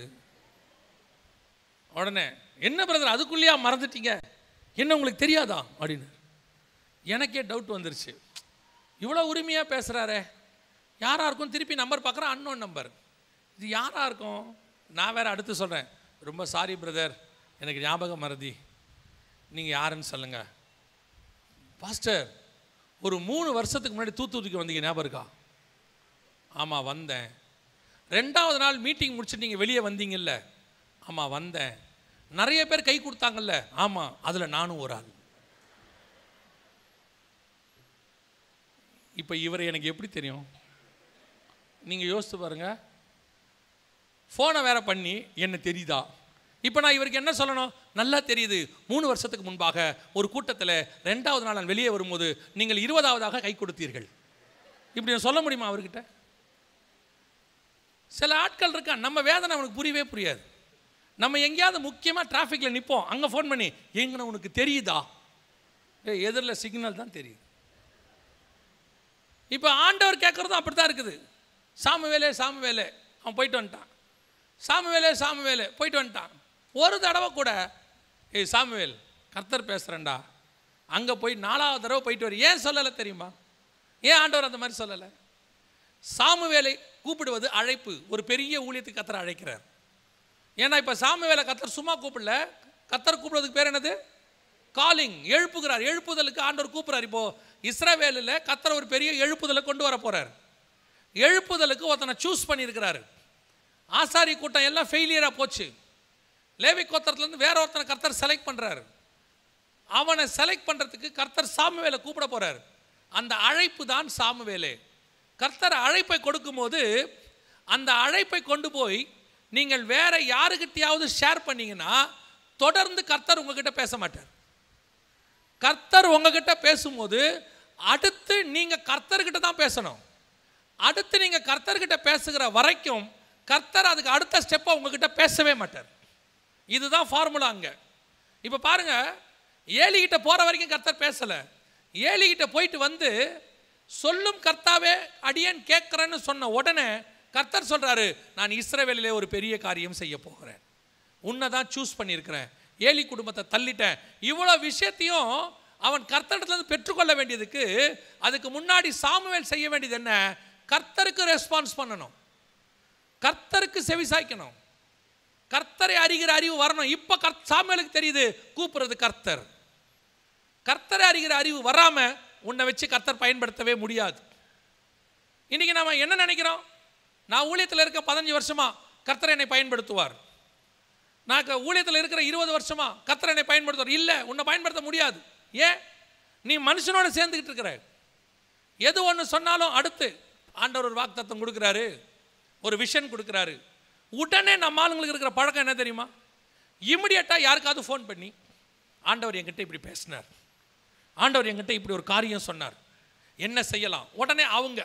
உடனே என்ன பிரதர் அதுக்குள்ளேயா மறந்துட்டீங்க என்ன உங்களுக்கு தெரியாதா அப்படின்னு எனக்கே டவுட் வந்துருச்சு இவ்வளோ உரிமையாக பேசுகிறாரே யாராக இருக்கும் திருப்பி நம்பர் பார்க்குறேன் அன்னோன் நம்பர் இது யாராக இருக்கும் நான் வேறு அடுத்து சொல்கிறேன் ரொம்ப சாரி பிரதர் எனக்கு ஞாபகம் மறதி நீங்கள் யாருன்னு சொல்லுங்கள் பாஸ்டர் ஒரு மூணு வருஷத்துக்கு முன்னாடி தூத்துக்குடிக்கு வந்தீங்க ஞாபகம் இருக்கா ஆமாம் வந்தேன் ரெண்டாவது நாள் மீட்டிங் முடிச்சுட்டு நீங்கள் வெளியே வந்தீங்கல்ல ஆமாம் வந்தேன் நிறைய பேர் கை கொடுத்தாங்கல்ல ஆமாம் அதில் நானும் ஒரு ஆள் இப்போ இவரை எனக்கு எப்படி தெரியும் நீங்கள் யோசித்து பாருங்க ஃபோனை வேற பண்ணி என்ன தெரியுதா இப்போ நான் இவருக்கு என்ன சொல்லணும் நல்லா தெரியுது மூணு வருஷத்துக்கு முன்பாக ஒரு கூட்டத்தில் ரெண்டாவது நாள் நான் வெளியே வரும்போது நீங்கள் இருபதாவதாக கை கொடுத்தீர்கள் இப்படி நான் சொல்ல முடியுமா அவர்கிட்ட சில ஆட்கள் இருக்கா நம்ம வேதனை அவனுக்கு புரியவே புரியாது நம்ம எங்கேயாவது முக்கியமாக டிராஃபிக்கில் நிற்போம் அங்கே ஃபோன் பண்ணி எங்கன உனக்கு தெரியுதா ஏ எதிரில் சிக்னல் தான் தெரியுது இப்போ ஆண்டவர் கேட்குறதும் அப்படி தான் இருக்குது சாமு வேலே சாமு வேலை அவன் போயிட்டு வந்துட்டான் சாமு வேலே சாமு வேலை போயிட்டு வந்துட்டான் ஒரு தடவை கூட ஏய் சாமுவேல் கர்த்தர் பேசுகிறேன்டா அங்கே போய் நாலாவது தடவை போயிட்டு வர ஏன் சொல்லலை தெரியுமா ஏன் ஆண்டவர் அந்த மாதிரி சொல்லலை சாமுவேலை கூப்பிடுவது அழைப்பு ஒரு பெரிய ஊழியத்துக்கு கத்தர் அழைக்கிறார் ஏன்னா இப்போ சாமுவேலை கத்தர் சும்மா கூப்பிடல கத்தர் கூப்பிடுறதுக்கு பேர் என்னது காலிங் எழுப்புகிறார் எழுப்புதலுக்கு ஆண்டவர் கூப்பிட்றார் இப்போ இஸ்ரவேலில் கத்தர் ஒரு பெரிய எழுப்புதலை கொண்டு வர போறார் எழுப்புதலுக்கு ஒருத்தனை சூஸ் பண்ணியிருக்கிறாரு ஆசாரி கூட்டம் எல்லாம் ஃபெயிலியராக போச்சு லேவி கோத்திரத்துலேருந்து வேற ஒருத்தனை கர்த்தர் செலக்ட் பண்ணுறாரு அவனை செலக்ட் பண்ணுறதுக்கு கர்த்தர் சாமுவேலை கூப்பிட போறார் அந்த அழைப்பு தான் சாமுவேலே கர்த்தர் அழைப்பை கொடுக்கும்போது அந்த அழைப்பை கொண்டு போய் நீங்கள் வேற யாருக்கிட்டையாவது ஷேர் பண்ணீங்கன்னா தொடர்ந்து கர்த்தர் உங்ககிட்ட பேச மாட்டார் கர்த்தர் உங்ககிட்ட பேசும்போது அடுத்து நீங்க கர்த்தர்கிட்ட தான் பேசணும் அடுத்து நீங்க கர்த்தர்கிட்ட பேசுகிற வரைக்கும் கர்த்தர் அதுக்கு அடுத்த ஸ்டெப்பை உங்ககிட்ட பேசவே மாட்டார் இதுதான் ஃபார்முலா அங்க இப்போ பாருங்க ஏலிகிட்ட போகிற வரைக்கும் கர்த்தர் பேசலை ஏலிகிட்ட போயிட்டு வந்து சொல்லும் கர்த்தாவே அடியேன் கேட்குறேன்னு சொன்ன உடனே கர்த்தர் சொல்கிறாரு நான் இஸ்ரவேலிலே ஒரு பெரிய காரியம் செய்ய போகிறேன் உன்னை தான் சூஸ் பண்ணியிருக்கிறேன் ஏலி குடும்பத்தை தள்ளிட்டேன் இவ்வளோ விஷயத்தையும் அவன் கர்த்தரிடத்துலேருந்து பெற்றுக்கொள்ள வேண்டியதுக்கு அதுக்கு முன்னாடி சாமுவேல் செய்ய வேண்டியது என்ன கர்த்தருக்கு ரெஸ்பான்ஸ் பண்ணணும் கர்த்தருக்கு செவி சாய்க்கணும் கர்த்தரை அறிகிற அறிவு வரணும் இப்போ கர் சாமுவேலுக்கு தெரியுது கூப்பிடுறது கர்த்தர் கர்த்தரை அறிகிற அறிவு வராம உன்னை வச்சு கர்த்தர் பயன்படுத்தவே முடியாது இன்னைக்கு நாம என்ன நினைக்கிறோம் நான் ஊழியத்தில் இருக்க பதினஞ்சு வருஷமா கர்த்தர் என்னை பயன்படுத்துவார் நான் க- ஊழியத்தில் இருக்கிற இருபது வருஷமா கர்த்தர் என்னை பயன்படுத்துவார் இல்லை உன்னை பயன்படுத்த முடியாது ஏன் நீ மனுஷனோட சேர்ந்துக்கிட்டு இருக்கிற எது ஒன்று சொன்னாலும் அடுத்து ஆண்டவர் ஒரு வாக்குத்தத்தம் கொடுக்குறாரு ஒரு விஷன் கொடுக்குறாரு உடனே நம்ம ஆளுங்களுக்கு இருக்கிற பழக்கம் என்ன தெரியுமா இமிடியட்டாக யாருக்காவது ஃபோன் பண்ணி ஆண்டவர் என்கிட்ட இப்படி பேசினார் ஆண்டவர் என்கிட்ட இப்படி ஒரு காரியம் சொன்னார் என்ன செய்யலாம் உடனே அவங்க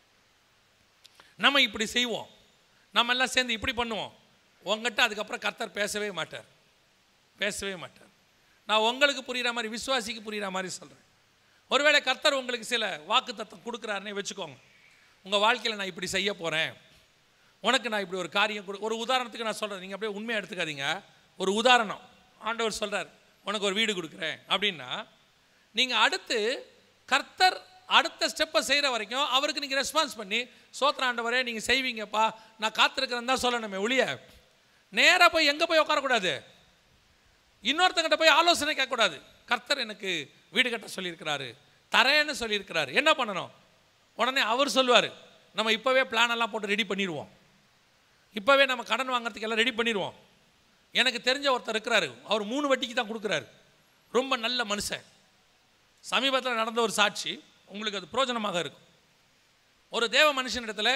நம்ம இப்படி செய்வோம் நம்ம எல்லாம் சேர்ந்து இப்படி பண்ணுவோம் உங்ககிட்ட அதுக்கப்புறம் கர்த்தர் பேசவே மாட்டார் பேசவே மாட்டார் நான் உங்களுக்கு புரிகிற மாதிரி விசுவாசிக்கு புரிகிற மாதிரி சொல்கிறேன் ஒருவேளை கர்த்தர் உங்களுக்கு சில வாக்குத்தத்தம் கொடுக்குறாருன்னே வச்சுக்கோங்க உங்கள் வாழ்க்கையில் நான் இப்படி செய்ய போகிறேன் உனக்கு நான் இப்படி ஒரு காரியம் கொடு ஒரு உதாரணத்துக்கு நான் சொல்கிறேன் நீங்கள் அப்படியே உண்மையாக எடுத்துக்காதீங்க ஒரு உதாரணம் ஆண்டவர் சொல்கிறார் உனக்கு ஒரு வீடு கொடுக்குறேன் அப்படின்னா நீங்கள் அடுத்து கர்த்தர் அடுத்த ஸ்டெப்பை செய்கிற வரைக்கும் அவருக்கு நீங்கள் ரெஸ்பான்ஸ் பண்ணி சோத்திர ஆண்டவரே நீங்கள் செய்வீங்கப்பா நான் காத்திருக்கிறேன் தான் சொல்லணுமே ஒழிய நேராக போய் எங்கே போய் உட்காரக்கூடாது இன்னொருத்தங்கிட்ட போய் ஆலோசனை கேட்கக்கூடாது கர்த்தர் எனக்கு வீடு கட்ட சொல்லியிருக்கிறாரு தரேன்னு சொல்லியிருக்கிறாரு என்ன பண்ணணும் உடனே அவர் சொல்லுவார் நம்ம இப்போவே பிளான் எல்லாம் போட்டு ரெடி பண்ணிடுவோம் இப்போவே நம்ம கடன் வாங்குறதுக்கு எல்லாம் ரெடி பண்ணிடுவோம் எனக்கு தெரிஞ்ச ஒருத்தர் இருக்கிறாரு அவர் மூணு வட்டிக்கு தான் கொடுக்குறாரு ரொம்ப நல்ல மனுஷன் சமீபத்தில் நடந்த ஒரு சாட்சி உங்களுக்கு அது பிரயோஜனமாக இருக்கும் ஒரு தேவ மனுஷனிடத்துல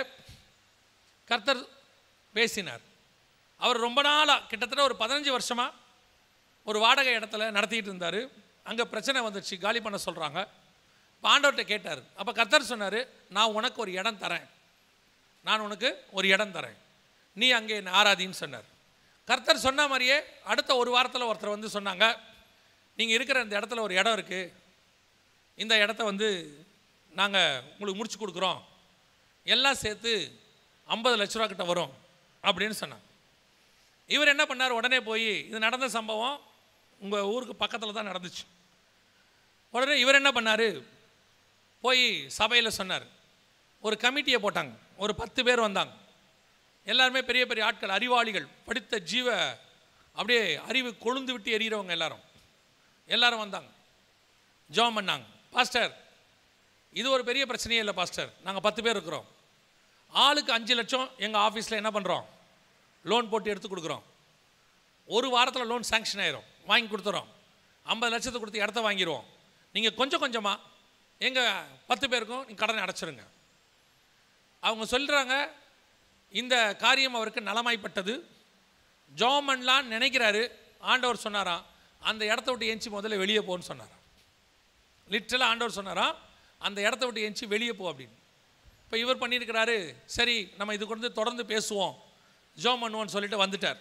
கர்த்தர் பேசினார் அவர் ரொம்ப நாளாக கிட்டத்தட்ட ஒரு பதினஞ்சு வருஷமாக ஒரு வாடகை இடத்துல நடத்திட்டு இருந்தார் அங்கே பிரச்சனை வந்துச்சு காலி பண்ண சொல்கிறாங்க இப்போ ஆண்டவர்கிட்ட கேட்டார் அப்போ கர்த்தர் சொன்னார் நான் உனக்கு ஒரு இடம் தரேன் நான் உனக்கு ஒரு இடம் தரேன் நீ அங்கே என்னை ஆராதின்னு சொன்னார் கர்த்தர் சொன்ன மாதிரியே அடுத்த ஒரு வாரத்தில் ஒருத்தர் வந்து சொன்னாங்க நீங்கள் இருக்கிற இந்த இடத்துல ஒரு இடம் இருக்குது இந்த இடத்த வந்து நாங்கள் உங்களுக்கு முடிச்சு கொடுக்குறோம் எல்லாம் சேர்த்து ஐம்பது லட்ச ரூபா கிட்ட வரும் அப்படின்னு சொன்னாங்க இவர் என்ன பண்ணார் உடனே போய் இது நடந்த சம்பவம் உங்கள் ஊருக்கு பக்கத்தில் தான் நடந்துச்சு உடனே இவர் என்ன பண்ணார் போய் சபையில் சொன்னார் ஒரு கமிட்டியை போட்டாங்க ஒரு பத்து பேர் வந்தாங்க எல்லாருமே பெரிய பெரிய ஆட்கள் அறிவாளிகள் படித்த ஜீவ அப்படியே அறிவு கொழுந்து விட்டு எறிகிறவங்க எல்லாரும் எல்லாரும் வந்தாங்க ஜெபம் பண்ணாங்க பாஸ்டர் இது ஒரு பெரிய பிரச்சனையே இல்லை பாஸ்டர் நாங்கள் பத்து பேர் இருக்கிறோம் ஆளுக்கு அஞ்சு லட்சம் எங்கள் ஆஃபீஸில் என்ன பண்ணுறோம் லோன் போட்டு எடுத்து கொடுக்குறோம் ஒரு வாரத்தில் லோன் சாங்ஷன் ஆயிரும் வாங்கி கொடுத்துறோம் ஐம்பது லட்சத்தை கொடுத்து இடத்த வாங்கிடுவோம் நீங்கள் கொஞ்சம் கொஞ்சமாக எங்கள் பத்து பேருக்கும் நீங்கள் கடனை அடைச்சிருங்க அவங்க சொல்கிறாங்க இந்த காரியம் அவருக்கு நலமாய்ப்பட்டது ஜோமன்லாம் நினைக்கிறாரு ஆண்டவர் சொன்னாராம் அந்த இடத்த விட்டு எஞ்சி முதல்ல வெளியே போன்னு சொன்னாராம் லிட்டரலாக ஆண்டவர் சொன்னாராம் அந்த இடத்த விட்டு எஞ்சி வெளியே போ அப்படின்னு இப்போ இவர் பண்ணியிருக்கிறாரு சரி நம்ம இது கொண்டு தொடர்ந்து பேசுவோம் ஜோம் பண்ணுவோன்னு சொல்லிட்டு வந்துட்டார்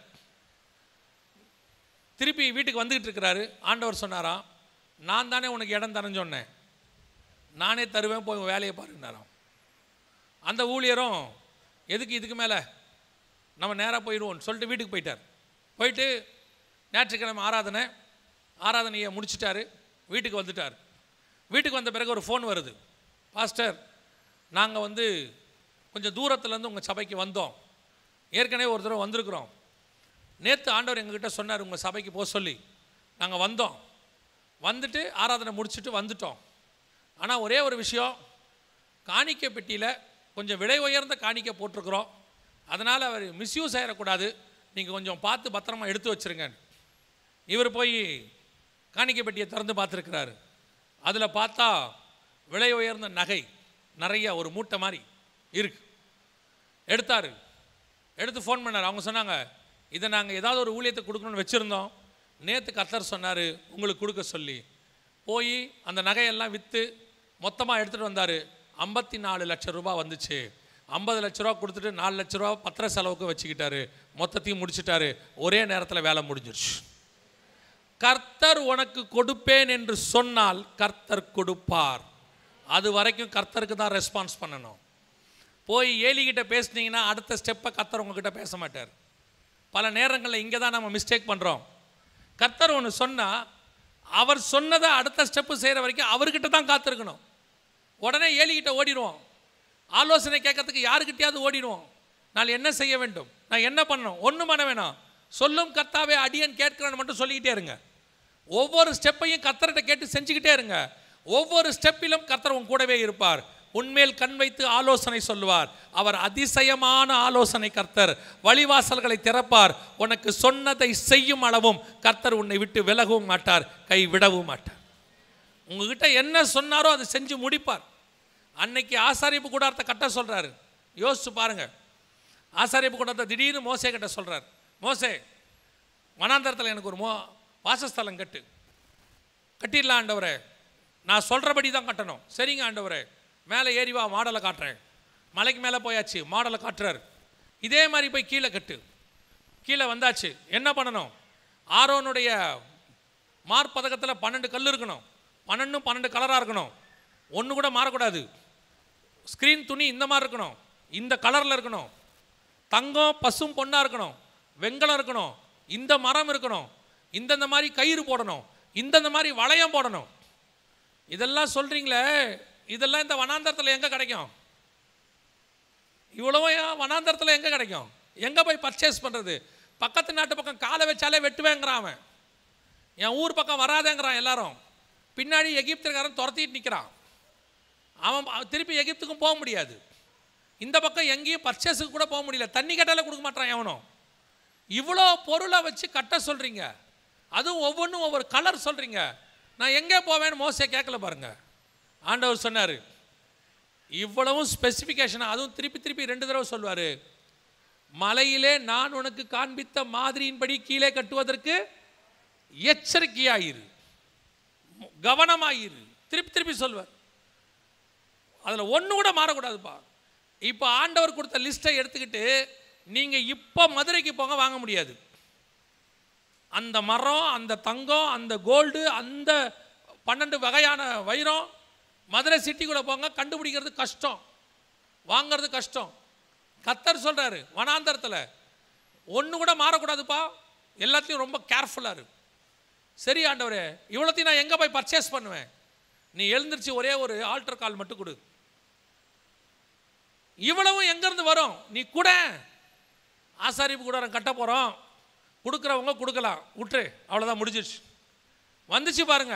திருப்பி வீட்டுக்கு வந்துக்கிட்டு இருக்கிறாரு ஆண்டவர் சொன்னாராம் நான் தானே உனக்கு இடம் தரேன்னு சொன்னேன் நானே தருவேன் போய் உன் வேலையை பாருன்னாராம் அந்த ஊழியரும் எதுக்கு இதுக்கு மேலே நம்ம நேராக போயிடுவோம்னு சொல்லிட்டு வீட்டுக்கு போயிட்டார் போயிட்டு ஞாயிற்றுக்கிழமை ஆராதனை ஆராதனையை முடிச்சிட்டாரு வீட்டுக்கு வந்துட்டார் வீட்டுக்கு வந்த பிறகு ஒரு ஃபோன் வருது பாஸ்டர் நாங்கள் வந்து கொஞ்சம் தூரத்துலேருந்து உங்கள் சபைக்கு வந்தோம் ஏற்கனவே ஒரு தடவை வந்திருக்கிறோம் நேற்று ஆண்டவர் எங்ககிட்ட சொன்னார் உங்கள் சபைக்கு போக சொல்லி நாங்கள் வந்தோம் வந்துட்டு ஆராதனை முடிச்சுட்டு வந்துட்டோம் ஆனால் ஒரே ஒரு விஷயம் காணிக்கை பெட்டியில் கொஞ்சம் விலை உயர்ந்த காணிக்கை போட்டிருக்கிறோம் அதனால் அவர் மிஸ்யூஸ் ஆகிடக்கூடாது நீங்கள் கொஞ்சம் பார்த்து பத்திரமா எடுத்து வச்சுருங்க இவர் போய் காணிக்கை பெட்டியை திறந்து பார்த்துருக்கிறாரு அதில் பார்த்தா விலை உயர்ந்த நகை நிறைய ஒரு மூட்டை மாதிரி இருக்கு எடுத்தார் எடுத்து ஃபோன் பண்ணார் அவங்க சொன்னாங்க இதை நாங்கள் ஏதாவது ஒரு ஊழியத்தை கொடுக்கணும்னு வச்சுருந்தோம் நேற்று கத்தர் சொன்னார் உங்களுக்கு கொடுக்க சொல்லி போய் அந்த நகையெல்லாம் விற்று மொத்தமாக எடுத்துகிட்டு வந்தார் ஐம்பத்தி நாலு லட்சம் ரூபாய் வந்துச்சு ஐம்பது லட்ச ரூபா கொடுத்துட்டு நாலு லட்ச ரூபா பத்திர செலவுக்கு வச்சுக்கிட்டாரு மொத்தத்தையும் முடிச்சிட்டாரு ஒரே நேரத்தில் வேலை முடிஞ்சிருச்சு கர்த்தர் உனக்கு கொடுப்பேன் என்று சொன்னால் கர்த்தர் கொடுப்பார் அது வரைக்கும் கர்த்தருக்கு தான் ரெஸ்பான்ஸ் பண்ணணும் போய் ஏலிகிட்ட பேசுனீங்கன்னா அடுத்த ஸ்டெப்பை கர்த்தர் உங்ககிட்ட பேச மாட்டார் பல நேரங்களில் இங்கே தான் நம்ம மிஸ்டேக் பண்ணுறோம் கர்த்தர் ஒன்று சொன்னால் அவர் சொன்னதை அடுத்த ஸ்டெப்பு செய்கிற வரைக்கும் அவர்கிட்ட தான் காத்திருக்கணும் உடனே ஏலிகிட்ட ஓடிடுவோம் ஆலோசனை கேட்கறதுக்கு யாருக்கிட்டையாவது ஓடிடுவோம் நான் என்ன செய்ய வேண்டும் நான் என்ன பண்ணணும் ஒன்றும் பண்ண வேணாம் சொல்லும் கர்த்தாவே அடியன் கேட்கிறேன்னு மட்டும் சொல்லிக்கிட்டே இருங்க ஒவ்வொரு ஸ்டெப்பையும் கர்த்தர்கிட்ட கேட்டு செஞ்சுக்கிட்டே இருங்க ஒவ்வொரு ஸ்டெப்பிலும் கர்த்தர் உன் கூடவே இருப்பார் உன்மேல் கண் வைத்து ஆலோசனை சொல்லுவார் அவர் அதிசயமான ஆலோசனை கர்த்தர் வழிவாசல்களை திறப்பார் உனக்கு சொன்னதை செய்யும் அளவும் கர்த்தர் உன்னை விட்டு விலகவும் மாட்டார் கை விடவும் மாட்டார் உங்ககிட்ட என்ன சொன்னாரோ அதை செஞ்சு முடிப்பார் அன்னைக்கு ஆசாரிப்பு கூடாரத்தை கட்ட சொல்றாரு யோசிச்சு பாருங்க ஆசாரிப்பு கூடாரத்தை திடீர்னு மோசே கிட்ட சொல்றார் மோசே வனாந்தரத்தில் எனக்கு ஒரு மோ வாசஸ்தலம் கட்டு கட்டிடலாம் ஆண்டவரே நான் சொல்கிறபடி தான் கட்டணும் சரிங்க ஆண்டவரே மேலே ஏறி வா மாடலை காட்டுறேன் மலைக்கு மேலே போயாச்சு மாடலை காட்டுறாரு இதே மாதிரி போய் கீழே கட்டு கீழே வந்தாச்சு என்ன பண்ணணும் ஆரோனுடைய மார்பதக்கத்தில் பன்னெண்டு கல் இருக்கணும் பன்னெண்டும் பன்னெண்டு கலராக இருக்கணும் ஒன்று கூட மாறக்கூடாது ஸ்க்ரீன் துணி இந்த மாதிரி இருக்கணும் இந்த கலரில் இருக்கணும் தங்கம் பசும் பொண்ணாக இருக்கணும் வெங்கலம் இருக்கணும் இந்த மரம் இருக்கணும் இந்தந்த மாதிரி கயிறு போடணும் இந்தந்த மாதிரி வளையம் போடணும் இதெல்லாம் சொல்கிறீங்களே இதெல்லாம் இந்த வனாந்தரத்தில் எங்கே கிடைக்கும் இவ்வளவும் ஏன் வனாந்தரத்தில் எங்கே கிடைக்கும் எங்கே போய் பர்ச்சேஸ் பண்ணுறது பக்கத்து நாட்டு பக்கம் காலை வச்சாலே வெட்டுவேங்கிறான் அவன் என் ஊர் பக்கம் வராதேங்கிறான் எல்லாரும் பின்னாடி எகிப்துக்காரன் துரத்திட்டு நிற்கிறான் அவன் அவன் திருப்பி எகிப்துக்கும் போக முடியாது இந்த பக்கம் எங்கேயும் பர்ச்சேஸுக்கு கூட போக முடியல தண்ணி கட்டால கொடுக்க மாட்டான் எவனும் இவ்வளோ பொருளை வச்சு கட்ட சொல்கிறீங்க அதுவும் ஒவ்வொன்றும் ஒவ்வொரு கலர் சொல்கிறீங்க நான் எங்கே போவேன்னு மோசே கேட்கல பாருங்க ஆண்டவர் சொன்னார் இவ்வளவும் ஸ்பெசிஃபிகேஷன் அதுவும் திருப்பி திருப்பி ரெண்டு தடவை சொல்வார் மலையிலே நான் உனக்கு காண்பித்த மாதிரியின்படி கீழே கட்டுவதற்கு எச்சரிக்கையாயிரு கவனமாயிரு திருப்பி திருப்பி சொல்வார் அதில் ஒன்று கூட மாறக்கூடாதுப்பா இப்போ ஆண்டவர் கொடுத்த லிஸ்ட்டை எடுத்துக்கிட்டு நீங்கள் இப்போ மதுரைக்கு போங்க வாங்க முடியாது அந்த மரம் அந்த தங்கம் அந்த கோல்டு அந்த பன்னெண்டு வகையான வைரம் மதுரை சிட்டிக்குள்ளே போங்க கண்டுபிடிக்கிறது கஷ்டம் வாங்கிறது கஷ்டம் கத்தர் சொல்கிறாரு வனாந்தரத்தில் ஒன்று கூட மாறக்கூடாதுப்பா எல்லாத்தையும் ரொம்ப கேர்ஃபுல்லாக இரு சரி ஆண்டவரே இவ்வளோத்தையும் நான் எங்கே போய் பர்ச்சேஸ் பண்ணுவேன் நீ எழுந்திருச்சு ஒரே ஒரு ஆல்டர் கால் மட்டும் கொடு இவ்வளவும் எங்கேருந்து வரும் நீ கூட ஆசாரிப்பு கூடாரம் கட்ட போகிறோம் கொடுக்குறவங்க கொடுக்கலாம் விட்டுரு அவ்வளோதான் முடிஞ்சிருச்சு வந்துச்சு பாருங்க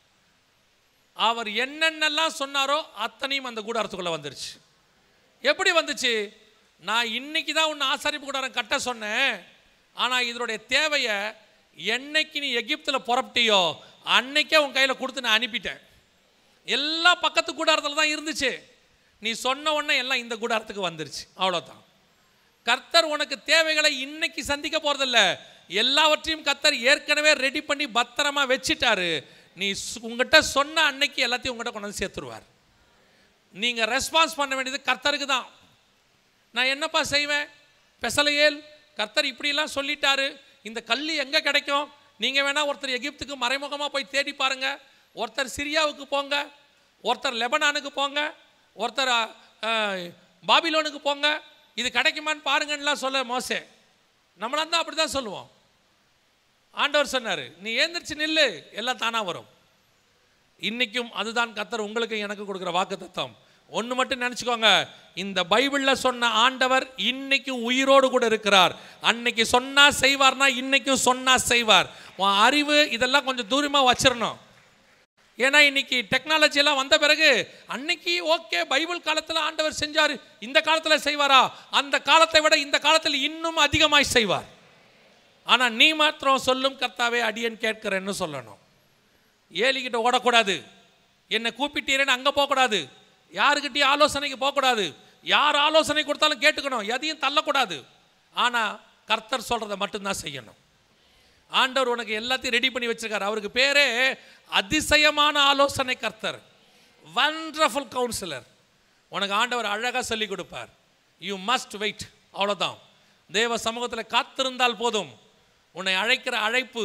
அவர் என்னென்னலாம் சொன்னாரோ அத்தனையும் அந்த கூடாரத்துக்குள்ளே வந்துருச்சு எப்படி வந்துச்சு நான் இன்னைக்கு தான் உன்னை ஆசாரிப்பு கூடாரம் கட்ட சொன்னேன் ஆனால் இதனுடைய தேவையை என்னைக்கு நீ எகிப்தில் புறப்பட்டியோ அன்னைக்கே உன் கையில் கொடுத்து நான் அனுப்பிட்டேன் எல்லா பக்கத்து கூடாரத்தில் தான் இருந்துச்சு நீ சொன்ன உடனே எல்லாம் இந்த கூடாரத்துக்கு வந்துருச்சு அவ்வளோதான் கர்த்தர் உனக்கு தேவைகளை இன்னைக்கு சந்திக்க போகிறதில்ல எல்லாவற்றையும் கர்த்தர் ஏற்கனவே ரெடி பண்ணி பத்திரமா வச்சிட்டாரு நீ சு- உங்ககிட்ட சொன்ன அன்னைக்கு எல்லாத்தையும் உங்ககிட்ட கொண்டு வந்து சேர்த்துருவார் நீங்கள் ரெஸ்பான்ஸ் பண்ண வேண்டியது கர்த்தருக்கு தான் நான் என்னப்பா செய்வேன் பெசலையேல் கர்த்தர் இப்படிலாம் சொல்லிட்டாரு இந்த கல் எங்கே கிடைக்கும் நீங்கள் வேணால் ஒருத்தர் எகிப்துக்கு மறைமுகமாக போய் தேடி பாருங்க ஒருத்தர் சிரியாவுக்கு போங்க ஒருத்தர் லெபனானுக்கு போங்க ஒருத்தர் அஹ், பாபிலோனுக்கு போங்க இது கிடைக்குமான்னு பாருங்கன்னுலாம் சொல்ல மோசே நம்மளாம் தான் அப்படி தான் சொல்லுவோம் ஆண்டவர் சொன்னார் நீ ஏந்திரிச்சு நில்லு எல்லாம் தானாக வரும் இன்னைக்கும் அதுதான் கத்தர் உங்களுக்கு எனக்கு கொடுக்குற வாக்கு தத்துவம் ஒன்று மட்டும் நினச்சிக்கோங்க இந்த பைபிளில் சொன்ன ஆண்டவர் இன்னைக்கும் உயிரோடு கூட இருக்கிறார் அன்னைக்கு சொன்னா செய்வார்னா இன்னைக்கும் சொன்னா செய்வார் உன் அறிவு இதெல்லாம் கொஞ்சம் தூரமாக வச்சிடணும் ஏன்னா இன்னைக்கு டெக்னாலஜி எல்லாம் வந்த பிறகு அன்னைக்கு ஓகே பைபிள் காலத்தில் ஆண்டவர் செஞ்சார் இந்த காலத்தில் செய்வாரா அந்த காலத்தை விட இந்த காலத்தில் இன்னும் அதிகமாய் செய்வார் ஆனால் நீ மாத்திரம் சொல்லும் கர்த்தாவே அடியேன் கேட்கிறேன்னு சொல்லணும் ஏலிக்கிட்ட ஓடக்கூடாது என்னை கூப்பிட்டீரேன்னு அங்கே போகக்கூடாது யாருக்கிட்டையும் ஆலோசனைக்கு போகக்கூடாது யார் ஆலோசனை கொடுத்தாலும் கேட்டுக்கணும் எதையும் தள்ளக்கூடாது ஆனால் கர்த்தர் சொல்கிறத மட்டும்தான் செய்யணும் ஆண்டவர் உனக்கு எல்லாத்தையும் ரெடி பண்ணி வச்சிருக்காரு அவருக்கு பேரே அதிசயமான ஆலோசனை கர்த்தர் வண்டர்ஃபுல் கவுன்சிலர் உனக்கு ஆண்டவர் அழகாக சொல்லி கொடுப்பார் யூ மஸ்ட் வெயிட் அவ்வளோதான் தேவ சமூகத்தில் காத்திருந்தால் போதும் உன்னை அழைக்கிற அழைப்பு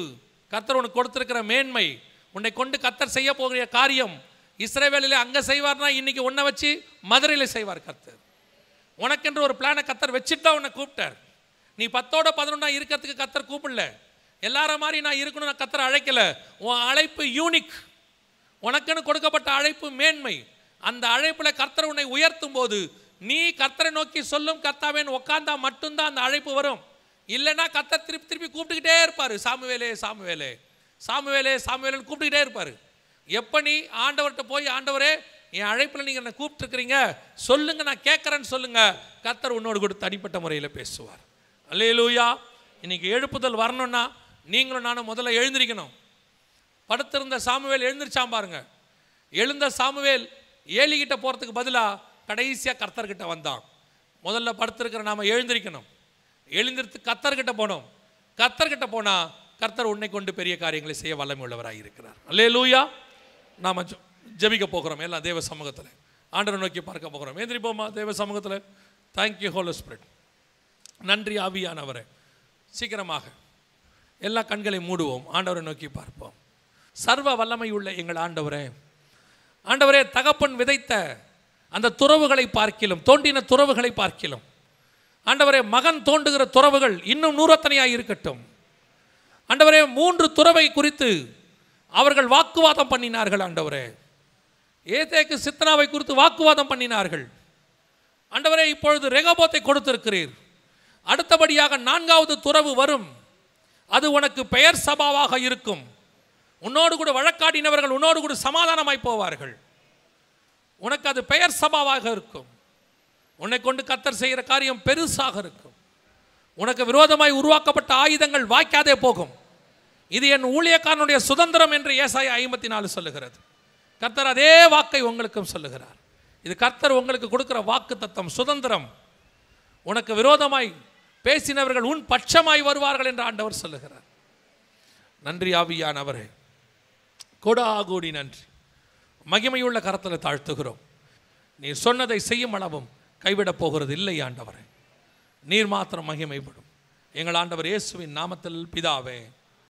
கர்த்தர் உனக்கு கொடுத்திருக்கிற மேன்மை உன்னை கொண்டு கர்த்தர் செய்ய போகிற காரியம் இஸ்ரேவேலில் அங்கே செய்வார்னா இன்னைக்கு உன்னை வச்சு மதுரையில் செய்வார் கர்த்தர் உனக்கென்று ஒரு பிளானை கத்தர் வச்சுட்டு தான் உன்னை கூப்பிட்டார் நீ பத்தோட பதினொன்றா இருக்கிறதுக்கு கத்தர் கூப்பிடல எல்லார மாதிரி நான் இருக்கணும் நான் கத்தர் அழைக்கல உன் அழைப்பு யூனிக் உனக்குன்னு கொடுக்கப்பட்ட அழைப்பு மேன்மை அந்த அழைப்பில் கர்த்தர் உன்னை உயர்த்தும் போது நீ கர்த்தரை நோக்கி சொல்லும் கர்த்தாவேன்னு உட்காந்தா மட்டும்தான் அந்த அழைப்பு வரும் இல்லைன்னா கர்த்தர் திருப்பி திருப்பி கூப்பிட்டுக்கிட்டே இருப்பார் சாமுவேலே சாமுவேலே சாமுவேலே சாமுவேலேன்னு கூப்பிட்டுக்கிட்டே இருப்பார் எப்போ நீ ஆண்டவர்கிட்ட போய் ஆண்டவரே என் அழைப்பில் நீங்கள் என்னை கூப்பிட்டுருக்கிறீங்க சொல்லுங்க நான் கேட்குறேன்னு சொல்லுங்க கர்த்தர் உன்னோடு கூட தனிப்பட்ட முறையில் பேசுவார் அல்லேலூயா இன்னைக்கு எழுப்புதல் வரணும்னா நீங்களும் நானும் முதல்ல எழுந்திருக்கணும் படுத்திருந்த சாமுவேல் எழுந்திருச்சான் பாருங்க எழுந்த சாமுவேல் ஏலிகிட்ட போகிறதுக்கு பதிலாக கடைசியாக கர்த்தர்கிட்ட வந்தான் முதல்ல படுத்திருக்கிற நாம் எழுந்திருக்கணும் எழுந்திருத்து கர்த்தர்கிட்ட போனோம் கர்த்தர்கிட்ட போனால் கர்த்தர் உன்னை கொண்டு பெரிய காரியங்களை செய்ய வல்லமை உள்ளவராக இருக்கிறார் அல்லே லூயா நாம் ஜெபிக்க போகிறோம் எல்லாம் தேவ சமூகத்தில் ஆண்டரை நோக்கி பார்க்க போகிறோம் ஏந்திரிப்போமா தேவ சமூகத்தில் தேங்க்யூ ஹோலோ ஸ்பிரிட் நன்றி ஆவியானவரே சீக்கிரமாக எல்லா கண்களை மூடுவோம் ஆண்டவரை நோக்கி பார்ப்போம் சர்வ வல்லமை உள்ள எங்கள் ஆண்டவரே ஆண்டவரே தகப்பன் விதைத்த அந்த துறவுகளை பார்க்கிலும் தோண்டின துறவுகளை பார்க்கிலும் ஆண்டவரே மகன் தோண்டுகிற துறவுகள் இன்னும் நூறத்தனையாக இருக்கட்டும் ஆண்டவரே மூன்று துறவை குறித்து அவர்கள் வாக்குவாதம் பண்ணினார்கள் ஆண்டவரே ஏதேக்கு சித்தனாவை குறித்து வாக்குவாதம் பண்ணினார்கள் ஆண்டவரே இப்பொழுது ரெகபோத்தை கொடுத்திருக்கிறீர் அடுத்தபடியாக நான்காவது துறவு வரும் அது உனக்கு பெயர் சபாவாக இருக்கும் உன்னோடு கூட வழக்காடினவர்கள் உன்னோடு கூட சமாதானமாய் போவார்கள் உனக்கு அது பெயர் சபாவாக இருக்கும் உன்னை கொண்டு கத்தர் செய்கிற காரியம் பெருசாக இருக்கும் உனக்கு விரோதமாய் உருவாக்கப்பட்ட ஆயுதங்கள் வாய்க்காதே போகும் இது என் ஊழியக்காரனுடைய சுதந்திரம் என்று ஏசாய ஐம்பத்தி நாலு சொல்லுகிறது கர்த்தர் அதே வாக்கை உங்களுக்கும் சொல்லுகிறார் இது கர்த்தர் உங்களுக்கு கொடுக்கிற வாக்கு தத்தம் சுதந்திரம் உனக்கு விரோதமாய் பேசினவர்கள் உன் பட்சமாய் வருவார்கள் என்று ஆண்டவர் சொல்லுகிறார் நன்றி ஆவியானவரே கொடா கோடி நன்றி மகிமையுள்ள கரத்தில் தாழ்த்துகிறோம் நீர் சொன்னதை செய்யும் அளவும் கைவிடப் போகிறது இல்லை ஆண்டவரே நீர் மாத்திரம் மகிமைப்படும் எங்கள் ஆண்டவர் இயேசுவின் நாமத்தில் பிதாவே